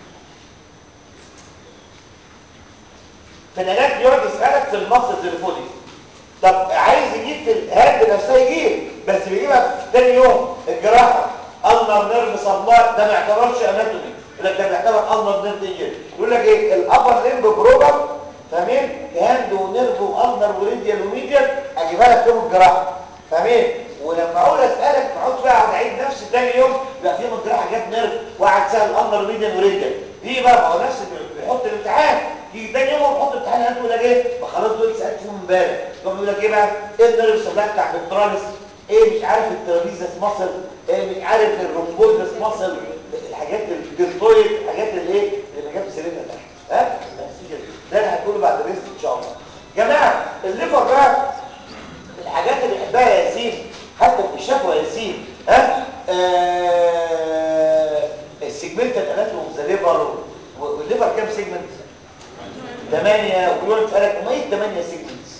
في الاناتومي يقعد يسالك في المصل التليفوني طب عايز يجيب في الهاند نفسها يجيب بس بيجيبها في ثاني يوم الجراحه النر نيرف سبلاي ده ما يعتبرش اناتومي يقول لك ده بيعتبر النر نيرف انجري يقول لك ايه الابر ليمب بروبر فاهمين هاند ونيرف والنر وريديال وميديال اجيبها لك يوم الجراحه فاهمين ولما اقول اسالك ما اقعدش بقى اقعد اعيد نفسي ثاني يوم يبقى في الجراحه جت نيرف وقعد سال النر ميديال وريديال دي بقى ما هو نفس بيحط الامتحان يجي ثاني يوم بحط امتحان انت تقول لك ايه ما خلاص دول سالت فيهم امبارح يقوم يقول لك ايه بقى ايه النيرف سبلاي بتاع البتراليس ايه مش عارف الترابيزس ماسل ايه مش عارف الرومبويدس ماسل الحاجات الدلتويد الحاجات اللي ايه اللي جاب سيرتها تحت ها ده اللي هتقوله بعد الريست ان شاء الله جماعه الليفر بقى الحاجات اللي بيحبها يا ياسين حتى في الشكوى يا ياسين ها آه السيجمنت الاناتومي اوف ذا ليفر والليفر كام سيجمنت 8 ويقول لك قالك ما ايه 8 سيجمنتس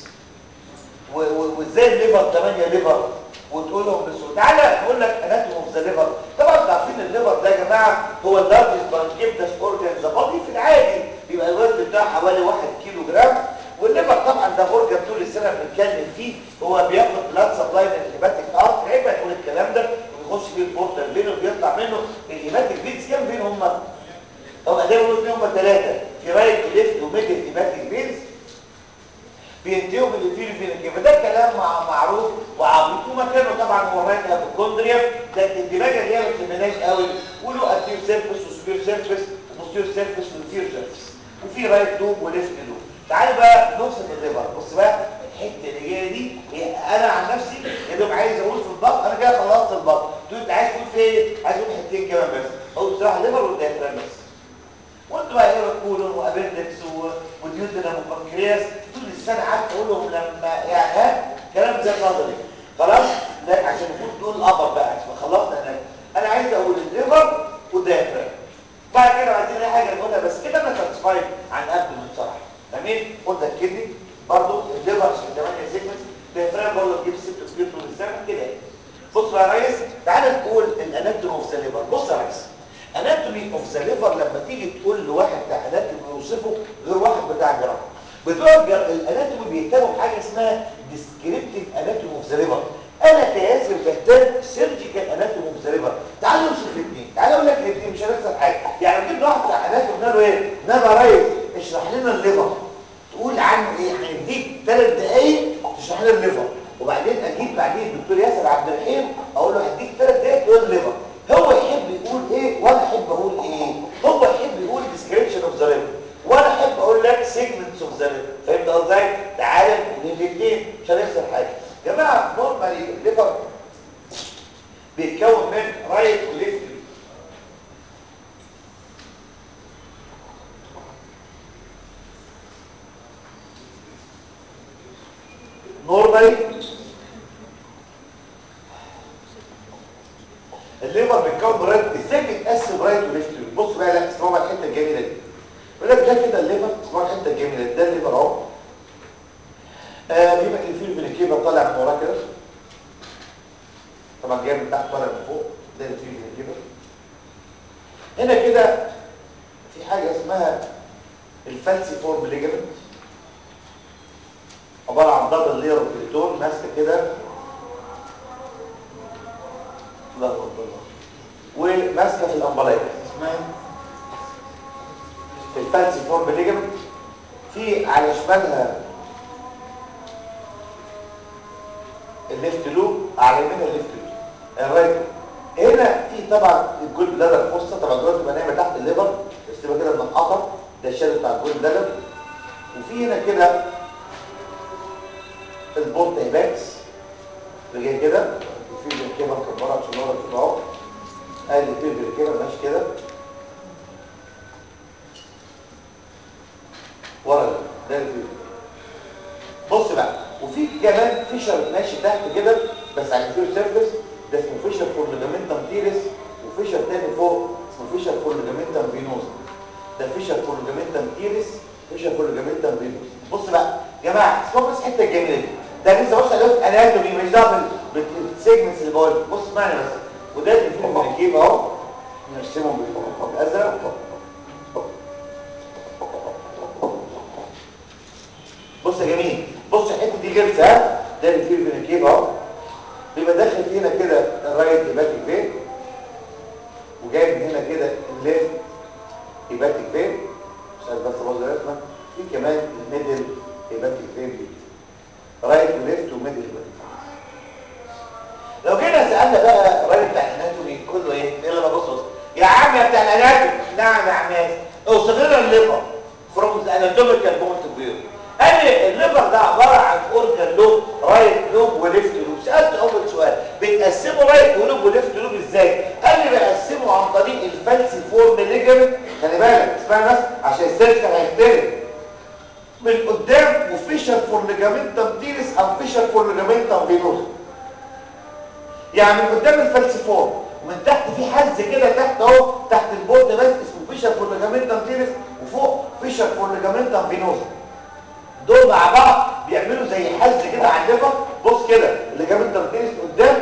وازاي الليفر 8 ليفر وتقول لهم بس تعالى اقول لك اناتومي اوف ذا ليفر طبعا انتوا عارفين الليفر ده يا جماعه هو اللارجست برانكيبتس اورجان ذا بادي في العادي بيبقى الوزن بتاعه حوالي 1 كيلو جرام والليفر طبعا ده اورجان طول السنه بنتكلم فيه هو بياخد بلاد سبلاي من الهيباتيك ارت عيب تقول الكلام ده ويخش فيه البورتال بينه وبيطلع منه الهيباتيك فينز كام فين هم؟ هم زي ما قلت هم ثلاثه في رايت وليفت وميدل هيباتيك فينز بينتهوا بالانفيريو فينج فده كلام مع معروف وعبيط ومكانه طبعا هو الرايت هيبوكوندريا لكن الدماغ اللي هي ما بتهمناش قوي وله انتير سيرفيس وسوبير سيرفيس وبوستير سيرفيس وانفير سيرفيس وفي رايت لوب وليفت لوب تعالوا بقى نوصف الليفر بص بقى الحته اللي جايه دي انا عن نفسي يا دوب عايز اقول في البطن انا كده خلصت البطن تقول انت عايز تقول في ايه عايز اقول حتتين كمان بس اقول بصراحه الليفر والديافرام بس وانت بقى ايه كولون وابندكس وديودنم وبنكرياس طول السنه قعدت اقول لهم لما يعني ها كلام زي نظري خلاص لا عشان نكون تقول الابر بقى عشان خلصنا هناك انا عايز اقول الليفر والديافرام بعد كده عايزين اي حاجه نقولها بس كده انا ساتسفايد عن قبل من بصراحه تمام قلنا الكدني برضو الليفر عشان 8 سيجمنت الديافرام برضو تجيب 6 كتير طول السنه كده بص بقى يا ريس تعالى نقول الاناتومي اوف ذا ليفر بص يا ريس اناتومي اوف ذا ليفر لما تيجي تقول لواحد بتاع اناتومي يوصفه غير واحد بتاع جراحه بتوع الاناتومي بيهتموا بحاجه اسمها ديسكريبتيف اناتومي اوف ذا ليفر انا كياسر بهتم سيرجيكال اناتومي اوف ذا ليفر تعال نوصف الاثنين تعال اقول لك الاثنين مش هنخسر حاجه يعني جبنا واحد بتاع اناتومي قال له ايه نبى يا ريس اشرح لنا الليفر تقول عنه ايه هنديك ثلاث دقايق تشرح لنا الليفر وبعدين اجيب بعدين الدكتور ياسر عبد الرحيم اقول له هديك ثلاث دقايق تقول الليفر هو يحب يقول ايه وانا احب اقول ايه هو يحب يقول description اوف ذا ليفر وانا احب اقول لك segments اوف ذا ليفر فهمت قصدي تعالى نقول الاثنين مش هنخسر حاجه يا جماعه نورمالي الليفر بيتكون من رايت وليفت نورمالي الليفر بيتكون من رايت ازاي بيتقسم رايت وليفت بص بقى لا اسمعوا بقى الحته الجميله دي يقول لك ده كده الليفر اسمعوا الحته الجميله دي ده الليفر اهو آه بيبقى فين كيبه طالع من وراه كده طبعا جاي من تحت طالع من فوق ده اللي فين كيبه هنا كده في حاجه اسمها الفالسي فورم ليجمنت عباره عن دبل لير بليتون ماسكه كده الله اكبر الله وماسكه في الامبلايك اسمها الفالسي فورم ليجمنت في على شمالها الليفت لوب على يمينها الليفت لوب الرايت لوب هنا في طبعا الجول بلادر الفصه طبعا دلوقتي تبقى نايمه تحت الليفر بس تبقى كده منقطه ده الشادو بتاع الجول بلادر وفي هنا كده البورت ايباكس اللي جاي كده في كده مكبره عشان ورا كده اهو ادي الفيبر كده ماشي كده ورا ده ده الفيبر بص بقى وفي كمان فيشر ماشي تحت كده بس على الفيور سيرفيس ده اسمه فيشر فور ليجامنتم تيرس وفيشر تاني فوق اسمه فيشر فور ليجامنتم فينوس ده فيشر فور ليجامنتم تيرس فيشر فور ليجامنتم فينوس بص بقى يا جماعه اسمعوا بس الحته الجميله دي ده لسه بص على اناتومي مش دعوه بالسيجمنتس اللي بقول بص اسمعني بس وده اللي فيه المناكيب اهو نرسمهم بالازرق بص يا جميل بص الحته دي غلسه ها ده اللي فيه المناكيب اهو بيبقى داخل فينا كده الرايت هيباتيك فين وجاي من هنا كده الليفت هيباتيك فين مش عارف بس برضه رسمه في كمان الميدل هيباتيك فين دي رايت وليفت وميدل هيباتيك لو جينا سالنا بقى الراجل بتاع الاناتومي كله ايه يلا بقى بص بص يا عم يا بتاع الاناتومي نعم يا عماد اوصف لنا الليفر فروم ذا اناتوميكال بوينت اوف فيو قال لي الليفر ده عباره عن اورجان لوب رايت لوب وليفت لوب سالت اول سؤال بتقسمه رايت ولوب وليفت لوب ازاي قال لي بقسمه عن طريق الفالسي فورم ليجمنت خلي بالك اسمعني بس عشان السيرش هيختلف من قدام وفيشر فور ليجامنتم تيرس او فيشر فور ليجامنتم فينوس يعني من قدام الفلسفور ومن تحت في حز كده تحت اهو تحت البورد بس اسمه فيشر فور ليجامنتم تيرس وفوق فيشر فور ليجامنتم فينوس دول مع بعض بيعملوا زي حز كده على الليفر بص كده الليجامنتم تيرس قدام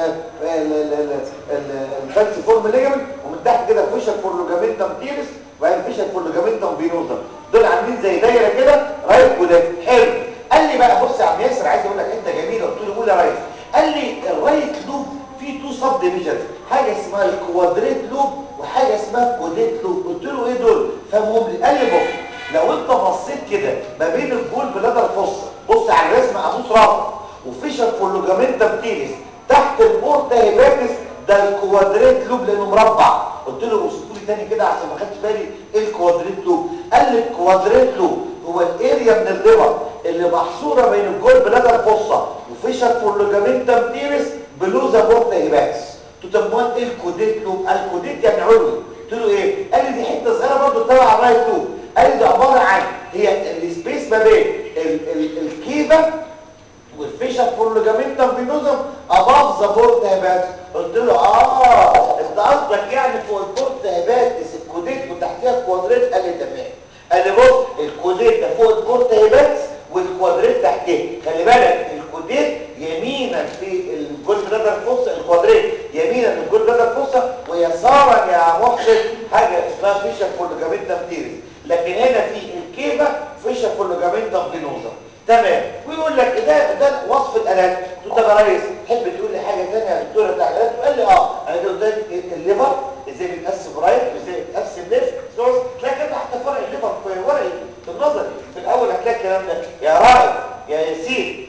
الفلسفور ليجامنت ومن تحت كده فيشر فور ليجامنتم تيرس وبعدين فيشر فور ليجامنتم فينوسا دول عاملين زي دايره كده رايت وليفت حلو قال لي بقى بص يا عم ياسر عايز اقول لك حته جميله قلت له قول يا ريس قال لي الرايت لوب فيه تو سب ديفيجنز حاجه اسمها الكوادريت لوب وحاجه اسمها كوديت لوب قلت له ايه دول فهمهم لي قال لي بص لو انت بصيت كده ما بين الجول بلادر فصه بص على الرسم قاموس رابع وفيشر فولوجامنتم تيريس تحت البورتا هيباتس ده الكوادريت لوب لانه مربع قلت له وصفوا لي تاني كده عشان ما خدتش بالي ايه الكوادريت لوب قال لي الكوادريت لوب هو الاريا من الليفر اللي محصوره بين الجول بلادر فصه وفيشر فولوجامنتم تيريس بلوزا بورتا هيباتس تسموها ايه الكوديت لوب الكوديت يعني علوي قلت له ايه قال لي دي حته صغيره برضه تبع الرايت لوب قال لي دي عباره عن هي السبيس ما بين ال ال الكيبه والفيشر فولوجامنتم فينوزم اباف ذا بورت هيباتس قلت له اه انت قصدك يعني فوق البورت هيباتس الكوديت وتحتها الكوادريت قال لي تمام قال لي بص الكوديت ده فوق البورت هيباتس والكوادريت تحتيه خلي بالك الكوديت يمينا في الجول بلادر فوسا الكوادريت يمينا للجول بلادر فوسا ويسارا يا محسن حاجه اسمها فيشر فولوجامنتم تيرس لكن هنا في الكيبه فيشر فولوجامنتم فينوزا تمام ويقول لك ده ده وصف الالات قلت له طب يا ريس تحب تقول لي حاجه ثانيه يا دكتوره بتاع الالات قال لي اه انا قلت لك الليفر ازاي بيتقسم رايت وازاي بيتقسم ليفت سورس تلاقي كده حتى فرق الليفر في ورقي في النظري في الاول هتلاقي الكلام ده يا رائد يا ياسين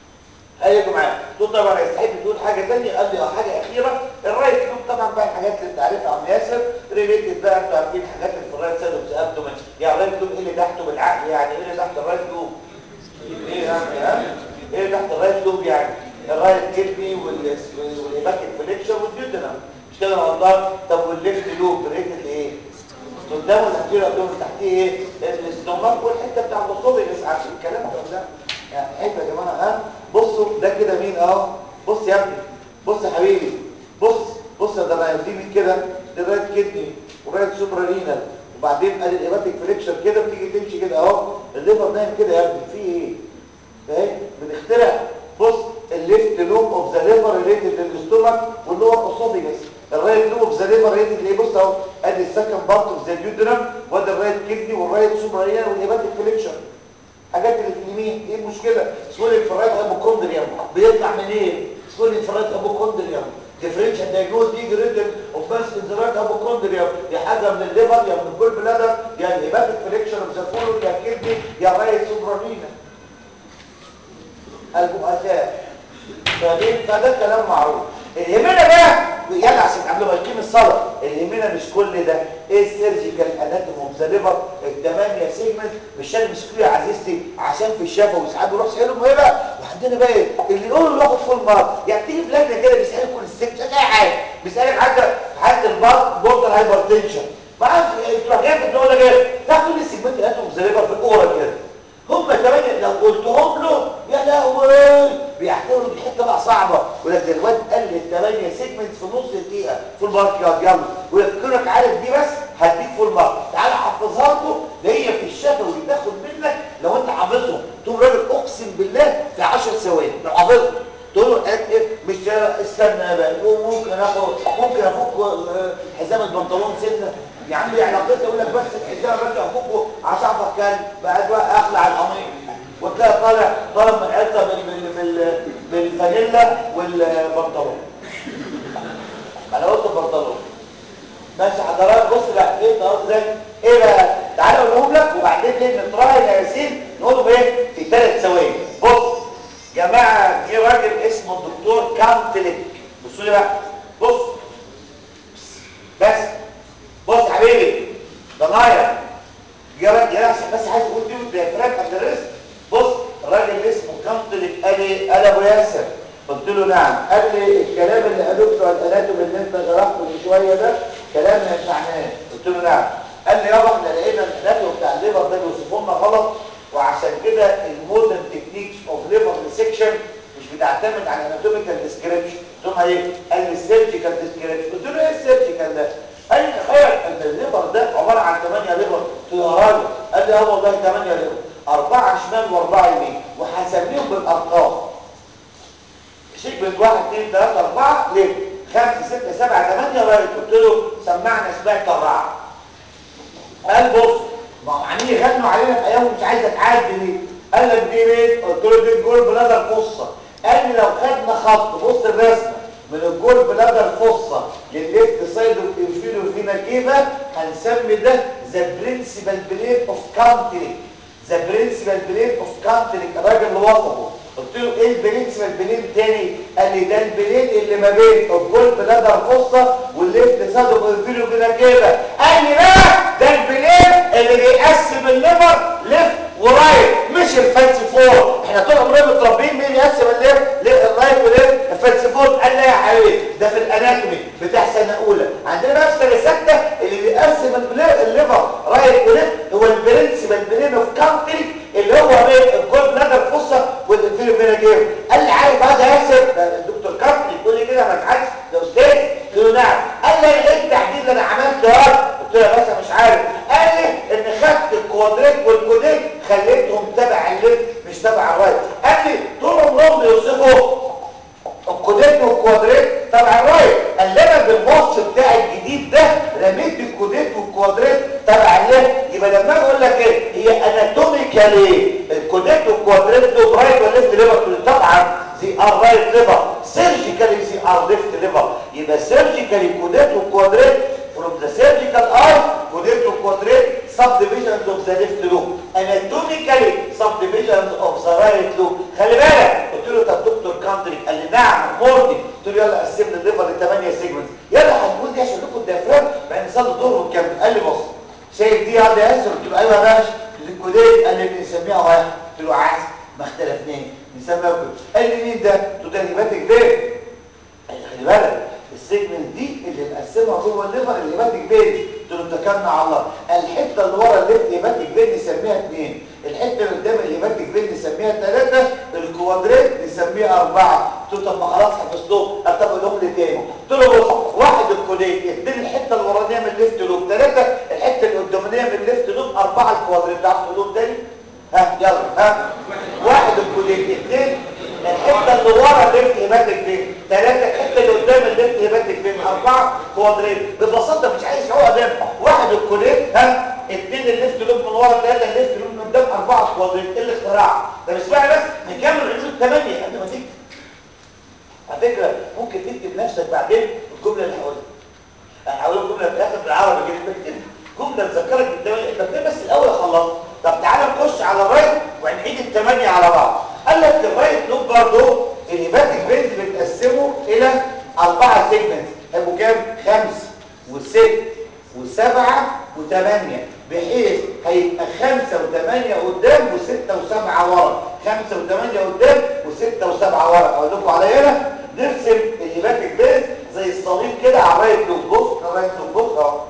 هيجوا معايا قلت له طبعا يستحب تقول حاجه ثانيه قال لي اه حاجه اخيره الرايت لوب طبعا بقى الحاجات اللي انت عارفها يا عم ياسر ريليتد بقى انتوا عارفين الحاجات اللي في الرايت سايد اوف ذا ابدومن يعني الرايت لوب ايه اللي تحته بالعقل يعني ايه اللي تحت الرايت لوب ايه يعني ها ايه اللي تحت الرايت لوب يعني الرايت كدني والهيباتيك فليكشر والديودنم مش كده والله طب والليفت لوب ريتد ايه قدامه الانتيريور ابدومن تحتيه ايه الاستومك والحته بتاع البصوبي بس عارفين الكلام ده ولا لا يعني حته يا جماعه ها بصوا ده كده مين اهو بص يا ابني بص يا حبيبي بص بص ده انا دي مين كده ده رايت كدني ورايت سوبرا رينال وبعدين ادي الهيباتيك فليكشر كده بتيجي تمشي كده اهو الليفر نايم كده يا ابني في ايه اهي بنخترع بص الليفت لوب اوف ذا ليفر ريليتد للاستومك واللور اسوفيجس الرايت لوب اوف ذا ليفر ريليتد ليه بص اهو ادي السكند بارت اوف ذا ديودرم وادي الرايت كدني والرايت سوبرانيان والهيباتيك فليكشن حاجات اللي في اليمين ايه المشكله سويلنج في الرايت هيبوكوندريوم بيطلع منين سويلنج في الرايت هيبوكوندريوم ديفرنشال دايجنوز دي ريتن اوف بس ان ذا رايت هيبوكوندريوم يا حاجه من الليفر يا من الجول بلادر يا الهيباتيك فليكشن اوف ذا كولون يا الكدني يا الرايت سوبرانيان البؤساء فدي فده كلام معروف اللي يهمنا بقى يلا عشان قبل ما يقيم الصلاه اللي يهمنا مش كل ده ايه السيرجيكال اناتوم اوف ذا ليفر الثمانيه سيجمنت مش انا مسكوه يا عزيزتي عشان في الشفا وساعات بيروح سالهم ايه بقى وعندنا بقى ايه اللي يقول له ياخد فول مارك يعني تيجي في لجنه كده بيسالك كل الست مش اي حاجه بيسالك حاجه في حاله البط بورتال هايبرتنشن ما اعرفش تروح جايب تقول لك ايه تاخد كل السيجمنت اناتوم اوف ذا ليفر في الاورال كده هم كمان لو قلتهم له يا لهوي بيعتبروا دي حته بقى صعبه ولكن الواد قال لي الثمانيه سيجمنت في نص دقيقه فول مارك يلا يلا ويفكرك عارف دي بس هديك فول مارك تعالى حفظها لكم ده هي في الشفوي تاخد منك لو انت حافظهم تقوم راجل اقسم بالله في 10 ثواني لو حافظهم تقول له ايه مش استنى بقى ممكن اخد ممكن افك حزام البنطلون سنه يا عم يعني قلت اقول لك بس الحزام بس افكه عشان اعرف كان بعد اخلع القميص وتلاقي طالع طالع من حته بال بال بال بالفانيلا والبنطلون انا قلت البنطلون ماشي حضرات بص بقى ايه ده ازاي ايه بقى تعالى اقولهم لك وبعدين ايه نطرح يا ياسين نقولهم ايه في ثلاث ثواني بص جماعه في راجل اسمه الدكتور كامتلك بصوا لي بقى بص بس بص يا حبيبي ضنايا يا راجل يا عشان بس عايز اقول دي والديافرام ادرس بص الراجل اللي اسمه كامتلك قال لي قال ابو ياسر قلت له نعم قال لي الكلام اللي قالوه بتوع الاناتوم اللي انت جرحته من شويه ده كلام ما ينفعناش قلت له نعم قال لي يابا احنا لقينا الاناتوم بتاع الليفر ده بيوصفوا لنا غلط وعشان كده المودرن تكنيكس اوف ليفر ريسكشن مش بتعتمد على اناتوميكال ديسكريبشن قلت له ايه قال لي السيرجيكال ديسكريبشن قلت له ايه السيرجيكال ده قال لي تخيل ان الليفر ده عباره عن 8 ليفر قلت له يا راجل قال لي اه والله 8 ليفر أربعة شمال وأربعة يمين وهسميهم بالأرقام سيجمنت 1 2 3 4 ليه 5 6 7 8 رايت قلت له سمعنا سمعت الرعد قال بص ما هو عمالين يغنوا علينا في ايام مش عايزه تعدي ليه قال لك دي ليه قلت له دي الجول بلادر فصه قال لي لو خدنا خط بص الرسمه من الجول بلادر فصه للليفت سايد اوف انفيريور فينا كيفا هنسمي ده ذا برنسبل بلين اوف كاونتري ذا برنسبل بلين اوف كاونتري الراجل اللي وصفه قلت له ايه البرنسبل بلين تاني قال لي ده البلين اللي ما بين الجول بلادر فصه والليفت سايد اوف انفيريور فينا كيفا قال لي بقى ده البلين اللي بيقسم الليفر ليفت ورايت مش الفانسي فور احنا طول عمرنا متربيين مين يقسم الليفت الرايت وليفت الفانسي فور قال لا يا حبيبي ده في الاناتومي بتاع سنه اولى عندنا بقى في سنه سته اللي بيقسم الليفر رايت وليفت هو البرنسبل بلين اوف كاونتري اللي هو بين الجول بلادر فوسا والانفيريور فينا كيف قال لي عارف هذا ياسر الدكتور كابتن يقول لي كده ما تعرفش ده استاذ قلت له نعم قال لي ايه التعديل اللي انا عملته ده قلت له يا باشا مش عارف قال لي ان خدت الكوادريت والكوديت خليتهم تبع الليفت مش تبع الرايت قال لي طول عمرهم بيوصفوا الكوديت والكوادريت تبع الرايت قال لي انا بالوصف بتاعي الجديد ده رميت الكوديت والكوادريت تبع الليفت يبقى لما اجي اقول لك ايه هي اناتوميكالي الكوديت والكوادريت دول رايت وليفت ليفر طبعا زي ار رايت ليفر سيرجيكالي زي ار ليفت ليفر يبقى سيرجيكالي كوديت والكوادريت from the surgical eye coded to quadrate subdivisions of the left lobe anatomically subdivisions of the right lobe خلي بالك قلت له طب دكتور كانتري قال لي نعم مورتي قلت له يلا قسمنا الليفر لثمانيه سيجمنتس يلا هنقول دي عشان لكم الديافرام بعد نصلي الظهر ونكمل قال لي بص شايف دي يا ياسر قلت له ايوه يا باشا الكوديت قال لي بنسميها واحد قلت له عايز ما اختلفناش نسميها قال لي مين ده قلت له ده هيباتيك فين خلي بالك السيجمنت دي اللي مقسمها جوه الليفر الهيباتيك فين قلت له اتكلنا على الله الحته اللي ورا الليفت هيباتيك فين نسميها اثنين الحته اللي قدام الهيباتيك فين نسميها ثلاثه الكوادريت نسميها اربعه قلت له طب ما خلاص حفظتهم طب اقول لهم لي تاني قلت له بص واحد الكوديت اثنين الحته الورانيه من الليفت لوب ثلاثه الحته اللي قدامانيه من الليفت لوب اربعه الكوادريت تعرف تقول لهم تاني ها يلا ها واحد الكوديت اثنين الحته كوادرين ببساطه مش عايز عقد واحد الكولين ها اثنين الليفت لوب من ورا ثلاثه الليفت لوب من قدام اربعه كوادرين ايه الاختراع ده اسمعي بس نكمل العلوم الثمانيه قبل ما تكتب على فكره ممكن تكتب نفسك بعدين الجمله اللي هقولها انا هقول الجمله في الاخر بالعربي كده بكتب جمله تذكرك بالثمانيه انت بتكتب بس الاول خلصت طب تعالى نخش على الرايت وهنعيد الثمانيه على بعض قال لك الرايت لوب برضه الهيباتيك بينز بتقسمه الى اربعه سيجمنتس هيبقوا كام؟ خمس وست وسبعه وثمانيه بحيث هيبقى خمسه وثمانيه قدام وسته وسبعه ورا خمسه وثمانيه قدام وسته وسبعه ورا اقول لكم على هنا نرسم الهيباتيك بينز زي الصليب كده على الرايت لوب بص الرايت لوب بص اهو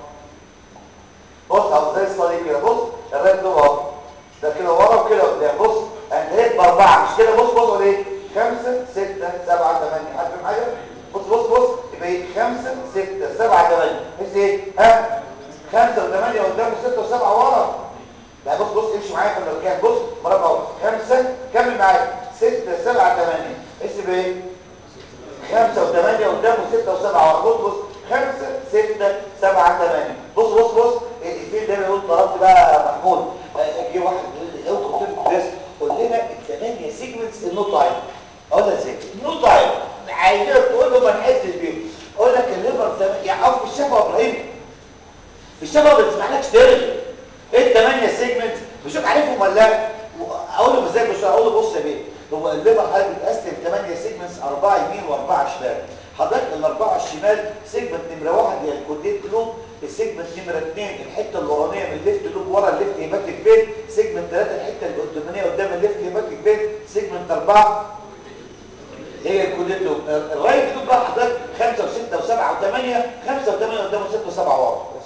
بص اهو زي الصليب كده بص الرايت لوب اهو ده كده ورا وكده قدام بص انتهيت باربعه مش كده بص بص ايه خمسه سته سبعه ثمانيه عارف حاجه بص بص بص يبقى ايه خمسه سته سبعه ثمانيه بس ايه ها خمسه وثمانيه قدام وسته وسبعه ورا لا بص بص امشي معايا في الاركان بص مربع اهو خمسه كمل معايا سته سبعه ثمانيه اسم ايه خمسة وثمانية قدام وستة وسبعة ورا بص بص خمسة ستة سبعة ثمانية بص بص بص الفيل ده بيقول طلبت بقى محمود جه واحد يقول لي اوعى قلت له بس قول لنا الثمانية سيجمنتس النو تايم اقول لك ازاي نو تايم عايزينك تقول له ما نحسش بيهم اقول لك الليفر ثمانية يعني او في الشفا ابراهيم في الشفا ما بتسمعناش ترغي ايه الثمانية سيجمنتس بشوف عارفهم ولا لا اقول له ازاي بس اقول له بص يا بيه هو الليفر حضرتك بتقسم 8 سيجمنتس اربعه يمين واربعه شمال حضرتك الاربعه الشمال سيجمنت نمره واحد هي الكوديت لوب السيجمنت نمره اثنين الحته الورانيه من الليفت لوب ورا الليفت هيباتيك فين سيجمنت ثلاثه الحته القدامانيه قدام الليفت هيباتيك فين سيجمنت اربعه هي الكوديت لوب الرايت لوب بقى حضرتك خمسه وسته وسبعه وثمانيه خمسه وثمانيه قدام وسته وسبعه ورا بس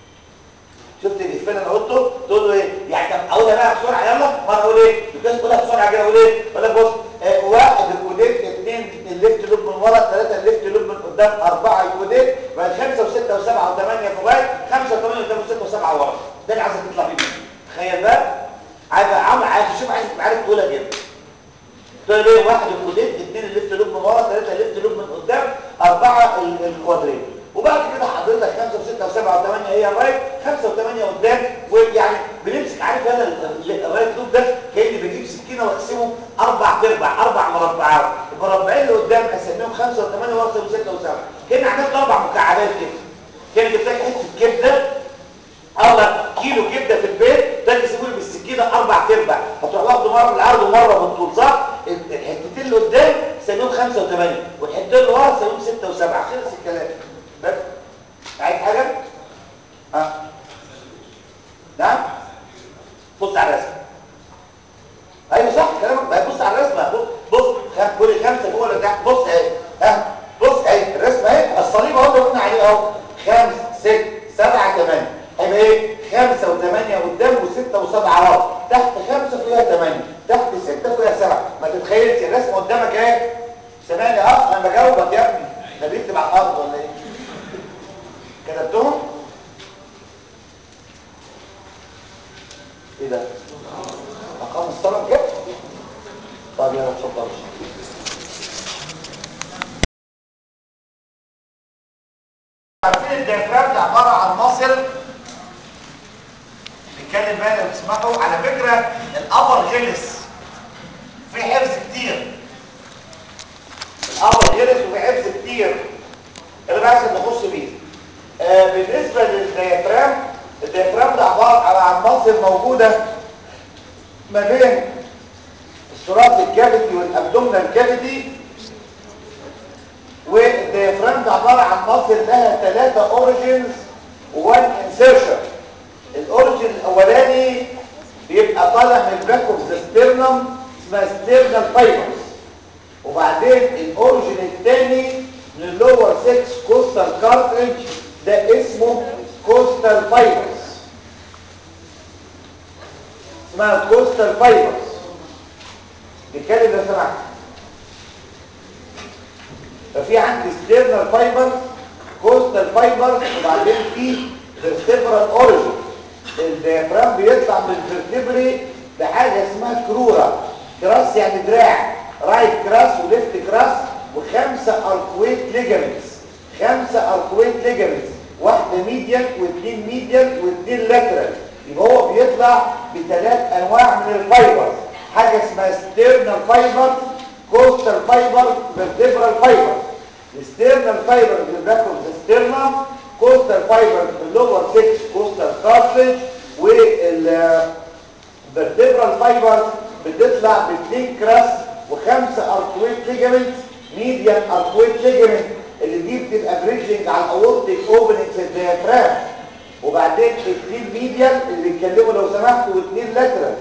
شفت الافيه اللي انا قلته تقول له ايه يعني طب اقولها بقى بسرعه يلا ما انا اقول ايه بس تقولها بسرعه كده اقول ايه اقول لك بص آه واحد الكوديت اثنين الليفت لوب من ورا ثلاثه الليفت لوب من قدام اربعه الكوديت بعد خمسه وسته وسبعه وثمانيه في الرايت خمسه وثمانيه قدام وسته وسبعه ورا ده اللي عايزك تطلع بيه تخيل بقى عايز عامل عايز تشوف عايز تبقى عارف تقولها كده تقول ايه واحد الكوديت اثنين الليفت لوب من ورا ثلاثه الليفت لوب من قدام اربعه الكوادرين وبعد كده حضرتك خمسة وستة وسبعة وثمانية هي الرايت خمسة وثمانية قدام ويعني بنمسك عارف هذا الرايت لوب ده كأني بجيب سكينة واقسمه أربع تربع أربع مربعات المربعين اللي قدام أسميهم خمسة وثمانية وأقسم ستة وسبعة كأني عملت أربع مكعبات كده كأني جبت لك حتة كبدة أو كيلو كبدة في البيت ده تسيبه لي بالسكينة أربع تربع هتروح واخده مرة بالعرض ومرة بالطول صح؟ الحتتين اللي قدام سميهم خمسة وثمانية والحتتين اللي ورا سميهم ستة وسبعة خلص الكلام بس عايز حاجة؟ ها؟ نعم؟ بص على الرسمة ايوه صح كلامك بص على الرسمة بص بص كل خمسة فوق ولا تحت بص اهي ها بص اهي الرسمة اهي الصليب اهو اللي قلنا عليه اهو خمس ست سبعة ثمانية هيبقى ايه؟ خمسة وثمانية قدام وستة وسبعة ورا تحت خمسة فيها ثمانية تحت ستة فيها سبعة ما تتخيلش الرسمة قدامك ايه؟ سامعني اه انا بجاوبك يا ابني ده بيكتب على الارض ولا ايه؟ كتبتهم ايه ده اقام الصلاه كده طب يلا اتفضل عارفين الديافرام ده عباره عن مصل نتكلم بقى لو تسمحوا على فكره الابر غلس في حفظ كتير الابر غلس وفي حفظ كتير اللي بقى عشان نخش بيه آه بالنسبة للديافرام الديافرام ده عبارة عن مصل موجودة ما بين الثلاث الكافيتي والابدومينال كافيتي والديافرام ده عبارة عن مصل لها ثلاثة اوريجينز وان انسيرشن الاوريجين الاولاني بيبقى طالع من الباك اوف ذا ستيرنم اسمها ستيرنال فايبرز وبعدين الاوريجين الثاني من اللور 6 كوستال كارتريج ده اسمه كوستال فايبرز اسمها كوستال فايبرز نتكلم لو سمحت ففي عندي ستيرنال فايبرز كوستال فايبرز وبعدين في فيرتبرال اوريجين الديافرام بيطلع من الفيرتبري بحاجه اسمها كرورة كراس يعني دراع رايت كراس وليفت كراس وخمسه اركويت ليجامنتس خمسه اركويت ليجامنتس واحده ميديال واثنين ميديال واثنين لاترال يبقى هو بيطلع بثلاث انواع من الفايبرز حاجه اسمها ستيرنال فايبر كوستال فايبر فيرتبرال فايبر الستيرنال فايبر اللي بياخد الستيرنال كوستال فايبر في اللور 6 كوستال كارتلج والفيرتبرال فايبر بتطلع باثنين كراس وخمسه اركويت ليجامنت ميديان اركويت ليجامنت اللي دي بتبقى بريدجنج على الاورتيك اوبننج في الديافرام وبعدين اثنين ميديان اللي بيتكلموا لو سمحتوا واثنين لاترال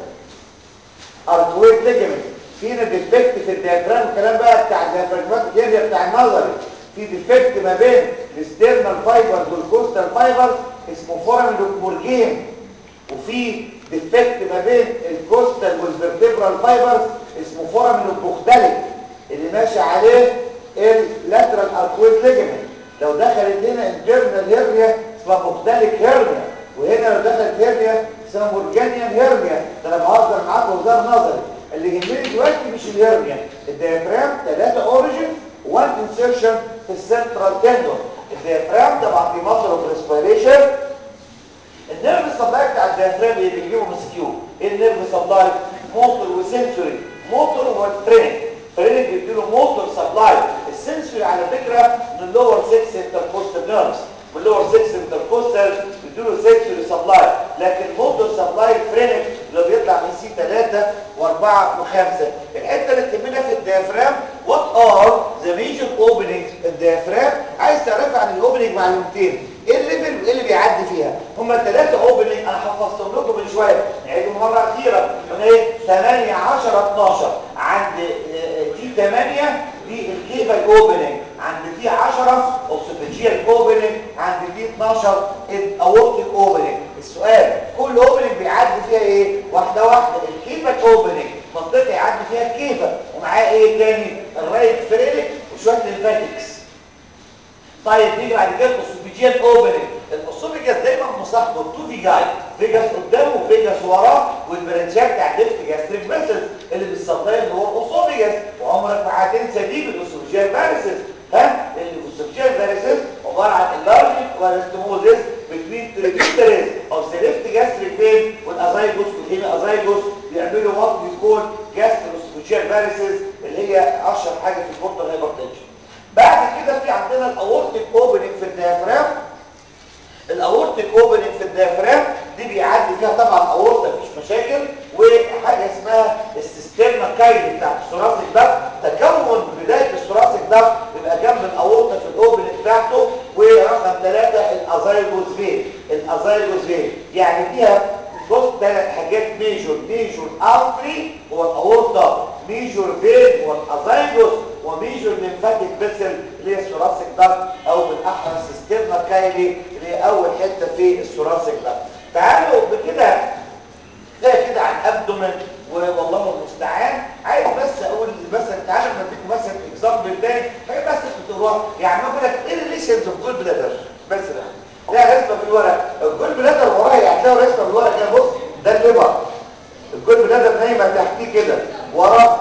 اركويت ليجامنت فينا ديفكت في الديافرام الكلام بقى بتاع الديافراجماتيك اريا بتاع النظري في ديفكت ما بين الستيرنال فايبر والكوستال فايبر اسمه فورامين مورجين وفي ديفكت ما بين الكوستال والفيرتبرال فايبرز اسمه فورامين مختلف اللي ماشي عليه اللاترال اركويت ليجمنت لو دخلت هنا انترنال هيرنيا اسمها مختلف هيرنيا وهنا لو دخلت هيرنيا اسمها مورجانيان هيرنيا ده انا بهزر معاك وهزار نظري اللي يهمني دلوقتي مش الهيرنيا الديافرام ثلاثه اوريجن وان انسيرشن في السنترال تندون الديافرام طبعا في مصر اوف ريسبيريشن النيرف سبلاي بتاع الديافرام اللي بيجيبه مسكيو ايه النيرف سبلاي موتور وسنسوري موتور هو الفرينك فرينك بيديله موتور سبلاي السنسوري على فكره من اللور 6 انتركوستال نيرفز من اللور 6 انتركوستال بيديله سنسوري سبلاي لكن موتور سبلاي فرينك اللي بيطلع من سي 3 و4 و5 الحته اللي تهمنا في الديافرام وات ار ذا ميجر اوبننج الديافرام عايز تعرف عن الاوبننج معلومتين ايه الليفل وايه اللي بيعدي فيها هما ثلاثه اوبننج انا حفظتهم لكم من شويه نعيدهم مره اخيره قلنا ايه 8 10 12 عند تي 8 دي الكيفال اوبننج عند تي 10 اوسوفيجيال اوبننج عند تي 12 الاورتيك اوبننج السؤال كل اوبننج بيعدي فيها ايه واحده واحده الكيفال اوبننج منطقه يعدي فيها الكيفه ومعاه ايه تاني الرايت فريلك وشويه ليمفاتكس طيب نيجي بعد كده الاسوفيجيال اوبننج الاسوفيجاس دايما مصاحبه تو فيجاي فيجاس قدامه وفيجاس وراه والبرانشات بتاع الليفت جاستريك فيسل اللي بالسبلاي اللي هو الاسوفيجاس وعمرك ما هتنسى دي بالاسوفيجيال فارسز ها الاسوفيجيال فارسز عباره عن اللارج والستموزيس بتوين تريبيوتريز اوف ذا ليفت جاستريك فين والازايجوس والهيمي ازايجوس بيعملوا وات بيكون جاستروسوفيجيال فارسز اللي هي اشهر حاجه في البورتال هايبرتنشن بعد كده في عندنا الاورتيك اوبننج في الديافرام الاورتيك اوبننج في الديافرام دي بيعدي فيها طبعا اورتا مفيش مشاكل وحاجه اسمها السيستيرنا كايلي بتاعت الثوراسيك ده تكون بدايه الثوراسيك ده بيبقى جنب الاورتا في الاوبننج بتاعته ورقم ثلاثه الازايجوس فين الازايجوس فين يعني فيها بص ثلاث حاجات ميجور ميجور ارتري هو الاورتا ميجور فين هو الازايجوس وميجور ليمفاتيك فيسل اللي هي الثوراسيك داكت او بالاحرى السيستيرنا كايلي اللي هي اول حته في الثوراسيك داكت تعالوا بكده ده كده عن ابدومن والله المستعان عايز بس اقول مثلا تعالى لما اديكم مثلا اكزامبل تاني حاجه بس بتقولوها يعني ما بقول لك ايه ريليشنز اوف جول بلادر مثلا ده رسمه في الورق الجول بلادر ورايا هتلاقوا رسمه في الورق كده بص ده الليبر الجول بلادر نايمه تحتيه كده ورا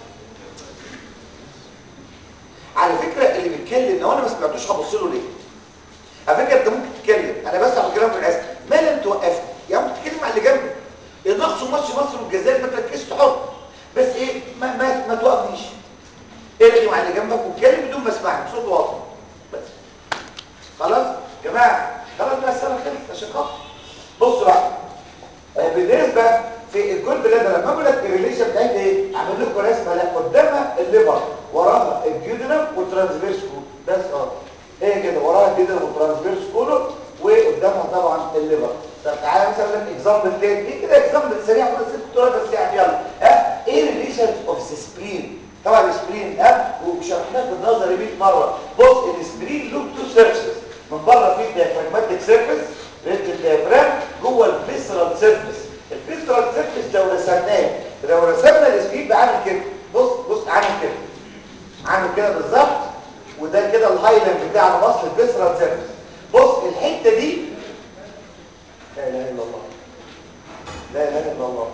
على فكره اللي بيتكلم لو انا ما سمعتوش هبص له ليه على فكره انت ممكن تتكلم انا بس على كلام في الاسم ما لم توقفني يا عم تتكلم مع اللي جنبك النقص ماتش مصر والجزائر ما تركزش حر بس ايه ما ما, ما توقفنيش ارغي مع اللي جنبك واتكلم بدون ما اسمعك بصوت واضح بس خلاص يا جماعه خلاص بقى السنه خلصت عشان خاطر بصوا بقى بالنسبه في الجول بلاد لما بقول لك الريليشن بتاعتها ايه اعمل لكم رسمه لا قدامها الليفر وراها الجيودنم والترانسفيرس كول بس اه هي كده وراها الجيودنم والترانسفيرس كولو وقدامها طبعا الليفر طب تعالى مثلا لك اكزامبل تاني دي كده اكزامبل سريع خالص ست دولار بس يعني يلا ها ايه الريليشن اوف سبرين طبعا السبرين ها وشرحناه في النظري 100 مره بص السبرين له تو سيرفيسز من بره فيه ديافراجماتيك سيرفيس ريت الديافرام جوه الفيسرال سيرفيس الفيسرال سيرفيس لو رسمناه لو رسمنا السبرين بقى عامل كده بص بص عامل كده عامل كده بالظبط وده كده الهايلاند بتاع مصر الفيسرال سيرفيس بص الحته دي لا اله الا الله لا اله الا الله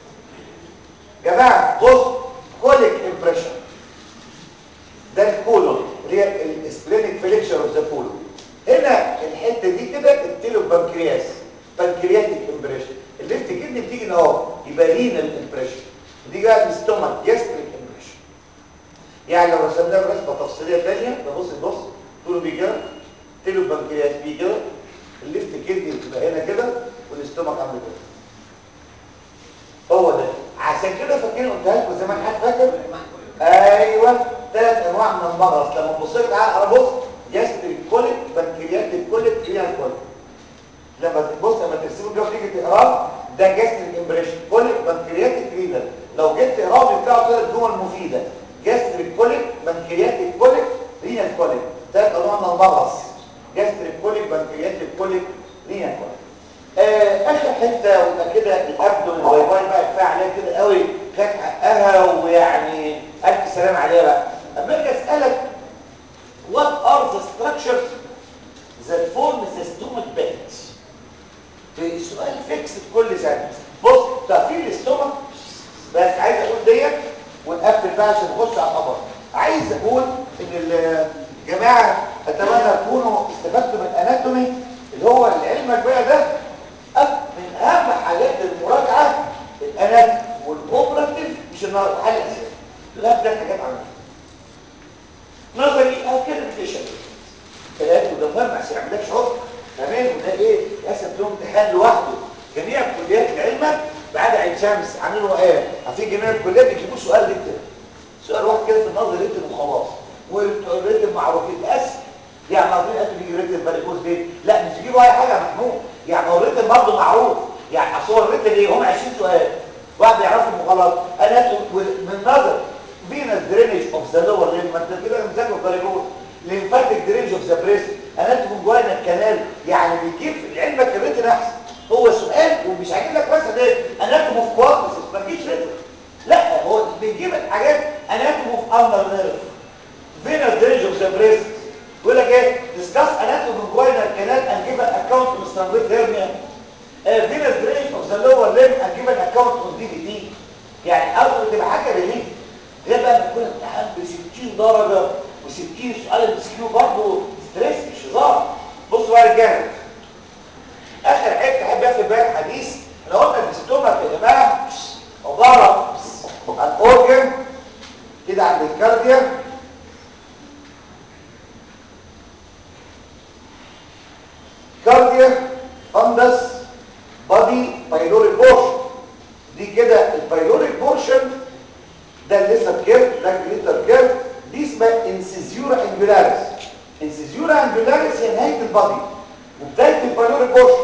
جماعه بص كوليك امبريشن ده الكولون اللي هي السبلينيك فليكشر اوف ذا يعني لو رسمنا رسمه تفصيليه ثانيه نبص نبص طوله بيه كده تلو البنكرياس بيه كده الليفت كدني بتبقى هنا كده والاستومك عامل كده هو ده عشان كده فاكرين قلتها لكم زمان حد فاكر ايوه ثلاث انواع من المغص لما تبص لي تعالى انا بص جاستريك كوليك بنكرياتيك كوليك رينال كوليك لما تبص لما ترسمه كده وتيجي تقراه ده جاستريك امبريشن كوليك بنكرياتيك رينال لو جيت تقراه بتاعه ثلاث جمل مفيده جاستريك كوليك بنكرياتيك كوليك رينال كوليك ثلاث انواع من المغص جاستريك كوليك بنكرياتيك كوليك رينال كوليك آه اخر حته ويبقى كده الابدو الباي باي بقى كفايه عليها كده قوي خد حقها ويعني الف سلام عليها بقى اما اجي اسالك what are the structures that form the stomach bed في سؤال فيكس في كل سنه بص تعرفين الاستومك بس عايز اقول ديت ونقفل بقى عشان نخش على الخبر عايز اقول ان الجماعه اتمنى تكونوا استفدتوا من الاناتومي اللي هو علمك بقى ده من اهم حاجات المراجعه الاناتومي والاوبراتيف مش النهارده حل اساسي لا ده حاجات عنها نظري او كده بتشن ثلاثه وده مهم عشان ما يعملكش عذر تمام وده ايه يحسب لهم امتحان لوحده جميع كليات العلم بعد عين شمس عاملينه ايه عارفين جميع الكليات بيجيبوا سؤال ريتم سؤال واحد كده في النظر ريتم وخلاص والريتم معروفين اسف يعني عارفين قد بيجي ريتم باريكوز ليه لا مش بيجيبوا اي حاجه محمود يعني هو الريتم برضه معروف يعني اصل هو الريتم ايه هم 20 سؤال واحد يعرفهم غلط انا من نظر فينس درينج اوف ذا لور لين ما انت كده مذاكر باريكوز ليمفاتيك درينج اوف ذا بريست اناتوم جوانا الكنال يعني بيجيب في علمك الريتم احسن هو سؤال ومش هجيب لك مثلا ايه اناتوم اوف كوادرسس ما تجيش ريتم لا هو بيجيب الحاجات اناتوم اوف اندر نيرف فينس درينج اوف ذا بريست يقول لك ايه discuss anatomy of inguinal canal and give an account on strangulate hernia uh, venous drainage of the lower limb and give an account on DVT يعني اول تبقى حاجه ريليف غير بقى لما يكون امتحان ب 60 درجه و60 سؤال مسكينه برضه ستريس مش هزار بصوا بقى يا رجاله اخر حته احب اخد بالي الحديث احنا قلنا الاستومك يا جماعه عباره عن اورجن كده عند الكارديا كارديا فندس بادي بايلوريك بورشن دي كده البايلوريك بورشن ده الليسر كيرف ده جليتر كيرف دي اسمها انسيزيورا انجولاريس انسيزيورا انجولاريس هي نهايه البادي وبدايه البايلوريك بورشن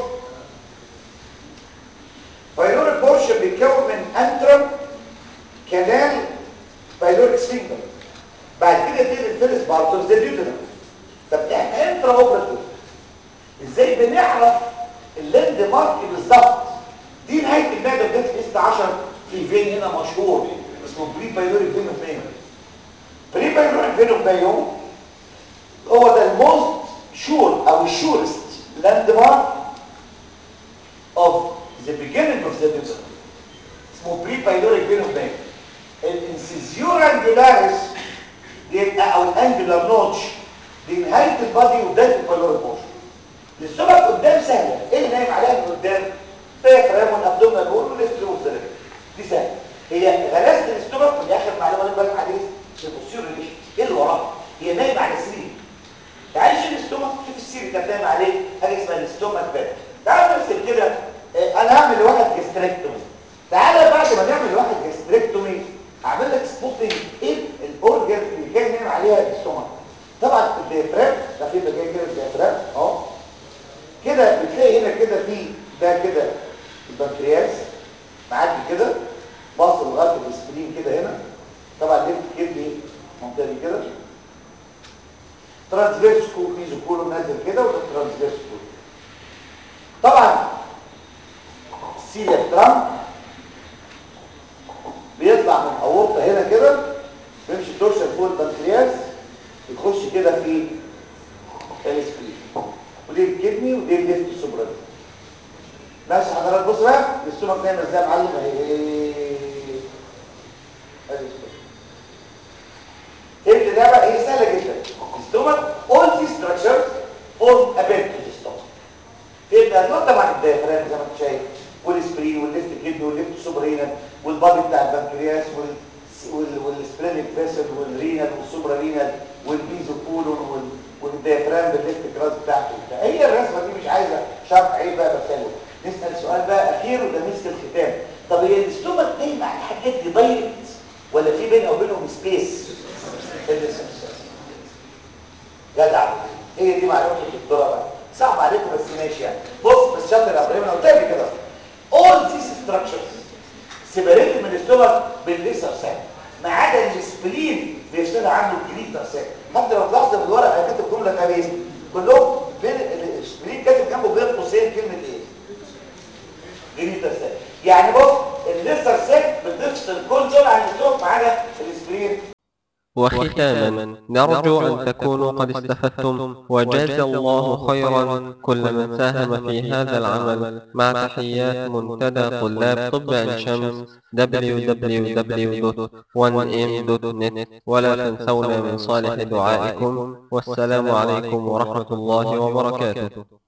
بايلوريك بورشن بيتكون من انترم كانال بايلوريك سفنكتر بعد كده تيجي الفيرست بارت اوف ذا ديوتنم طب احنا انترا اوبراتيف ازاي بنعرف اللاند مارك بالظبط دي نهايه المعده بتاعت اس 10 في فين هنا مشهور اسمه بري بايلوريك فينوم بايوم بري بايلوريك فينوم بايوم هو ده الموست شور او الشورست لاند مارك اوف ذا beginning اوف ذا ديزاين اسمه بري بايلوريك فينوم بايوم الانسيزيور انجولاريس دي او الانجولار نوتش دي نهايه البادي وبدايه البايلوريك بورشن السمك قدام سهلة ايه اللي نايم عليها من قدام فيفرام والابدومينال وول والليفت والزرق دي سهلة هي غلاسة الاستومك ودي اخر معلومة اللي بالك عليه البوستيريور ريليشن ايه اللي وراها هي نايم على السرير تعالي شيل الاستومك شوف السرير اللي نايم عليه حاجه اسمها الاستومك باد تعال نرسم كده اه انا هعمل لواحد جاستريكتومي تعالى بعد ما نعمل لواحد جاستريكتومي هعمل لك سبوتنج ايه الاورجن اللي كان نايم عليها الاستومك طبعا الديافرام ده في جاي كده الديافرام اهو كده بتلاقي هنا كده في ده كده البنكرياس معدي كده باصل لغايه الاسبرين كده هنا طبعا ليفت كدني المنطقه دي كده ترانسفيرس كول ميزو كولو نازل كده وده ترانسفيرس كول طبعا السيليا ترامب بيطلع من الاورطه هنا كده بيمشي تورشن فوق البنكرياس يخش كده في الاسبرين ودي الكدني ودي الليفت سوبرا ماشي حضرتك بص بقى السمك نايم ازاي يا معلم اهي ايه ده بقى هي سهله جدا الستومك all these structures form a bed to the stomach فين ده دول طبعا الديافرام زي ما انت شايف والسبرين والليفت كدني والليفت سوبرينا والبادي بتاع البنكرياس وال والسبرينيك فيسل والرينال بيننا وبينهم سبيس جدع هي دي معلومه الدكتوره بقى صعب عليكم بس ماشي يعني بص بس شاطر يا ابراهيم انا قلت لك كده all these structures separated من الاستومك بالليسر ساك ما عدا السبلين بيفصل عنه الجليتر ساك حتى لو تلاحظ في الورقه انا كاتب جمله كبيره كلهم فين السبلين كاتب جنبه بين قوسين كلمه ايه جليتر ساك يعني بص الليسر ساك بتفصل كل دول عن الاستومك ما عدا السبلين وختاما نرجو أن تكونوا قد استفدتم وجاز الله خيرا كل من ساهم في هذا العمل مع تحيات منتدى طلاب طب عين شمس www.1m.net ولا تنسونا من صالح دعائكم والسلام عليكم ورحمة الله وبركاته